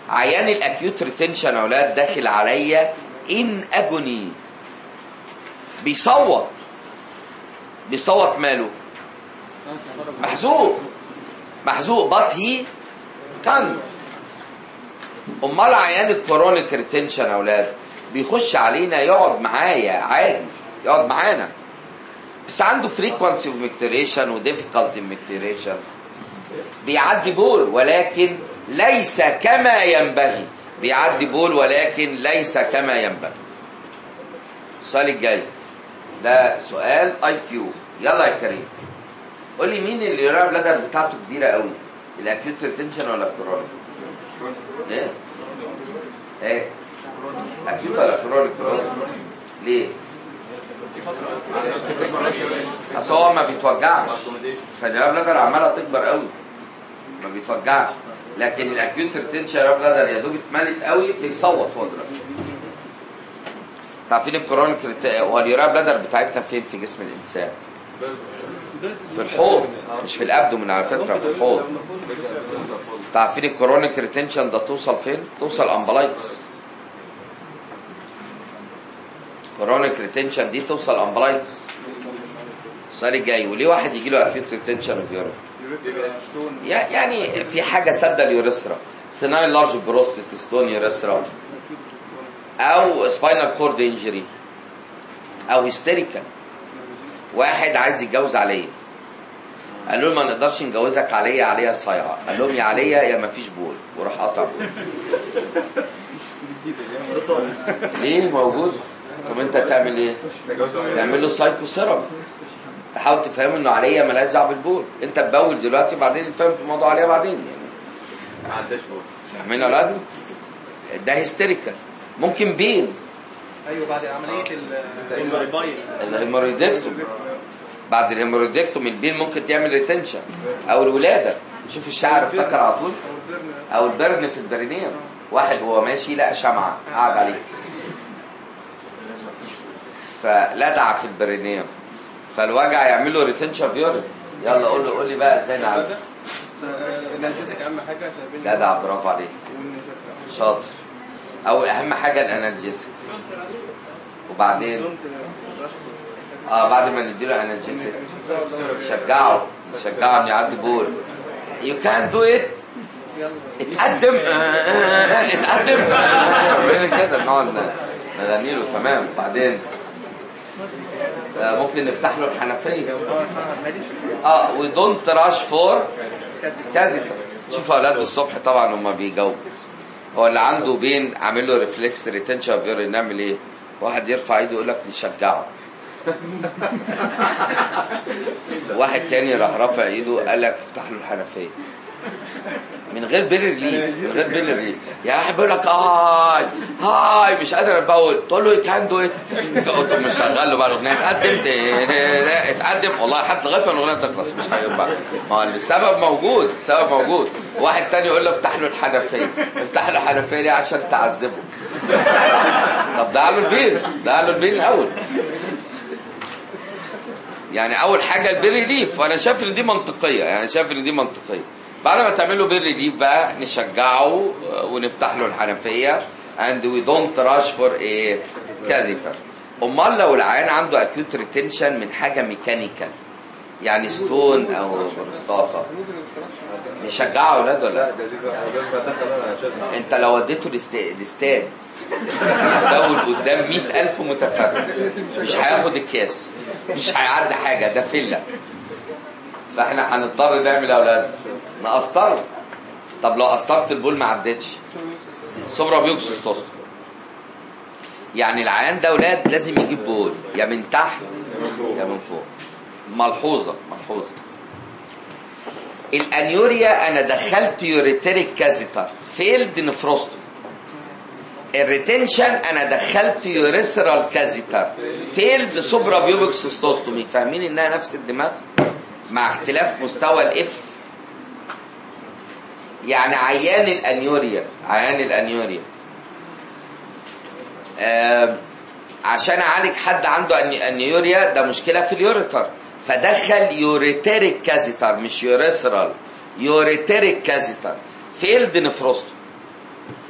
عيان الاكيوت ريتنشن يا اولاد داخل عليا ان اجوني بيصوت بيصوت ماله محزوق محزوق بات هي كانت امال عيان الكورونيك ريتنشن يا اولاد بيخش علينا يقعد معايا عادي يقعد معانا بس عنده فريكونسي اوف ميكتريشن وديفيكالتي ميكتريشن بيعدي بول ولكن ليس كما ينبغي بيعدي بول ولكن ليس كما ينبغي السؤال الجاي ده سؤال اي كيو يلا يا كريم قول لي مين اللي يرى بلادر بتاعته كبيره قوي الاكيوت ريتنشن ولا الكورونيك ايه ايه اكيوت ولا كورونيك كورونيك ليه اصل هو ما بيتوجعش فالرياب بلادر عماله تكبر قوي ما بيتوجعش لكن الاكيوت ريتنشن رياب بلادر يا دوب اتملت قوي بيصوت هو دلوقتي عارفين الكورونيك ريت- هو اليوراب بلادر بتاعتنا فين في جسم الانسان في الحوض مش في الابدومين على فكره في الحوض انتوا عارفين الكورونيك ريتنشن ده توصل فين توصل امبلايتس كورونيك ريتنشن دي توصل امبلايتس السؤال الجاي وليه واحد يجي له اكيوت ريتنشن اوف يورين ستون يا- يعني في حاجه سد اليوريثرا سينايل لارج بروستيت ستون يوريثرا او سباينال كورد انجري او هيستيريكال واحد عايز يتجوز عليا قال لهم ما نقدرش نجوزك عليا عليا صايعه قال لهم يا عليا يا ما فيش بول وراح قطع بول ليه موجود طب انت تعمل ايه تعمل له سايكو سيرم تحاول تفهم انه عليا مالهاش دعوه بالبول انت تبول دلوقتي وبعدين تفهم في الموضوع عليا بعدين يعني ما عداش بول فاهمين يا ولاد ده هيستيريكال ممكن بين ايوه بعد عمليه البايل الهيموريدكتوم بعد الهيموريدكتوم البين ممكن تعمل ريتنشن او الولاده شوف الشعر افتكر على طول او البرن في البرينيوم واحد وهو ماشي لقى شمعه قعد عليه فلدع في البرينيوم فالوجع يعمل له ريتنشن في يورين يلا قول له قول لي بقى ازاي نعالجه الانالجيزك اهم حاجه عشان يبين جدع برافو عليك شاطر او اهم حاجه الانالجيسك وبعدين اه بعد ما نديله انالجيسك شجعه شجعه انه يعدي بول يو كان دو ات اتقدم اتقدم عمالين كده نقعد نغني له تمام بعدين آه، ممكن نفتح له الحنفيه اه وي دونت راش فور كاذبة شوفوا اولاد الصبح طبعا هم بيجاوبوا هو اللي عنده بين عامل له ريفلكس ريتنشن اوف يورين نعمل ايه؟ واحد يرفع ايده يقول لك نشجعه واحد تاني راح رافع ايده قال لك افتح له الحنفيه من غير بيل ريليف من غير بيل ريليف يعني واحد بيقول لك هاي هاي مش قادر ابول تقول له كان دو ات قلت له مش شغال له بقى الاغنيه اتقدم اتقدم والله حتى لغايه ما الاغنيه تخلص مش هيبقى ما هو السبب موجود السبب موجود واحد تاني يقول له افتح له الحنفيه افتح له الحنفيه دي عشان تعذبه طب ده له البين ده له البين الاول يعني اول حاجه البير ريليف وانا شايف ان دي منطقيه يعني شايف ان دي منطقيه بعد ما تعمل له بير ريليف بقى نشجعه ونفتح له الحنفيه and we don't rush for a catheter امال لو العيان عنده acute retention من حاجه ميكانيكال يعني ستون او بروستاتا نشجعه يا اولاد ولا لا؟ لا ده دي عقبال ما دخل انا شاذ انت لو وديته الاست- الاستاد دول قدام مئة ألف متفرج مش هياخد الكاس مش هيعدي حاجة ده فيلا فاحنا هنضطر نعمل يا أولاد نقسطره طب لو قسطرت البول ما عدتش سوبرا بيوكسوس توست يعني العيان ده أولاد لازم يجيب بول يا من تحت يا من فوق ملحوظة ملحوظة الانيوريا انا دخلت يوريتريك كازيتر فيلد نفروستو الريتنشن انا دخلت يوريسرال كازيتر فيلد سوبرا بيوبك سيستوستومي فاهمين انها نفس الدماغ مع اختلاف مستوى القفل يعني عيان الانيوريا عيان الانيوريا آه عشان اعالج حد عنده أني- انيوريا ده مشكله في اليوريتر فدخل يوريتريك كازيتر مش يوريسرال يوريتريك كازيتر فيلد نفروستو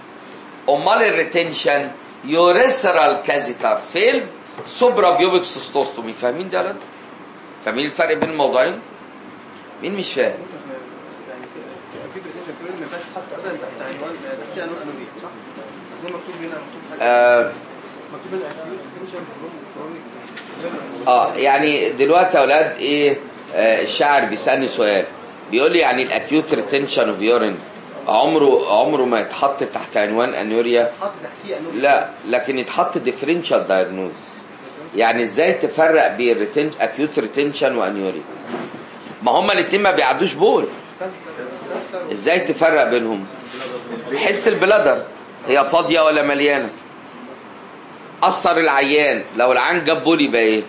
امال الريتنشن يوريثرال كازيتار فيلد سوبرا بيوبك سيستوستومي فاهمين ده يا ولاد؟ فاهمين الفرق بين الموضوعين مين مش فاهم يعني اكيد الريتنشن فلويد ما ينفعش تحط ابدا تحت عنوان تحت عنوان انوريا صح؟ بس هو مكتوب هنا مكتوب حاجه آه مكتوب هنا اكيوت ريتنشن كرونيك اه يعني دلوقتي يا اولاد ايه آه الشاعر بيسالني سؤال بيقول لي يعني الاكيوت ريتنشن اوف يورين عمره عمره ما يتحط تحت عنوان انوريا حط تحتيه انوريا لا لكن يتحط ديفرنشال دايجنوز يعني ازاي تفرق بين ريتنش اكيوت ريتنشن وانيوريا ما هما الاثنين ما بيعدوش بول ازاي تفرق بينهم حس البلادر هي فاضيه ولا مليانه اسطر العيان لو العيان جاب بول يبقى ايه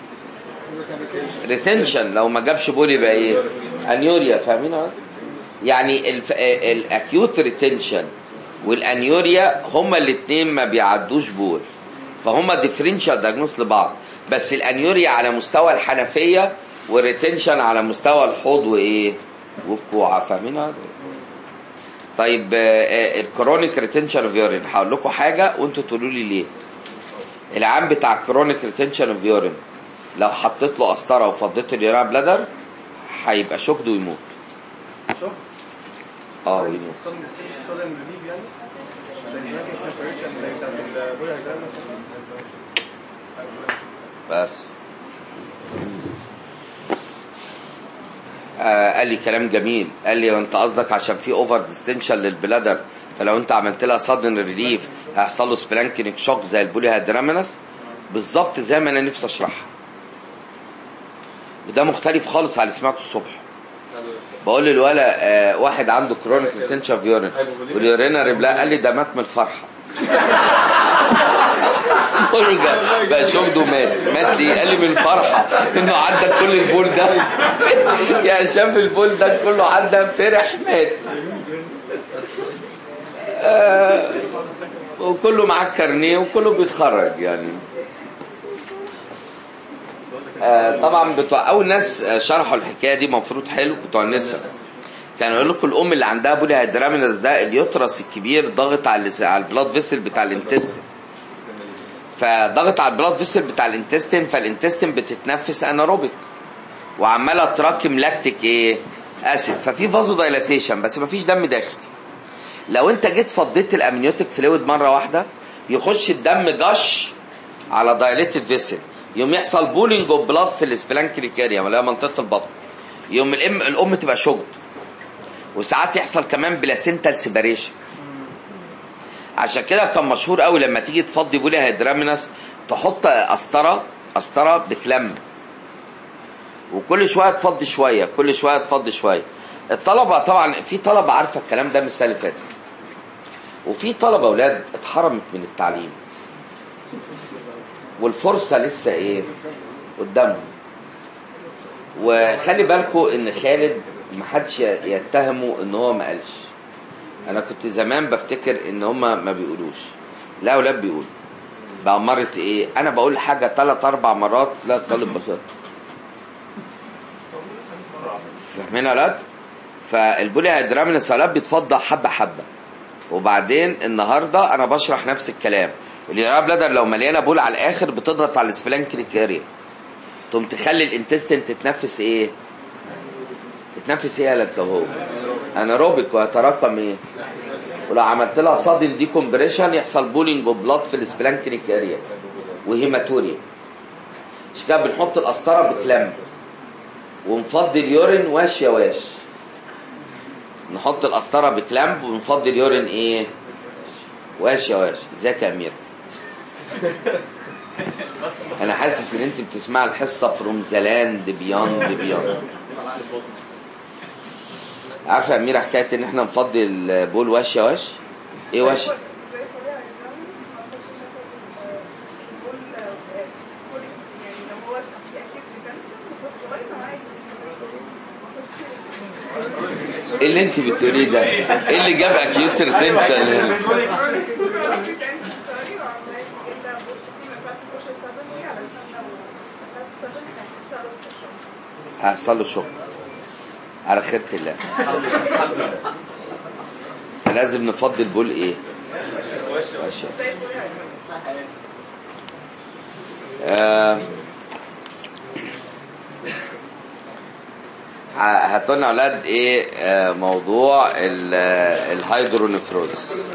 ريتنشن لو ما جابش بول يبقى ايه انيوريا فاهمين يا ولاد؟ يعني الف... الاكيوت ريتنشن والانيوريا هما الاثنين ما بيعدوش بول فهما ديفرنشال دايجنوس لبعض بس الانيوريا على مستوى الحنفيه والريتنشن على مستوى الحوض وايه والكوعه فاهمين يا ولاد؟ طيب الكرونيك ريتنشن اوف يورين هقول لكم حاجه وانتوا تقولوا لي ليه العام بتاع الكرونيك ريتنشن اوف يورين لو حطيت له قسطره وفضيت اليورين بلادر هيبقى شوكد ويموت شوف اه ويموت صدم صدم ريليف يعني زي البلاك سيبريشن زي بتاعت البويا ده مثلا بس آه قال لي كلام جميل قال لي انت قصدك عشان في اوفر ديستنشن للبلادر فلو انت عملت لها صدن ريليف هيحصل له سبلانكينيك شوك زي البولي هيدرامينس بالظبط زي ما انا نفسي اشرحها وده مختلف خالص على اللي سمعته الصبح بقول للولا آه واحد عنده كرونيك ريتنشن في يورين واليورينري بلا قال لي ده مات من الفرحه قلت له ده- بقى شوكده ومات مات ليه؟ قال لي من الفرحه انه عدى كل البول ده يعني شاف البول ده كله عدى فرح مات آه وكله معاه كارنيه وكله بيتخرج يعني آه طبعا بتوع اول ناس آه، شرحوا الحكايه دي مفروض حلو بتوع النساء كانوا يقول لكم الام اللي عندها بولي هيدرامينس ده اليوترس الكبير ضاغط على اللس- على البلاد فيسل بتاع الانتستين فضغط على البلاد فيسل بتاع الانتستين فالانتستين بتتنفس اناروبيك وعماله تراكم لاكتيك ايه اسيد ففي فازو دايلاتيشن بس مفيش دم داخل لو انت جيت فضيت الامنيوتيك فلويد مره واحده يخش الدم جش على دايليتد فيسل يوم يحصل بولينج اوف بلاد في السبلانكريك اريا اللي هي منطقه البطن يوم الام الام تبقى شوكد وساعات يحصل كمان بلاسنتال سيباريشن عشان كده كان مشهور قوي لما تيجي تفضي بولي هيدرامينس تحط قسطره قسطره بتلم وكل شويه تفضي شويه كل شويه تفضي شويه الطلبه طبعا في طلبه عارفه الكلام ده من السنه اللي فاتت وفي طلبه اولاد اتحرمت من التعليم والفرصه لسه ايه قدامهم وخلي بالكم ان خالد محدش يتهمه ان هو ما قالش انا كنت زمان بفتكر ان هما ما بيقولوش لا اولاد بيقولوا بقى مرة ايه انا بقول حاجة ثلاث اربع مرات لا طالب بسيط فاهمين يا اولاد فالبولي هيدرامينس اولاد بيتفضى حبة حبة وبعدين النهارده انا بشرح نفس الكلام اليوريا بلادر لو مليانه بول على الاخر بتضغط على السبلانكريك اريا تقوم تخلي الانتستين تتنفس ايه تتنفس ايه يا لك اهو اناروبيك ويتراكم ايه ولو عملت لها صادن دي كومبريشن يحصل بولينج اوف بلاد في السبلانكريك اريا وهيماتوريا مش كده بنحط القسطره بتلم ونفضي اليورين واش يا واش نحط القسطره بكلامب ونفضي اليورين ايه واش يا واش ازيك يا امير انا حاسس ان انت بتسمع الحصه فروم ذا لاند بياند بياند عارفه يا اميره حكايه ان احنا نفضي البول واش يا واش ايه واش ايه اللي انت بتقوليه ده ايه اللي جاب اكيوت ريتنشن هنا هيحصل له شغل على خيرة الله لازم نفضي البول ايه ماشي آه، ه- هاتوا لنا اولاد ايه آه، موضوع ال- آه، الهيدرونفروز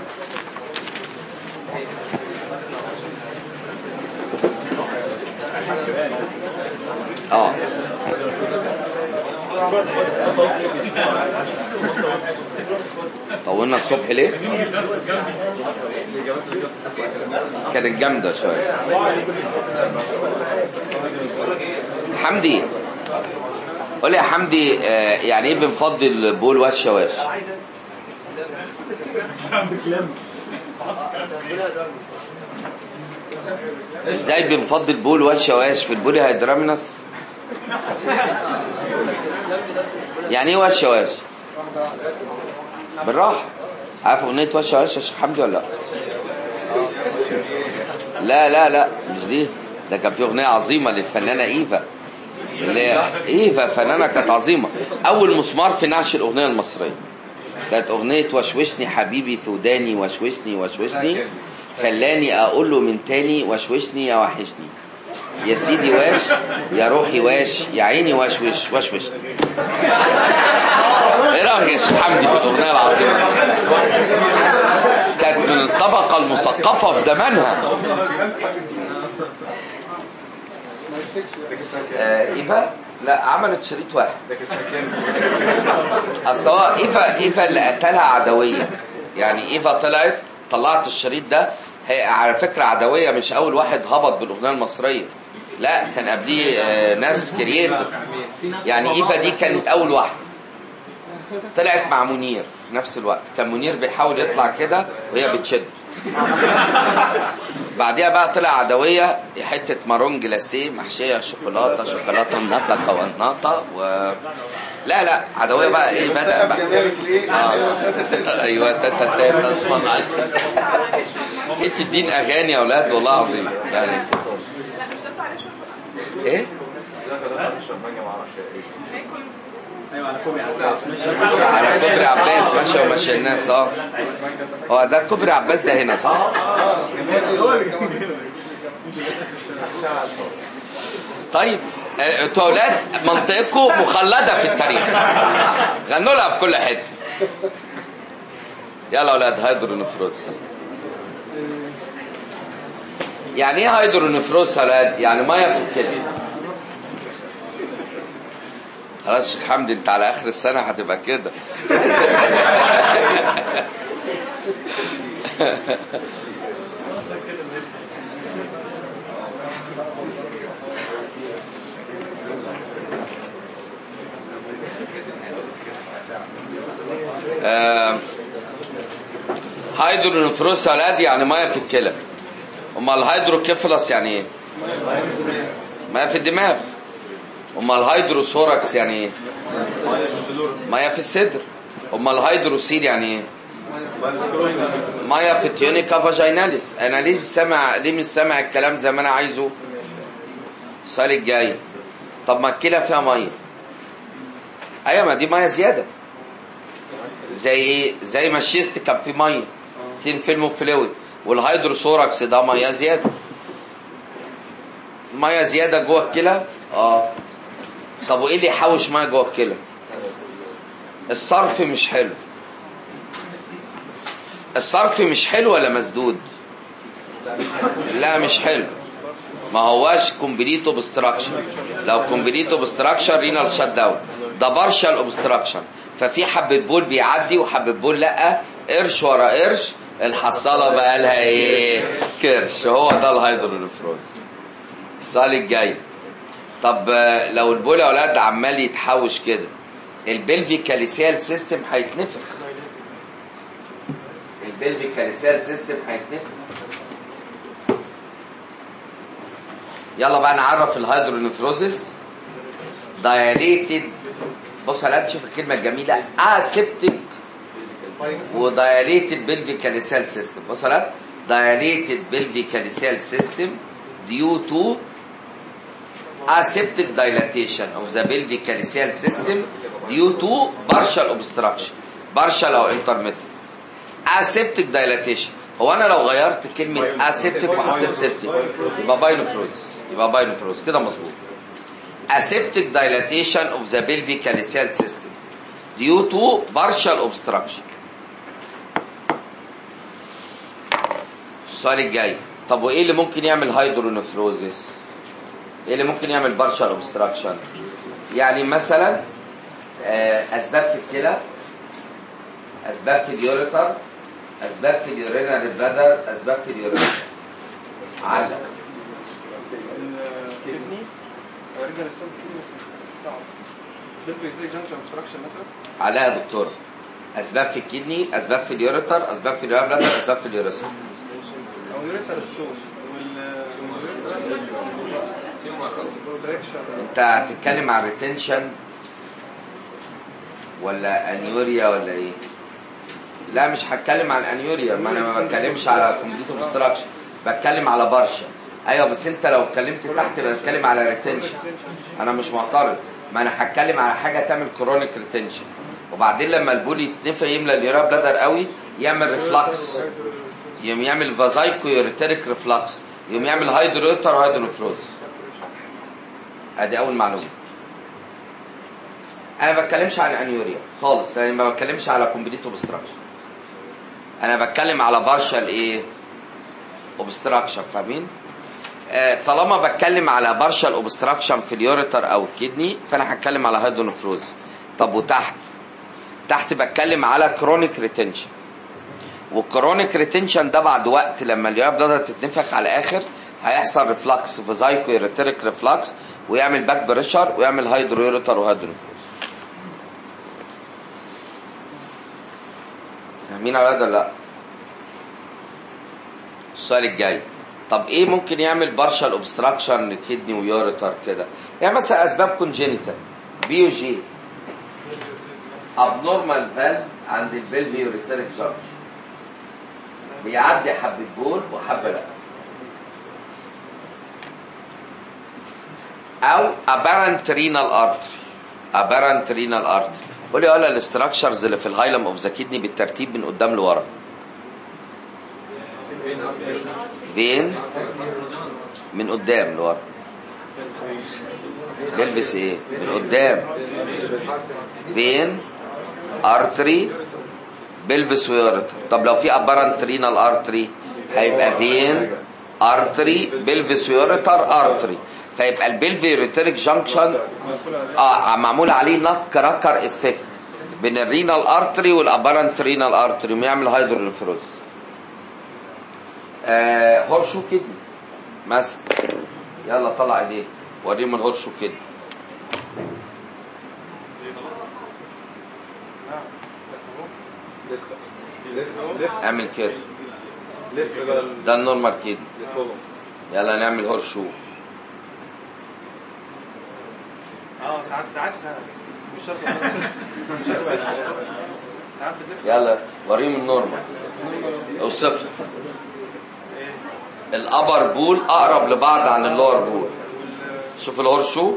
اه طولنا الصبح ليه؟ كانت جامدة شوية حمدي قول لي يا حمدي آه، يعني ايه بنفضل بول والشواش؟ ازاي بنفضل بول والشواش في البولي هيدرامينس؟ يعني ايه والشواش؟ بالراحة عارف اغنية والشواش يا شيخ حمدي ولا لا؟ لا لا لا مش دي ده كان في اغنية عظيمة للفنانة ايفا اللي هي ايفا فنانة كانت عظيمة اول مسمار في نعش الاغنية المصرية كانت اغنية وشوشني حبيبي في وداني وشوشني وشوشني خلاني اقول له من تاني وشوشني يا وحشني يا سيدي واش يا روحي واش يا عيني واش وش واش وشني ايه رايك يا شيخ حمدي في الاغنيه العظيمه دي؟ كانت من الطبقه المثقفه في زمانها آه ايفا لا عملت شريط واحد اصل هو ايفا ايفا اللي قتلها عدويه يعني ايفا طلعت طلعت الشريط ده هي على فكره عدويه مش اول واحد هبط بالاغنيه المصريه لا كان قبليه آه، ناس كرييتر يعني ايفا دي كانت اول واحده طلعت مع منير في نفس الوقت كان منير بيحاول يطلع كده وهي بتشد بعديها بقى طلع عدوية حتة مارون جلاسيه محشية شوكولاتة شوكولاتة النطة كوناطة و لا لا عدوية بقى ايه بدأ بقى آه. ايوه تاتا تاتا اسمع معاك كيف الدين اغاني يا اولاد والله العظيم يعني ايه ايوه على كوبري عباس ماشي على كوبري عباس ماشي وماشي الناس اه هو ده كوبري عباس ده هنا صح؟ طيب آه، انتوا اولاد منطقتكم مخلده في التاريخ غنوا لها في كل حته يلا اولاد هيدرونفروز يعني ايه هيدرونفروز يا اولاد؟ يعني ميه في الكلى خلاص يا شيخ حمدي انت على اخر السنه هتبقى كده آه، هيدرونفروس يا ولاد يعني ميه في الكلى امال هيدروكيفلس يعني ايه ميه في الدماغ امال هيدروثوركس يعني ايه ميه في الصدر امال هيدروسيل يعني ايه ميه في التيونيكا فاجيناليس انا ليه مش سامع ليه مش سامع الكلام زي ما انا عايزه السؤال الجاي طب ما الكلى فيها ميه ايوه ما دي ميه زياده زي ايه زي ما الشيست كان فيه ميه سين فيلم فلويد والهيدروثوركس ده ميه زياده ميه زياده جوه الكلى اه طب وايه اللي يحوش ميه جوه الكلى الصرف مش حلو الصرف مش حلو ولا مسدود لا مش حلو ما هواش كومبليت اوبستراكشن لو كومبليت اوبستراكشن رينال شات داون ده بارشال اوبستراكشن ففي حبه بول بيعدي وحبه بول لا قرش ورا قرش الحصاله بقى لها ايه كرش هو ده الهيدرونفروز السؤال الجاي طب آه، لو البول يا اولاد عمال يتحوش كده البلفي كاليسيال سيستم هيتنفخ البلفي كاليسيال سيستم هيتنفخ يلا بقى نعرف الهيدرونفروزس دايليتد بص هلا تشوف الكلمه الجميله اسيبتيك ودايليتد بلفي كاليسيال سيستم بص هلا دايليتد بلفي كاليسيال سيستم due to aseptic dilatation of the pelvic calyceal system due to partial obstruction partial او intermittent aseptic dilatation هو انا لو غيرت كلمه اسيبتك وحطيت سيبتك يبقى باينوفروز يبقى باينوفروز كده مظبوط aseptic dilatation of the pelvic calyceal system due to partial obstruction السؤال الجاي طب وايه اللي ممكن يعمل هايدرونفروزس ايه اللي ممكن يعمل partial obstruction يعني مثلا آه، اسباب في الكلى اسباب في اليوريتر اسباب في اليورينال بلادر اسباب في اليوريتر علق الكدني ريجال ستون كدني بس صعب دكتور زي جانكشن اوبستراكشن مثلا عليها يا دكتور اسباب في الكدني اسباب في اليوريتر اسباب في اليورينال بلادر اسباب في اليوريثر او يوريثر ستون وال انت هتتكلم عن ريتنشن ولا انيوريا ولا ايه لا مش هتكلم عن انيوريا ما انا ما بتكلمش على كومبليت اوبستراكشن بتكلم على برشا ايوه بس انت لو اتكلمت تحت بتكلم على ريتنشن انا مش معترض ما انا هتكلم على حاجه تعمل كرونيك ريتنشن وبعدين لما البول يتنفع يملى اليورا بلادر قوي يعمل ريفلكس يقوم يعمل فازايكو يوريتريك ريفلكس يقوم يعمل هايدرويتر وهايدروفروز ادي اول معلومه انا ما بتكلمش عن انيوريا خالص يعني ما بتكلمش على كومبليت اوبستراكشن انا بتكلم على بارشال ايه اوبستراكشن فاهمين آه طالما بتكلم على بارشال اوبستراكشن في اليوريتر او الكدني فانا هتكلم على هيدونفروز طب وتحت تحت بتكلم على كرونيك ريتنشن والكرونيك ريتنشن ده بعد وقت لما اليورا بلادر تتنفخ على الاخر هيحصل ريفلكس فازايكو يوريتريك ريفلكس ويعمل باك بريشر ويعمل هيدرويوريتر وهيدروفروز فاهمين يا ولاد ولا لا؟ السؤال الجاي طب ايه ممكن يعمل بارشال اوبستراكشن لكدني ويوريتر كده يعني مثلا اسباب كونجينيتال بي جي ابنورمال فالف عند الفالف يوريتريك جارج بيعدي حبه بول وحبه لا او ابارنت رينال ارتري ابارنت رينال ارتري قول لي ولا الاستراكشرز اللي في الهايلم اوف ذا كدني بالترتيب من قدام لورا فين من قدام لورا بيلبس ايه من قدام فين ارتري بيلبس ويوريتر طب لو في ابارنت رينال ارتري هيبقى فين ارتري بيلفس ويوريتر ارتري فيبقى البلفيوريتريك جانكشن اه معمول عليه نوت كراكر افكت بين الرينال ارتري والابارنت رينال ارتري ويعمل هيدروليفروز آه هورشو كدني مثلا يلا طلع ايديه وريهم الهورشو كدني لف لف لف اعمل كده لف بقى ال- ده النورمال كدني لفهم يلا نعمل هورشو اه ساعات ساعات وساعات مش شرط مش شرط ساعات بتلف يلا وريهم النورمال اوصف لي الابر بول اقرب لبعض عن اللور بول شوف الهورشو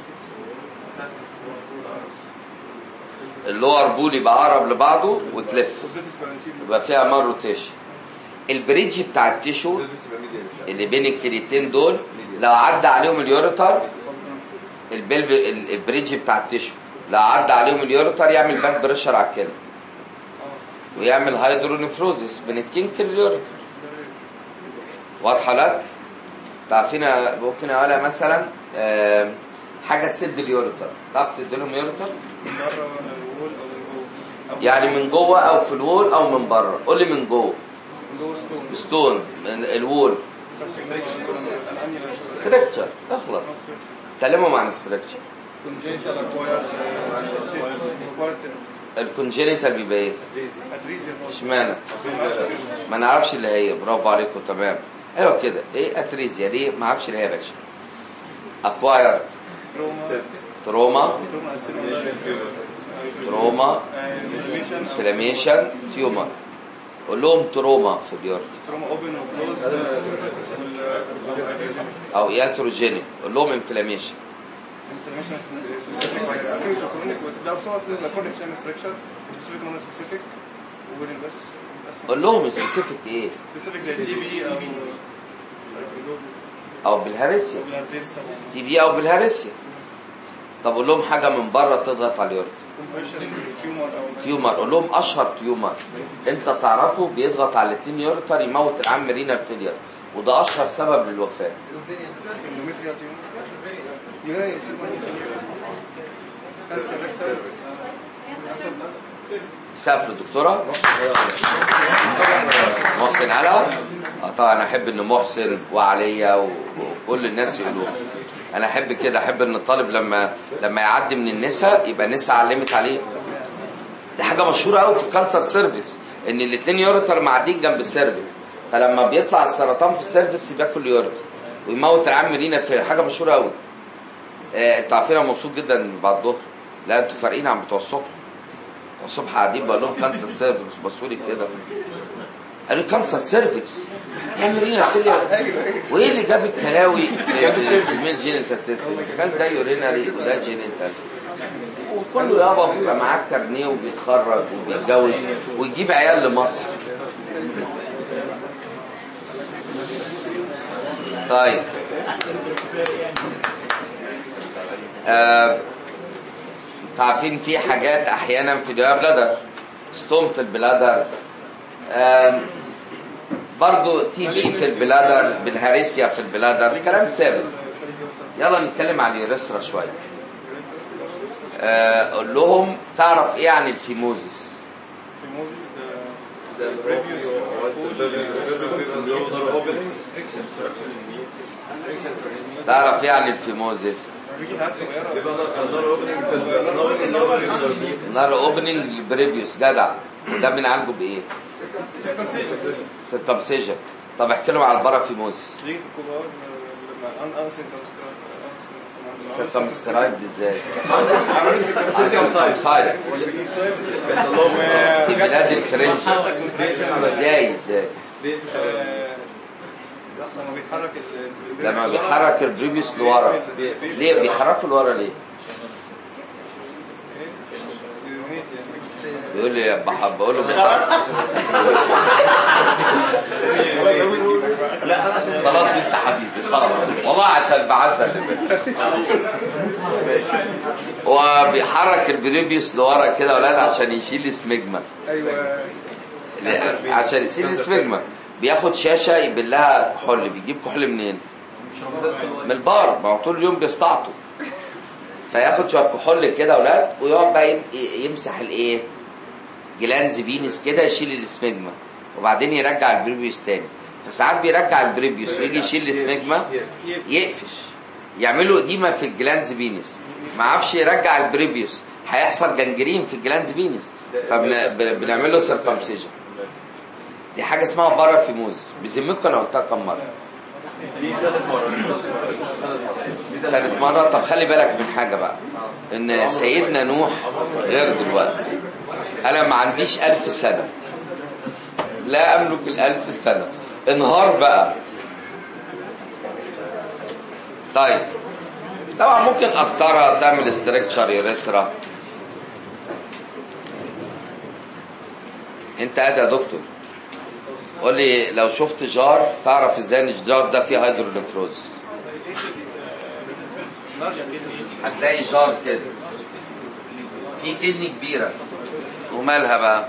اللور بول يبقى اقرب لبعضه وتلف والبيتس بالانتيريور يبقى فيها مار روتيشن البريدج بتاع التيشو تلبس يبقى ميديا مش عارف. اللي بين الكليتين دول لو عدى عليهم اليوريتر البلب ال- البريدج بتاع التيشو لو عدى عليهم اليوريتر يعمل باك بريشر على الكلى ويعمل هيدرونيفروزيس من الكينك لليوريتر واضحه لا تعرفين يا- ممكن اقولها مثلا آم، حاجه تسد اليوريتر تعرف تسد لهم يوريتر من بره ولا الوول او من جوه أو يعني من جوه او في الوول او من بره قول لي من جوه من جوه ستون ستون من الوول ستريكتشر اخلص كلمهم عن ستريكتشر كونجنتال اكوايرد اكوايرد الكونجينيتال بيبقى ايه؟ اتريزيا اشمعنى؟ ما نعرفش اللي هي برافو عليكم تمام ايوه كده ايه اتريزيا ليه؟ ما اعرفش اللي هي يا باشا اكوايرد تروما تروما تروما اسيميليشن تروما انفلاميشن انفلاميشن تيومر قول لهم تروما في اليورت تروما اوبن وكلوز او ياتروجينيك قول لهم انفلاميشن انفلاميشن سبيسيفيك ده صور في الكورنيك شامل ستراكشر سبيسيفيك نون سبيسيفيك وبين بس قول لهم سبيسيفيك ايه سبيسيفيك زي تي بي او او بالهارسيا بالهرزيز طبعا تي بي او بالهارسيا طب قول لهم حاجه من بره تضغط على اليورت كونفرشن تيومر او تيومر قول لهم اشهر تيومر انت تعرفه بيضغط على الاثنين يورتر يموت العم رينال فيلير وده اشهر سبب للوفاه اندوميتريال تيومر يوراني تيومر كانسر ريكتال سقف للدكتوره محسن على اه طبعا انا احب ان محسن وعليا و- وكل الناس يقولوها انا احب كده احب ان الطالب لما لما يعدي من النساء يبقى النساء علمت عليه دي حاجه مشهوره قوي في الكانسر سيرفكس ان الاثنين يورتر معديين جنب السيرفكس فلما بيطلع السرطان في السيرفكس بياكل يورتر ويموت العم لينا في حاجه مشهوره قوي آه انتوا عارفين انا مبسوط جدا بعد الظهر لا انتوا فارقين عن بتوع الصبح بتوع الصبح قاعدين بقول لهم كانسر سيرفكس بصوا لي كده قالوا كانسر سيرفكس عم لينا فيلير وايه اللي جاب الكلاوي في الميل جينيتال سيستم كان ده يورينري وده جينيتال وكله يابا بيبقى معاه كارنيه وبيتخرج وبيتجوز ويجيب عيال لمصر طيب آه، انتوا عارفين في حاجات احيانا في الدواء بلادر ستون في البلادر آم، برضو تي بي في البلادر بالهاريسيا في البلادر كلام ثابت يلا نتكلم عن اليوريثرا شويه آه، قول لهم تعرف ايه عن الفيموزيس فيموزيس ده بريفيوس تعرف ايه عن الفيموزيس بيجي ناس صغيره نار اوبننج للبريبيوس جدع وده بنعالجه بايه؟ سيركمسيجن طب احكي لهم على البارافيموزيس بيجي في الكبار لما ان انسن سيركمسكرايب ازاي؟ سايز في بلاد الفرنج ازاي ازاي؟ لما بيتحرك ال- لما بيحرك البريبيوس لورا ليه بيحركوا لورا ليه؟ بيونيت يعني. بيقول لي بحب بقول له بيحرك خلاص انت حبيبي خلاص والله عشان بعزة هو بيحرك البريبيوس لورا كده يا اولاد عشان يشيل السمجما ايوه لا، عشان يشيل السمجما بياخد شاشه يبلها كحول بيجيب كحول منين؟ من البار ما هو طول اليوم بيستعطوا فياخد شويه كحول كده يا اولاد ويقعد بقى يم- يمسح الايه؟ جلانز فينس كده يشيل السمجما وبعدين يرجع البريبيوس تاني فساعات بيرجع البريبيوس ويجي يشيل السمجما يقفش يعملوا اديمه في الجلانز فينس ما عرفش يرجع البريبيوس هيحصل جنجرين في الجلانز فينس فبنعمل له سيركمسيجن دي حاجه اسمها بارافيموز بذمتكم انا قلتها كم مره ثالث مرة طب خلي بالك من حاجة بقى ان سيدنا نوح غير دلوقتي انا ما عنديش الف سنة لا املك الالف سنة انهار بقى طيب طبعا ممكن قسطرة تعمل استركشر يوريثرا انت قاعد يا دكتور قول لي لو شفت جار تعرف ازاي ان الجار ده فيه هيدرونفروز هتلاقي جار كده في كدني كبيرة ومالها بقى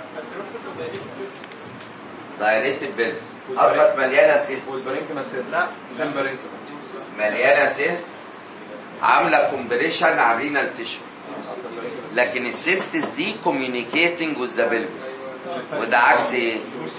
دايريتد بيلز قصدك مليانة سيست لا سمبرينكس مليانة سيست عاملة كومبريشن على الرينال تيشو لكن السيستس دي كوميونيكيتنج وذ ذا بيلفس وده عكس ايه؟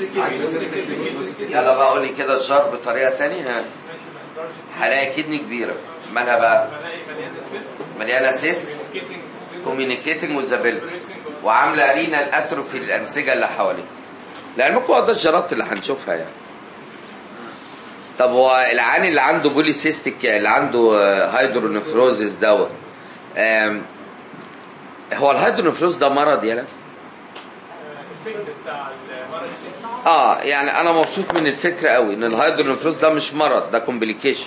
يلا بقى قولي كده الجار بطريقة تانية ها هلاقي كدني كبيرة مالها بقى؟ مليانة سيست كوميونيكيتنج وذ ذا بيلفس وعاملة رينال اتروفي للأنسجة اللي حواليه لعلمكم هو ده الجرات اللي هنشوفها يعني طب هو العيان اللي عنده بوليسيستيك اللي عنده هايدرونفروزيس دوت آم، هو الهايدرونفروز ده مرض يالا؟ اه يعني انا مبسوط من الفكره قوي ان الهايدرونفروز ده مش مرض ده كومبليكيشن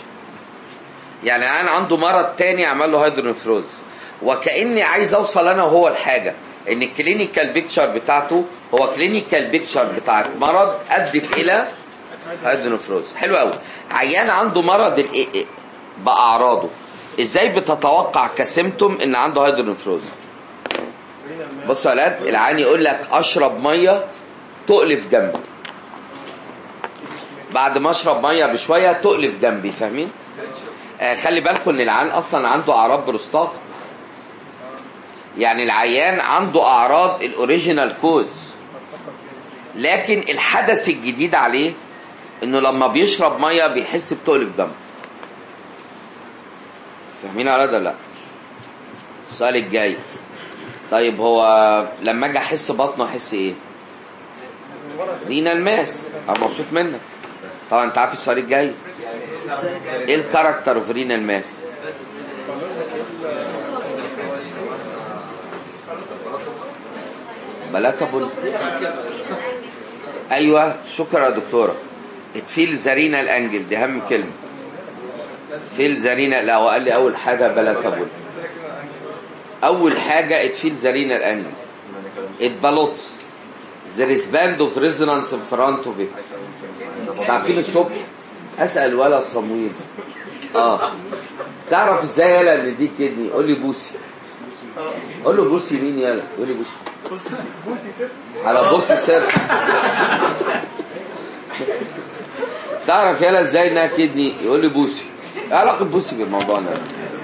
يعني انا عنده مرض تاني عمل له هايدرونفروز وكاني عايز اوصل انا وهو لحاجه ان الكلينيكال بيكتشر بتاعته هو كلينيكال بيكتشر بتاعت مرض ادت الى هيدرونفروز حلو قوي عيان عنده مرض الاي اي باعراضه ازاي بتتوقع كسيمتوم ان عنده هيدرونفروز بصوا يا ولاد العيان يقول لك اشرب ميه تقلف جنبي بعد ما اشرب ميه بشويه تقلف جنبي فاهمين آه خلي بالكم ان العيان اصلا عنده اعراض بروستات يعني العيان عنده اعراض الاوريجينال كوز لكن الحدث الجديد عليه انه لما بيشرب ميه بيحس بتقلف جنبه فاهمين على ده لا السؤال الجاي طيب هو لما اجي احس بطنه احس ايه رينا الماس انا مبسوط منك طبعا انت عارف السؤال الجاي ايه الكاركتر اوف رينا الماس بلاتابل ايوه شكرا يا دكتوره اتفيل زارينا الانجل دي اهم كلمه اتفيل زارينا لا هو قال لي اول حاجه بلاتابل اول حاجه اتفيل زارينا الانجل اتبلوت there is band of resonance in front of it عارفين الصبح اسال ولا صمويل اه تعرف ازاي يالا ان دي كدني قول لي بوسي قول له بوسي مين يالا يقول لي بوسي على بوسي سيرفس تعرف يالا ازاي انها كدني يقول لي بوسي ايه علاقه بوسي بالموضوع ده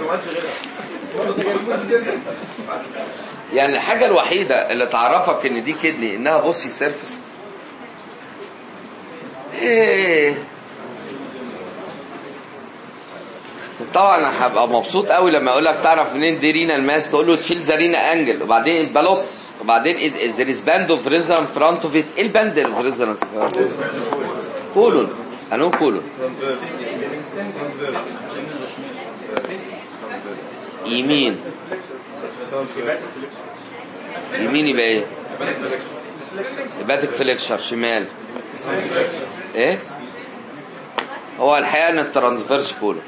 يعني الحاجه الوحيده اللي تعرفك ان دي كدني انها بوسي سيرفس ايه طبعا انا هبقى مبسوط قوي لما اقول لك تعرف منين دي رينا الماس تقول له تفيل زارينا انجل وبعدين البالوت وبعدين ذير باند اوف ريزون فرونت اوف ات ايه الباند اوف ريزونانس كولون انو كولون يمين يمين يبقى ايه هيباتيك فليكشر شمال ايه هو الحقيقه ان الترانسفيرس كولون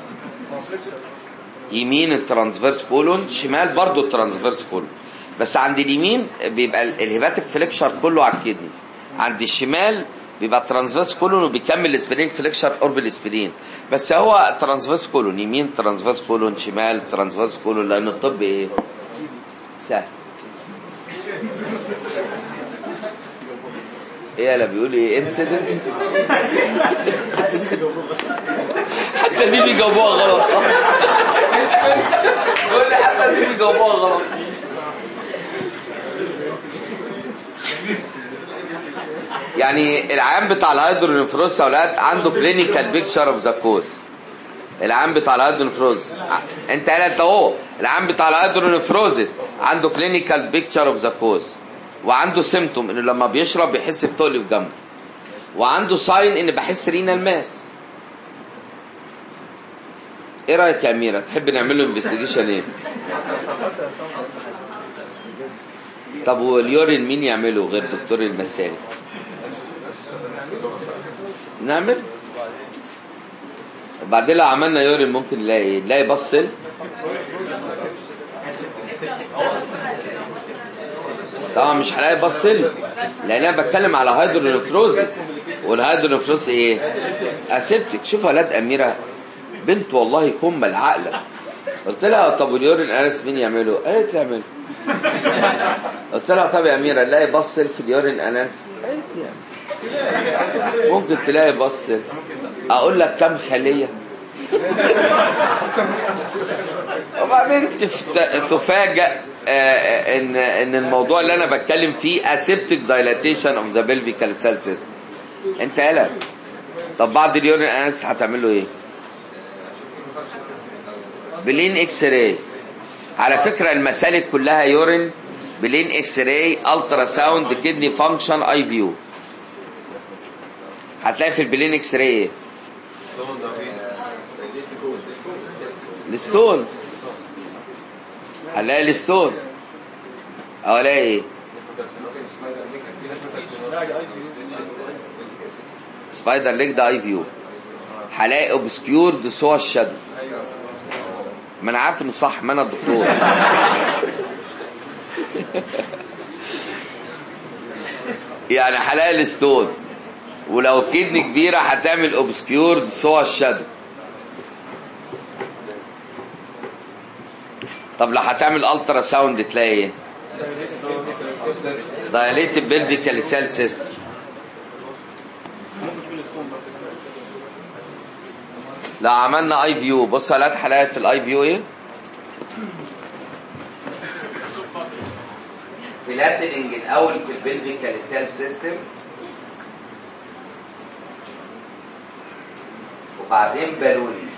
يمين الترانسفيرس كولون شمال برضو الترانسفيرس كولون بس عند اليمين بيبقى ال- الهيباتيك فليكشر كله على الكدني عند الشمال بيبقى الترانسفيرس كولون وبيكمل السبرينج فليكشر قرب الاسبرين بس هو ترانسفيرس كولون يمين ترانسفيرس كولون شمال ترانسفيرس كولون لان الطب ايه سهل ايه يلا بيقول ايه انسيدنس حتى دي بيجاوبوها غلط يقول لي حتى دي بيجاوبوها غلط يعني العام بتاع الهيدرونفروز يا اولاد عنده كلينيكال بيكتشر اوف ذا كوز العام بتاع الهيدرونفروز انت قال انت اهو العام بتاع الهيدرونفروزس عنده كلينيكال بيكتشر اوف ذا كوز وعنده سيمتوم انه لما بيشرب بيحس بتقل في جنبه وعنده ساين ان بحس رينا الماس ايه رايك يا اميره تحب نعمل له انفستيجيشن ايه طب واليورين مين يعمله غير دكتور المسالي نعمل وبعدين لو عملنا يورين ممكن نلاقي ايه نلاقي بصل طبعا مش هلاقي بصل لان انا بتكلم على هيدرونفروز والهيدرونفروز ايه اسيبتك شوف اولاد اميره بنت والله كمل عقلة قلت لها طب واليورين انس مين يعمله قالت لي اعمله قلت لها طب يا اميره نلاقي بصل في اليورين انس قالت لي اعمل. ممكن تلاقي بصل اقول لك كم خليه وبعدين تفت... تفاجأ آه، ان ان الموضوع اللي انا بتكلم فيه اسيبتك دايلاتيشن اوف ذا بلفيكال سيل سيستم انت قلق طب بعد اليورين اناليسيس هتعمل له ايه؟ بلين اكس راي على فكره المسالك كلها يورين بلين اكس راي الترا ساوند كدني فانكشن اي فيو هتلاقي في البلين اكس راي ايه؟ الستون هنلاقي الستون او الاقي ايه سبايدر ليج ده اي فيو هلاقي اوبسكيورد سوى الشادو ما انا عارف انه صح ما انا الدكتور يعني هلاقي الستون ولو الكدن كبيره هتعمل اوبسكيور سوى الشادو طب لو هتعمل الترا ساوند تلاقي ايه دايليتد بيلفيكال سيل سيستم ممكن تكون ستون برضه لو عملنا اي فيو بص على هلاقي في الاي فيو ايه فلاتننج الاول في البلفيكال سيل سيستم وبعدين بالوني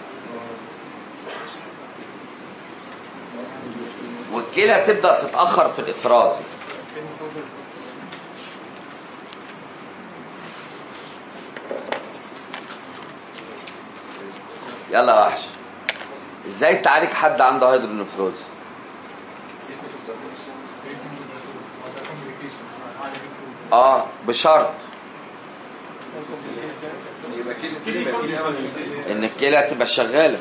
والكلى تبدا تتاخر في الافراز يلا يا وحش ازاي تعالج حد عنده هيدرونفروز اه بشرط يبقى كده سليم يبقى كده امل سليم ان الكلى تبقى شغاله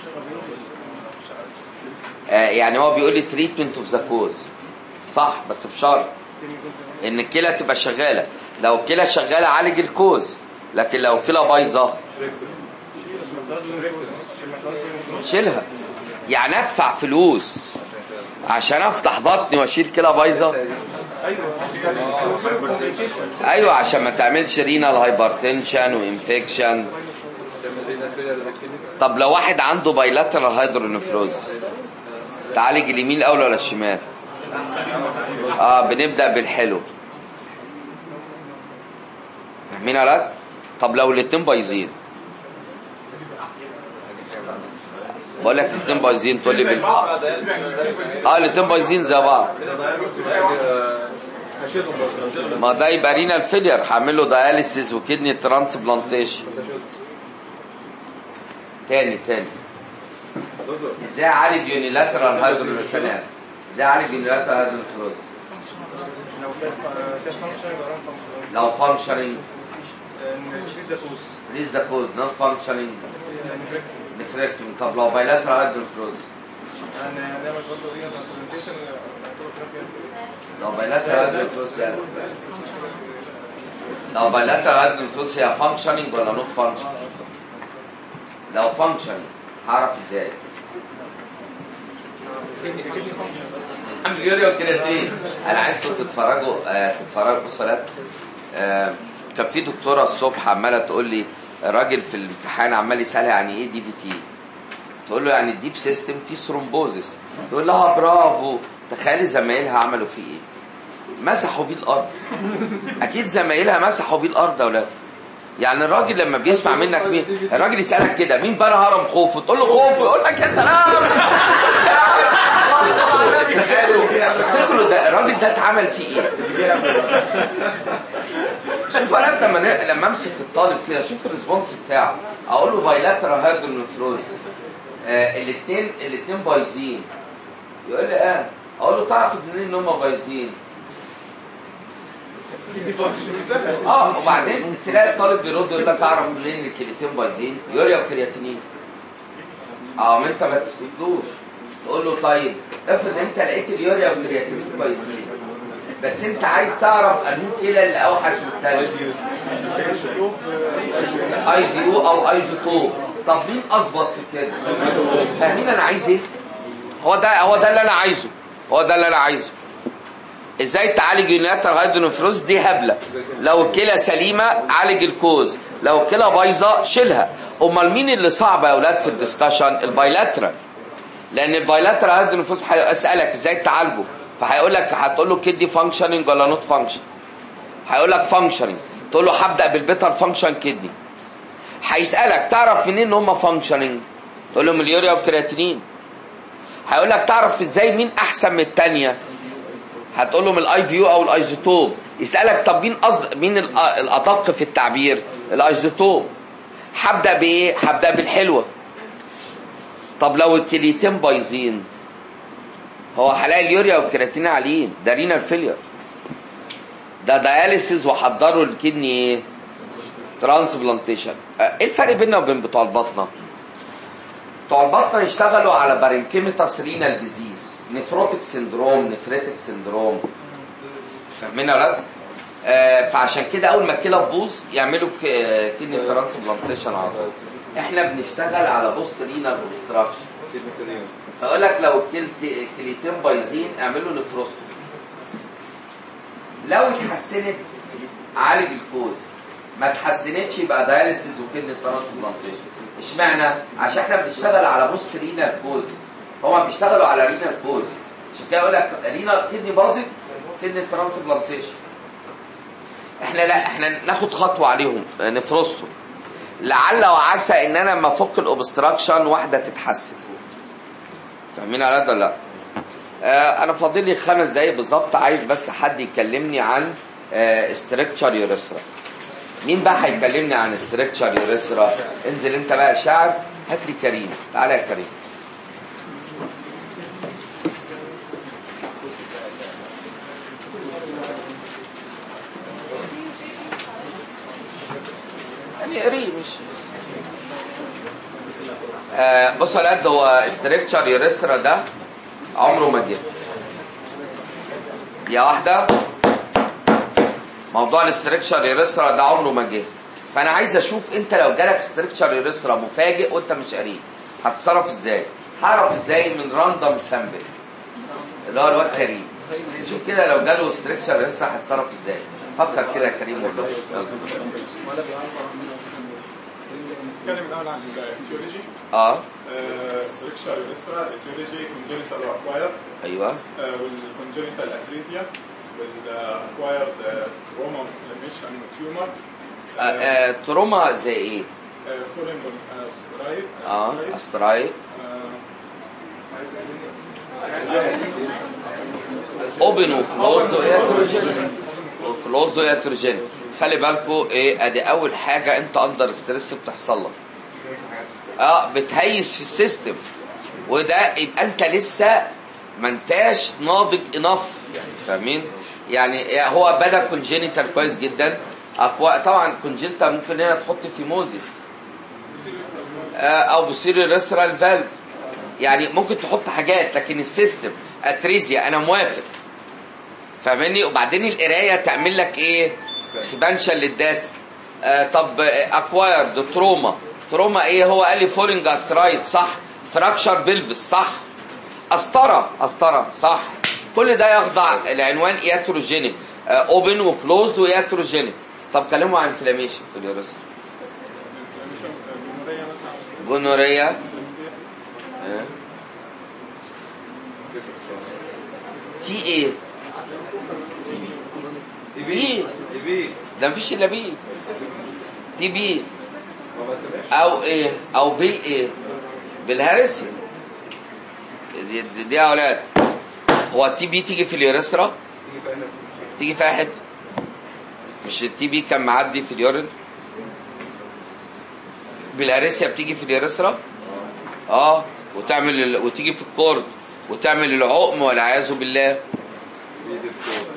آه يعني هو بيقول لي تريتمنت اوف ذا كوز صح بس بشرط ان الكلى تبقى شغاله لو الكلى شغاله عالج الكوز لكن لو الكلى بايظه شيلها يعني ادفع فلوس عشان افتح بطني واشيل كلى بايظه ايوه عشان ما تعملش رينال هايبرتنشن وانفكشن تعمل لنا كده كده طب لو واحد عنده بايلاترال هيدرونفروزس تعالج اليمين الاول ولا الشمال اه بنبدا بالحلو فاهمين يا ولاد طب لو الاتنين بايظين بقول لك الاتنين بايظين تقول لي بال... اه الاتنين بايظين زي بعض هشيلهم برضه هشيلهم ما ده يبقى رينال فيلير هعمل له داياليسيس وكدني ترانسبلانتيشن بس هشيلهم تاني تاني دكتور ازاي اعالج يونيلاترال هيدرونفروز ازاي اعالج يونيلاترال هيدرونفروز لو كاش كاش فانكشن يبقى ران فانكشن لو فانكشنينج نشيل ذا كوز ريز ذا كوز نوت فانكشنينج نفركتوم طب لو بايلاترال هيدرونفروز هنعمل برضه دي ترانسبلانتيشن لو بايلاترال هيدرونفروز لو بايلاترال هيدرونفروز هي فانكشنينج ولا نوت فانكشنينج لو فانكشنينج هعرف ازاي عامل يوريا وكرياتين انا عايزكم تتفرجوا آه تتفرجوا بصوا يا ولاد. آه كان في دكتوره الصبح عماله تقول لي الراجل في الامتحان عمال يسالها يعني ايه دي في تي تقول له يعني الديب سيستم فيه ثرومبوزس يقول لها برافو تخيلي زمايلها عملوا فيه ايه مسحوا بيه الارض اكيد زمايلها مسحوا بيه الارض يا ولاد يعني الراجل لما بيسمع منك مين الراجل يسالك كده مين بنى هرم خوفو تقول له خوفو يقول لك يا سلام تفتكروا ده الراجل ده اتعمل فيه ايه شوف انا لما ن- لما امسك الطالب كده شوف الريسبونس بتاعه اقول له بايلاترال هيدرونفروز آه الاثنين الاثنين بايظين يقول لي اه اقول له تعرف منين ان هم بايظين اه وبعدين تلاقي الطالب بيرد يقول لك اعرف منين ان الكليتين بايظين يوريا وكرياتينين اه ما انت ما تسكتلوش تقول له طيب افرض انت لقيت اليوريا والكرياتينين بايظين بس انت عايز تعرف انو كلى اللي اوحش من الثانيه اي في يو او ايزوتوب طب مين اظبط في كده فاهمين انا عايز ايه هو ده هو ده اللي انا عايزه هو ده اللي انا عايزه ازاي تعالج يونيلاترال هيدرونفروز دي هبله لو الكلى سليمه عالج الكوز لو الكلى بايظه شيلها امال مين اللي صعب يا اولاد في الدسكشن البايلاترال لان البايلاترال هيدرونفروز هيسالك ازاي تعالجه فهيقول لك هتقول له كدي فانكشننج ولا نوت فانكشن هيقول لك فانكشننج تقول له هبدا بالبيتر فانكشن كدني هيسالك تعرف منين ان هم فانكشننج تقول له من اليوريا والكرياتينين هيقول لك تعرف ازاي مين احسن من الثانيه هتقول له من الاي فيو او الايزوتوب يسالك طب مين قصد مين الأ- الادق في التعبير الايزوتوب هبدا بايه هبدا بالحلوه طب لو الكليتين بايظين هو هلاقي اليوريا والكرياتين عاليين ده رينال فيلير ده دياليسيز وحضروا الكدني ايه ترانسبلانتيشن ايه الفرق بيننا وبين بتوع البطنه بتوع البطنه يشتغلوا على بارنكيميتاس رينال ديزيز نفروتك سندروم نفريتك سندروم فاهمين يا ولاد؟ آه فعشان كده اول ما الكلى تبوظ يعملوا ك- كدني ترانسبلانتيشن على طول احنا بنشتغل على بوست رينال اوبستراكشن كدني سليم فاقول لك لو الكلت- الكليتين بايظين اعملوا نفروستومي لو اتحسنت عالج الكوز ما اتحسنتش يبقى داياليسيس وكدني ترانسبلانتيشن اشمعنى عشان احنا بنشتغل على بوست رينال كوزز هما بيشتغلوا على رينال كوز عشان كده اقول لك رينال كدني باظت كدني ترانسبلانتيشن احنا لا احنا ناخد خطوه عليهم آه، نفرستهم لعل وعسى ان انا لما افك الاوبستراكشن واحده تتحسن فاهمين على ده ولا لا آه انا فاضل لي خمس دقايق بالظبط عايز بس حد يكلمني عن استركتشر يوريثرا مين بقى هيكلمني عن استركتشر يوريثرا انزل انت بقى يا شاعر هات لي كريم تعالى يا كريم يعني قريب مش آه بصوا يا ولاد هو استركتشر يوريثرا ده عمره ما جه يا واحده موضوع الاستركشر يوريثرا ده عمره ما جه فانا عايز اشوف انت لو جالك استركشر يوريثرا مفاجئ وانت مش قريب هتتصرف ازاي هعرف ازاي من راندوم سامبل اللي هو الواد كريم شوف كده لو جاله استركشر يوريثرا هتتصرف ازاي فكر كده يا كريم والله يلا. نتكلم الاول عن الفيولوجي اه ستركشر يوريثرا الفيولوجي كونجنتال واكوايرد ايوه والكونجنتال اتريزيا والاكوايرد روما انفلاميشن تيومر آه آه تروما زي ايه فورين سترايد اه استراي اوبن وكلوزد وياتروجين وكلوزد وياتروجين خلي بالكوا ايه ادي اول حاجه انت اندر ستريس بتحصل لك اه بتهيس في السيستم وده يبقى انت لسه ما انتاش ناضج انف فاهمين يعني هو بدا كونجينيتال كويس جدا أقوى طبعا كونجينيتال ممكن هنا تحط في موزيس آه او بوستيريور ريسرال فالف يعني ممكن تحط حاجات لكن السيستم اتريزيا انا موافق فاهمني وبعدين القرايه تعمل لك ايه اكسبانشن للداتا آه طب اكوايرد تروما تروما ايه هو قال لي فورين جاسترايد صح فراكشر بلفس صح قسطره قسطره صح كل ده يخضع العنوان ياتروجينيك اوبن وكلوزد وياتروجينيك طب كلموا عن انفلاميشن في اليوريثرا جمهوريه مثلا جونوريا آه. تي ايه بي بي ده مفيش الا بي تي بي ما بسمعش او ايه او بال ايه بالهارسيا دي, دي, دي يا اولاد هو التي بي تيجي في اليوريثرا تيجي في أي حتة. تيجي في اي حته مش التي بي كان معدي في اليورين بالهارسيا بتيجي في اليوريثرا اه وتعمل ال... وتيجي في الكورد وتعمل العقم والعياذ بالله بي دكتور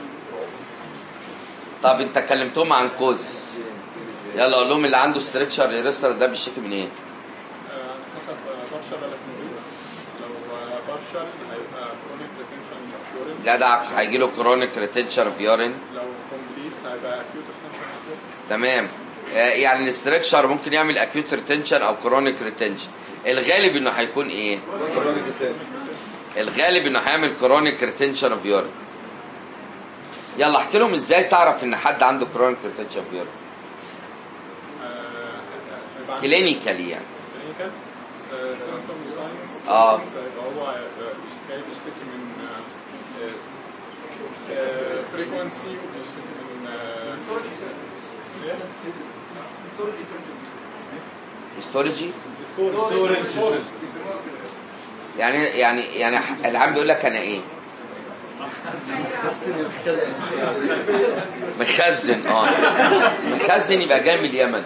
طب انت كلمتهم عن كوزس يلا قول لهم اللي عنده ستريكشر يوريثرا ده بيشتكي من ايه آه، حسب بارشل ولا كنوري لو بارشل هيبقى كرونيك ريتنشن يورين جدع هيجي له كرونيك ريتنشر في يورين لو كومبليت هيبقى اكيوت ريتنشن تمام آه، يعني الاستركشر ممكن يعمل اكيوت ريتنشن او كرونيك ريتنشن الغالب انه هيكون ايه كرونيك التاني الغالب انه هيعمل كرونيك ريتنشن اوف يورين يلا احكي لهم ازاي تعرف ان حد عنده كرونيك ريتنشن اوف يورين كلينيكالي يعني كلينيكال سيمتوم ساينس آه. هيبقى هو جاي بيشتكي من فريكونسي وبيشتكي من آه، إيه؟ هيستولوجي ستورج ستورج يعني يعني يعني العام بيقول لك انا ايه مخزن اه مخزن يبقى جاي من اليمن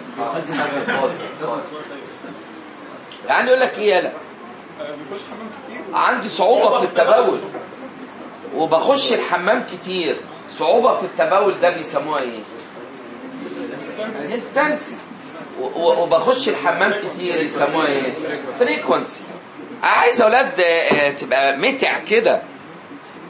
يعني يقول لك ايه يالا آه، بيخش حمام كتير عندي صعوبة في التبول وبخش الحمام كتير صعوبة في التبول ده بيسموها ايه هيستنسي وبخش الحمام كتير يسموها ايه فريكونسي عايز اولاد آه، آه، تبقى متع كده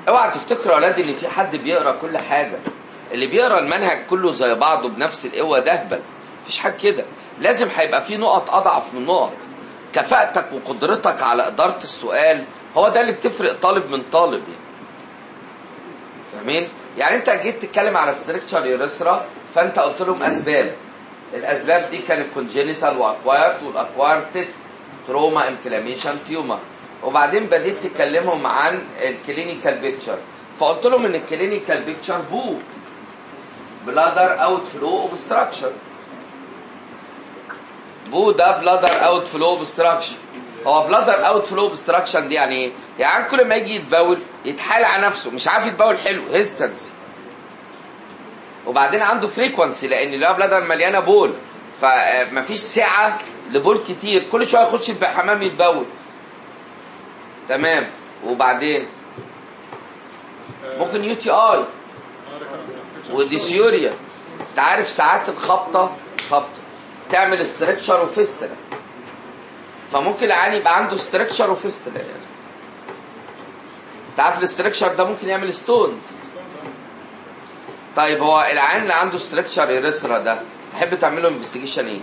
اوعى تفتكروا يا اولاد ان في حد بيقرا كل حاجه اللي بيقرا المنهج كله زي بعضه بنفس القوه ده اهبل مفيش حاجه كده لازم هيبقى في نقط اضعف من نقط كفاءتك وقدرتك على اداره السؤال هو ده اللي بتفرق طالب من طالب يعني فاهمين يعني انت جيت تتكلم على ستريكتشر يوريثرا فانت قلت لهم اسباب الاسباب دي كانت كونجينيتال واكوايرد والاكوايرد تروما انفلاميشن تيومر وبعدين بديت تكلمهم عن الكلينيكال بيكتشر فقلت لهم ان الكلينيكال بيكتشر بو بلادر اوت فلو اوبستراكشن بو ده بلادر اوت فلو اوبستراكشن هو بلادر اوت فلو اوبستراكشن دي يعني ايه؟ يعني كل ما يجي يتبول يتحايل على نفسه مش عارف يتبول حلو هيستنسي وبعدين عنده فريكونسي لان لا بلادر مليانه بول فمفيش سعه لبول كتير كل شويه يخش الحمام يتبول تمام وبعدين ممكن يو تي اي اه ده كان infection. وديسيوريا انت عارف ساعات الخبطه خبطه تعمل استركشر وفيستلا فممكن العيان يبقى عنده استركشر وفيستلا يعني انت عارف الاستركشر ده ممكن يعمل ستونز طيب هو العيان اللي عنده استركشر يرسرا ده تحب تعمل له انفستيجيشن ايه؟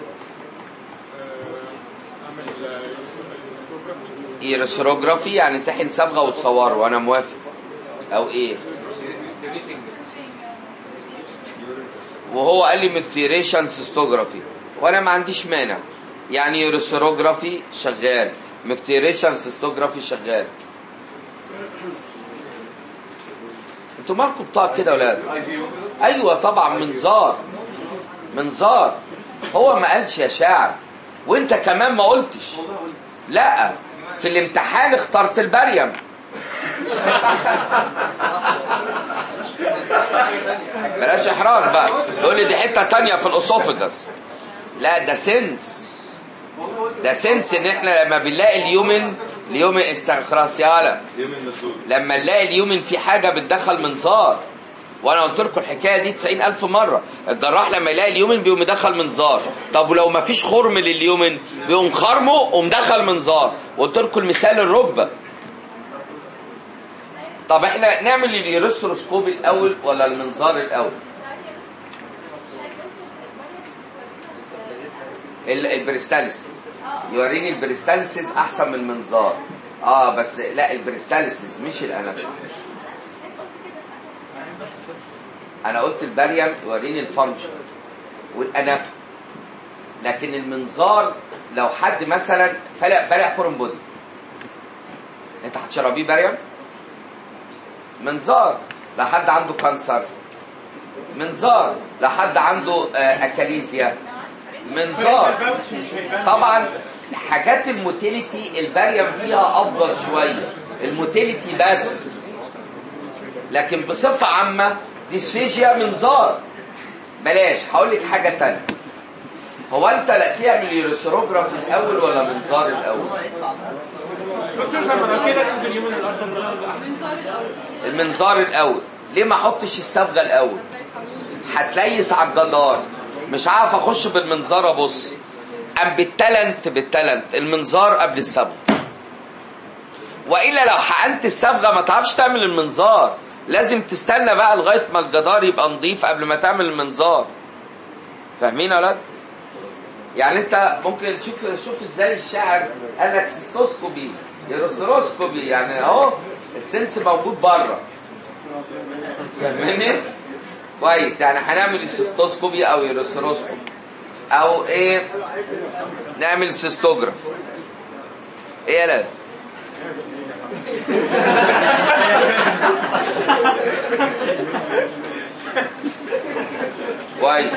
آه، اعمل آه، ايرسروجرافي يعني تحن صبغه وتصوره وانا موافق او ايه؟ وهو قال لي مكتيريشن سيستوجرافي وانا ما عنديش مانع يعني يوريثروجرافي شغال مكتيريشن سيستوجرافي شغال انتوا مالكم بتاع كده يا ولاد ايوه طبعا منظار منظار هو ما قالش يا شاعر وانت كمان ما قلتش لا في الامتحان اخترت البريم بلاش احراج بقى يقول لي دي حته تانية في الاسوفجس لا ده سنس ده سنس ان احنا لما بنلاقي اليومن اليومن استخراسيالا يوم النزول لما نلاقي اليومن في حاجه بتدخل منظار وانا قلت لكم الحكايه دي 90000 مره الجراح لما يلاقي اليومن بيقوم مدخل منظار طب ولو ما فيش خرم لليومن بيقوم خرمه ومدخل منظار وقلت لكم المثال الركبه طب احنا نعمل اليوريثروسكوب الاول ولا المنظار الاول ال- البريستاليسيس يوريني البريستاليسيس احسن من المنظار اه بس لا البريستاليسيس مش الاناتومي انا قلت البريم يوريني الفانكشن والاناتومي لكن المنظار لو حد مثلا فلق بلع فورم بودي انت هتشربيه بريم منظار لو حد عنده كانسر منظار لو حد عنده آه، اكاليزيا منظار طبعا حاجات الموتيليتي البريم فيها افضل شويه الموتيليتي بس لكن بصفه عامه ديسفيجيا منظار بلاش هقول لك حاجه تانية هو انت لا تعمل يوريثروجراف الاول ولا منظار الاول المنظار الاول ليه ما احطش الصبغه الاول هتليس على الجدار مش عارف اخش بالمنظار ابص ام بالتالنت بالتالنت المنظار قبل الصبغه والا لو حقنت الصبغه ما تعرفش تعمل المنظار لازم تستنى بقى لغايه ما الجدار يبقى نظيف قبل ما تعمل المنظار فاهمين يا ولاد يعني انت ممكن تشوف شوف ازاي الشاعر قال لك سيستوسكوبي يروسروسكوبي يعني اهو السنس موجود بره فاهمني كويس يعني هنعمل سيستوسكوبي او يروسروسكوبي او ايه نعمل سيستوجراف ايه يا لاد كويس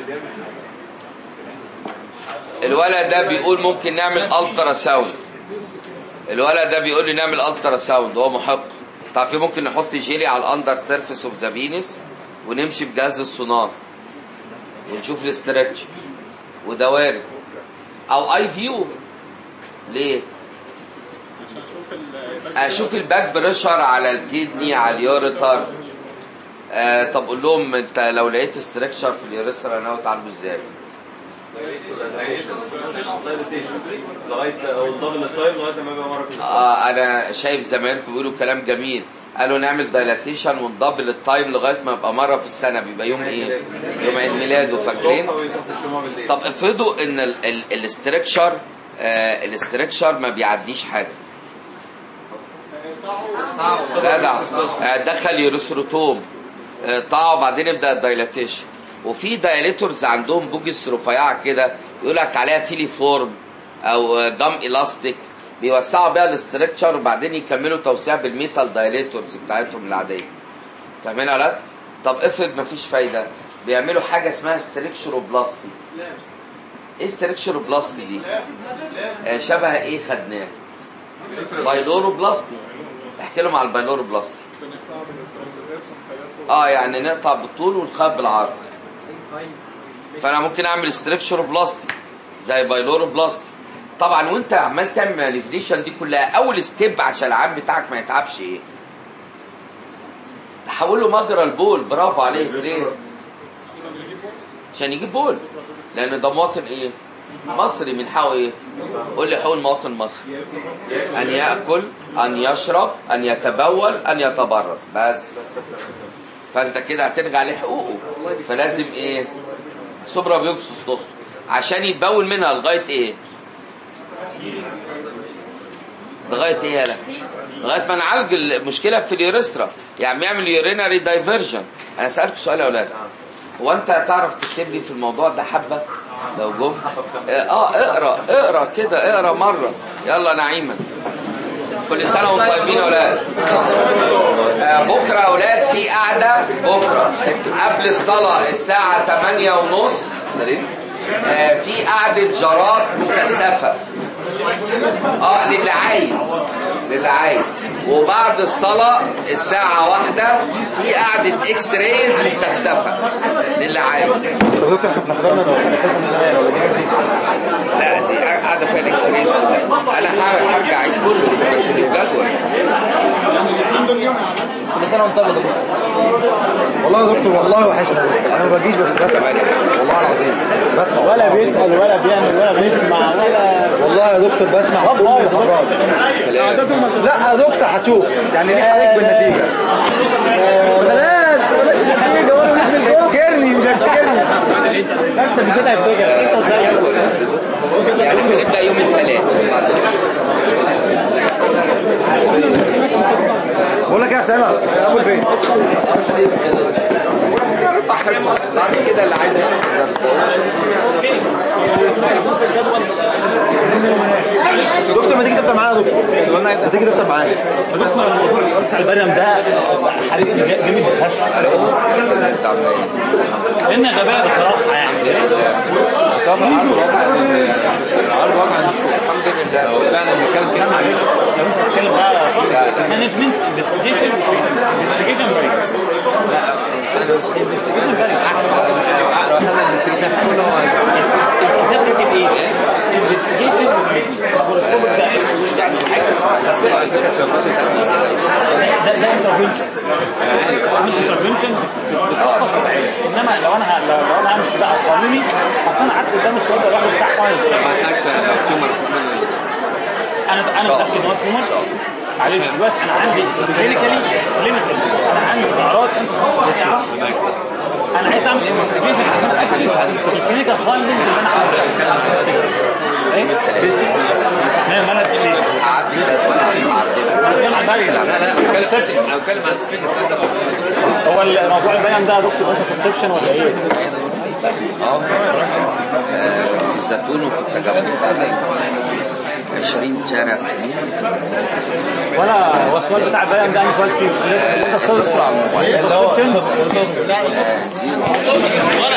الولد ده بيقول ممكن نعمل الترا ساوند الولد ده بيقول لي نعمل الترا ساوند هو محق تعرفين ممكن نحط جيلي على الاندر سيرفيس اوف ذا بينس ونمشي بجهاز السونار ونشوف الاسترتش وده وارد او اي فيو ليه؟ عشان اشوف ال اشوف الباك بريشر على الكدني على اليوريتر آه طب قول لهم انت لو لقيت استركشر في اليوريثرا ناوي تعالجه ازاي؟ لغايه او الدبل التايم لغايه ما يبقى مره كده آه انا شايف زمايلكم بيقولوا كلام جميل قالوا نعمل دايلاتيشن وندبل التايم لغايه ما يبقى مره في السنه بيبقى يوم ايه؟ يوم عيد ميلاده فاكرين؟ الصبح ويروح الجمعة بالليل طب افرضوا ان ال- ال- الاستركشر آه الاستركشر ما بيعديش حاجه جدع آه، دخل يوريثروتوم آه، طلع وبعدين يبدا الدايلاتيشن وفي دايليتورز عندهم بوجس رفيعه كده يقول لك عليها فيليفورم او آه، جام الاستيك بيوسعوا بيها الاستركشر وبعدين يكملوا توسيع بالميتال دايليتورز بتاعتهم العاديه فاهمين يا ولاد؟ طب افرض مفيش فايده بيعملوا حاجه اسمها ستريكشروبلاستي ايه ستريكشروبلاستي دي؟ آه، شبه ايه خدناه؟ بايلوروبلاستي احكي لهم على البايلوروبلاستي بنقطع من الترانسفيرس ونخيطه اه يعني نقطع بالطول ونخبي بالعرض فانا ممكن اعمل ستريكشروبلاستي زي بايلوروبلاستي طبعا وانت عمال تعمل مانيبيليشن دي كلها اول ستيب عشان العاب بتاعك ما يتعبش ايه؟ تحوله مجرى البول برافو عليك ليه؟ عشان يجيب بول لان ده مواطن ايه؟ مصري من حقه ايه؟ قول لي حقوق المواطن المصري ان ياكل ان يشرب ان يتبول ان يتبرد بس فانت كده هتلغي عليه حقوقه فلازم ايه؟ سوبرا بيوكسوس تصل عشان يتبول منها لغايه ايه؟ لغايه ايه يالا؟ لغايه ما نعالج المشكله في اليوريثرا يعني يعمل يوريناري دايفرجن انا سالك سؤال يا اولاد هو انت تعرف تكتب لي في الموضوع ده حبه لو جم اه اقرا اقرا كده اقرا مره يلا نعيما كل سنه وانتم طيبين يا اولاد آه بكره يا اولاد في قعده بكره قبل الصلاه الساعه 8 ونص آه في قعده جرات مكثفه اه للي عايز للي عايز وبعد الصلاة الساعة واحدة في قعدة اكس رايز مكثفة للي عايز طب دكتور احنا حضرنا الحصه من زمان ولا دي جديده؟ لا دي قاعدة فيها الاكس رايز كلها انا ه- هرجع اعيد كله بكتب الجدول كل سنه وانت طيب يا دكتور والله يا دكتور والله وحشنا انا ما بجيش بس بسمع والله العظيم بسمع ولا بيسأل ولا بيعمل ولا بيسمع ولا والله يا دكتور بسمع كل المحاضرات لا يا دكتور هتشوف يعني ليه عليك بالنتيجه بلاش بلاش النتيجه وانا مش مش هتفكرني مش هتفكرني انت بالذات هيفتكر انت زي يعني بنبدأ يوم الثلاث بقول لك ايه يا سامع ابو فين اربع حصص بعد كده اللي عايز يستمر دكتور ما تيجي تفطر معايا يا دكتور ما تيجي تفطر معايا دكتور الموضوع بتاع البرم ده حريق جامد فشخ الو ازيك عامله ايه؟ لان غباء بصراحه يعني الحمد لله لا انا بتكلم كلام عليك لو انت بتتكلم بقى مانجمنت انفستيجيشن انفستيجيشن بريك لا انفستيجيشن بريك احسن ايه؟ انفستيجيشن ده ده انترفنشن مش انترفنشن بتخطط طبيعيه انما لو انا ه- لو لو انا همشي بقى قانوني اصل انا قعدت قدام السؤال ده الواحد بتاع كويس انا انا متاكد ان هو تيومر معلش دلوقتي انا عندي كلينيكالي ليميتد انا عندي اعراض انت بتطلع انا عايز اعمل انفستيجيشن عشان اتاكد الكلينيكال فايندنج اللي انا عايزها ايه؟ ما ما انا ليه؟ قعدت جدول انا بتكلم عن هو الموضوع البيان ده يا دكتور انت سبسكريبشن ولا ايه؟ اه آه، في الزيتون وفي التجمع 20 شارع سليم ولا هو السؤال بتاع البيان ده أنهي سؤال فيه؟ اتصل على الموبايل اللي هو آه، زيرو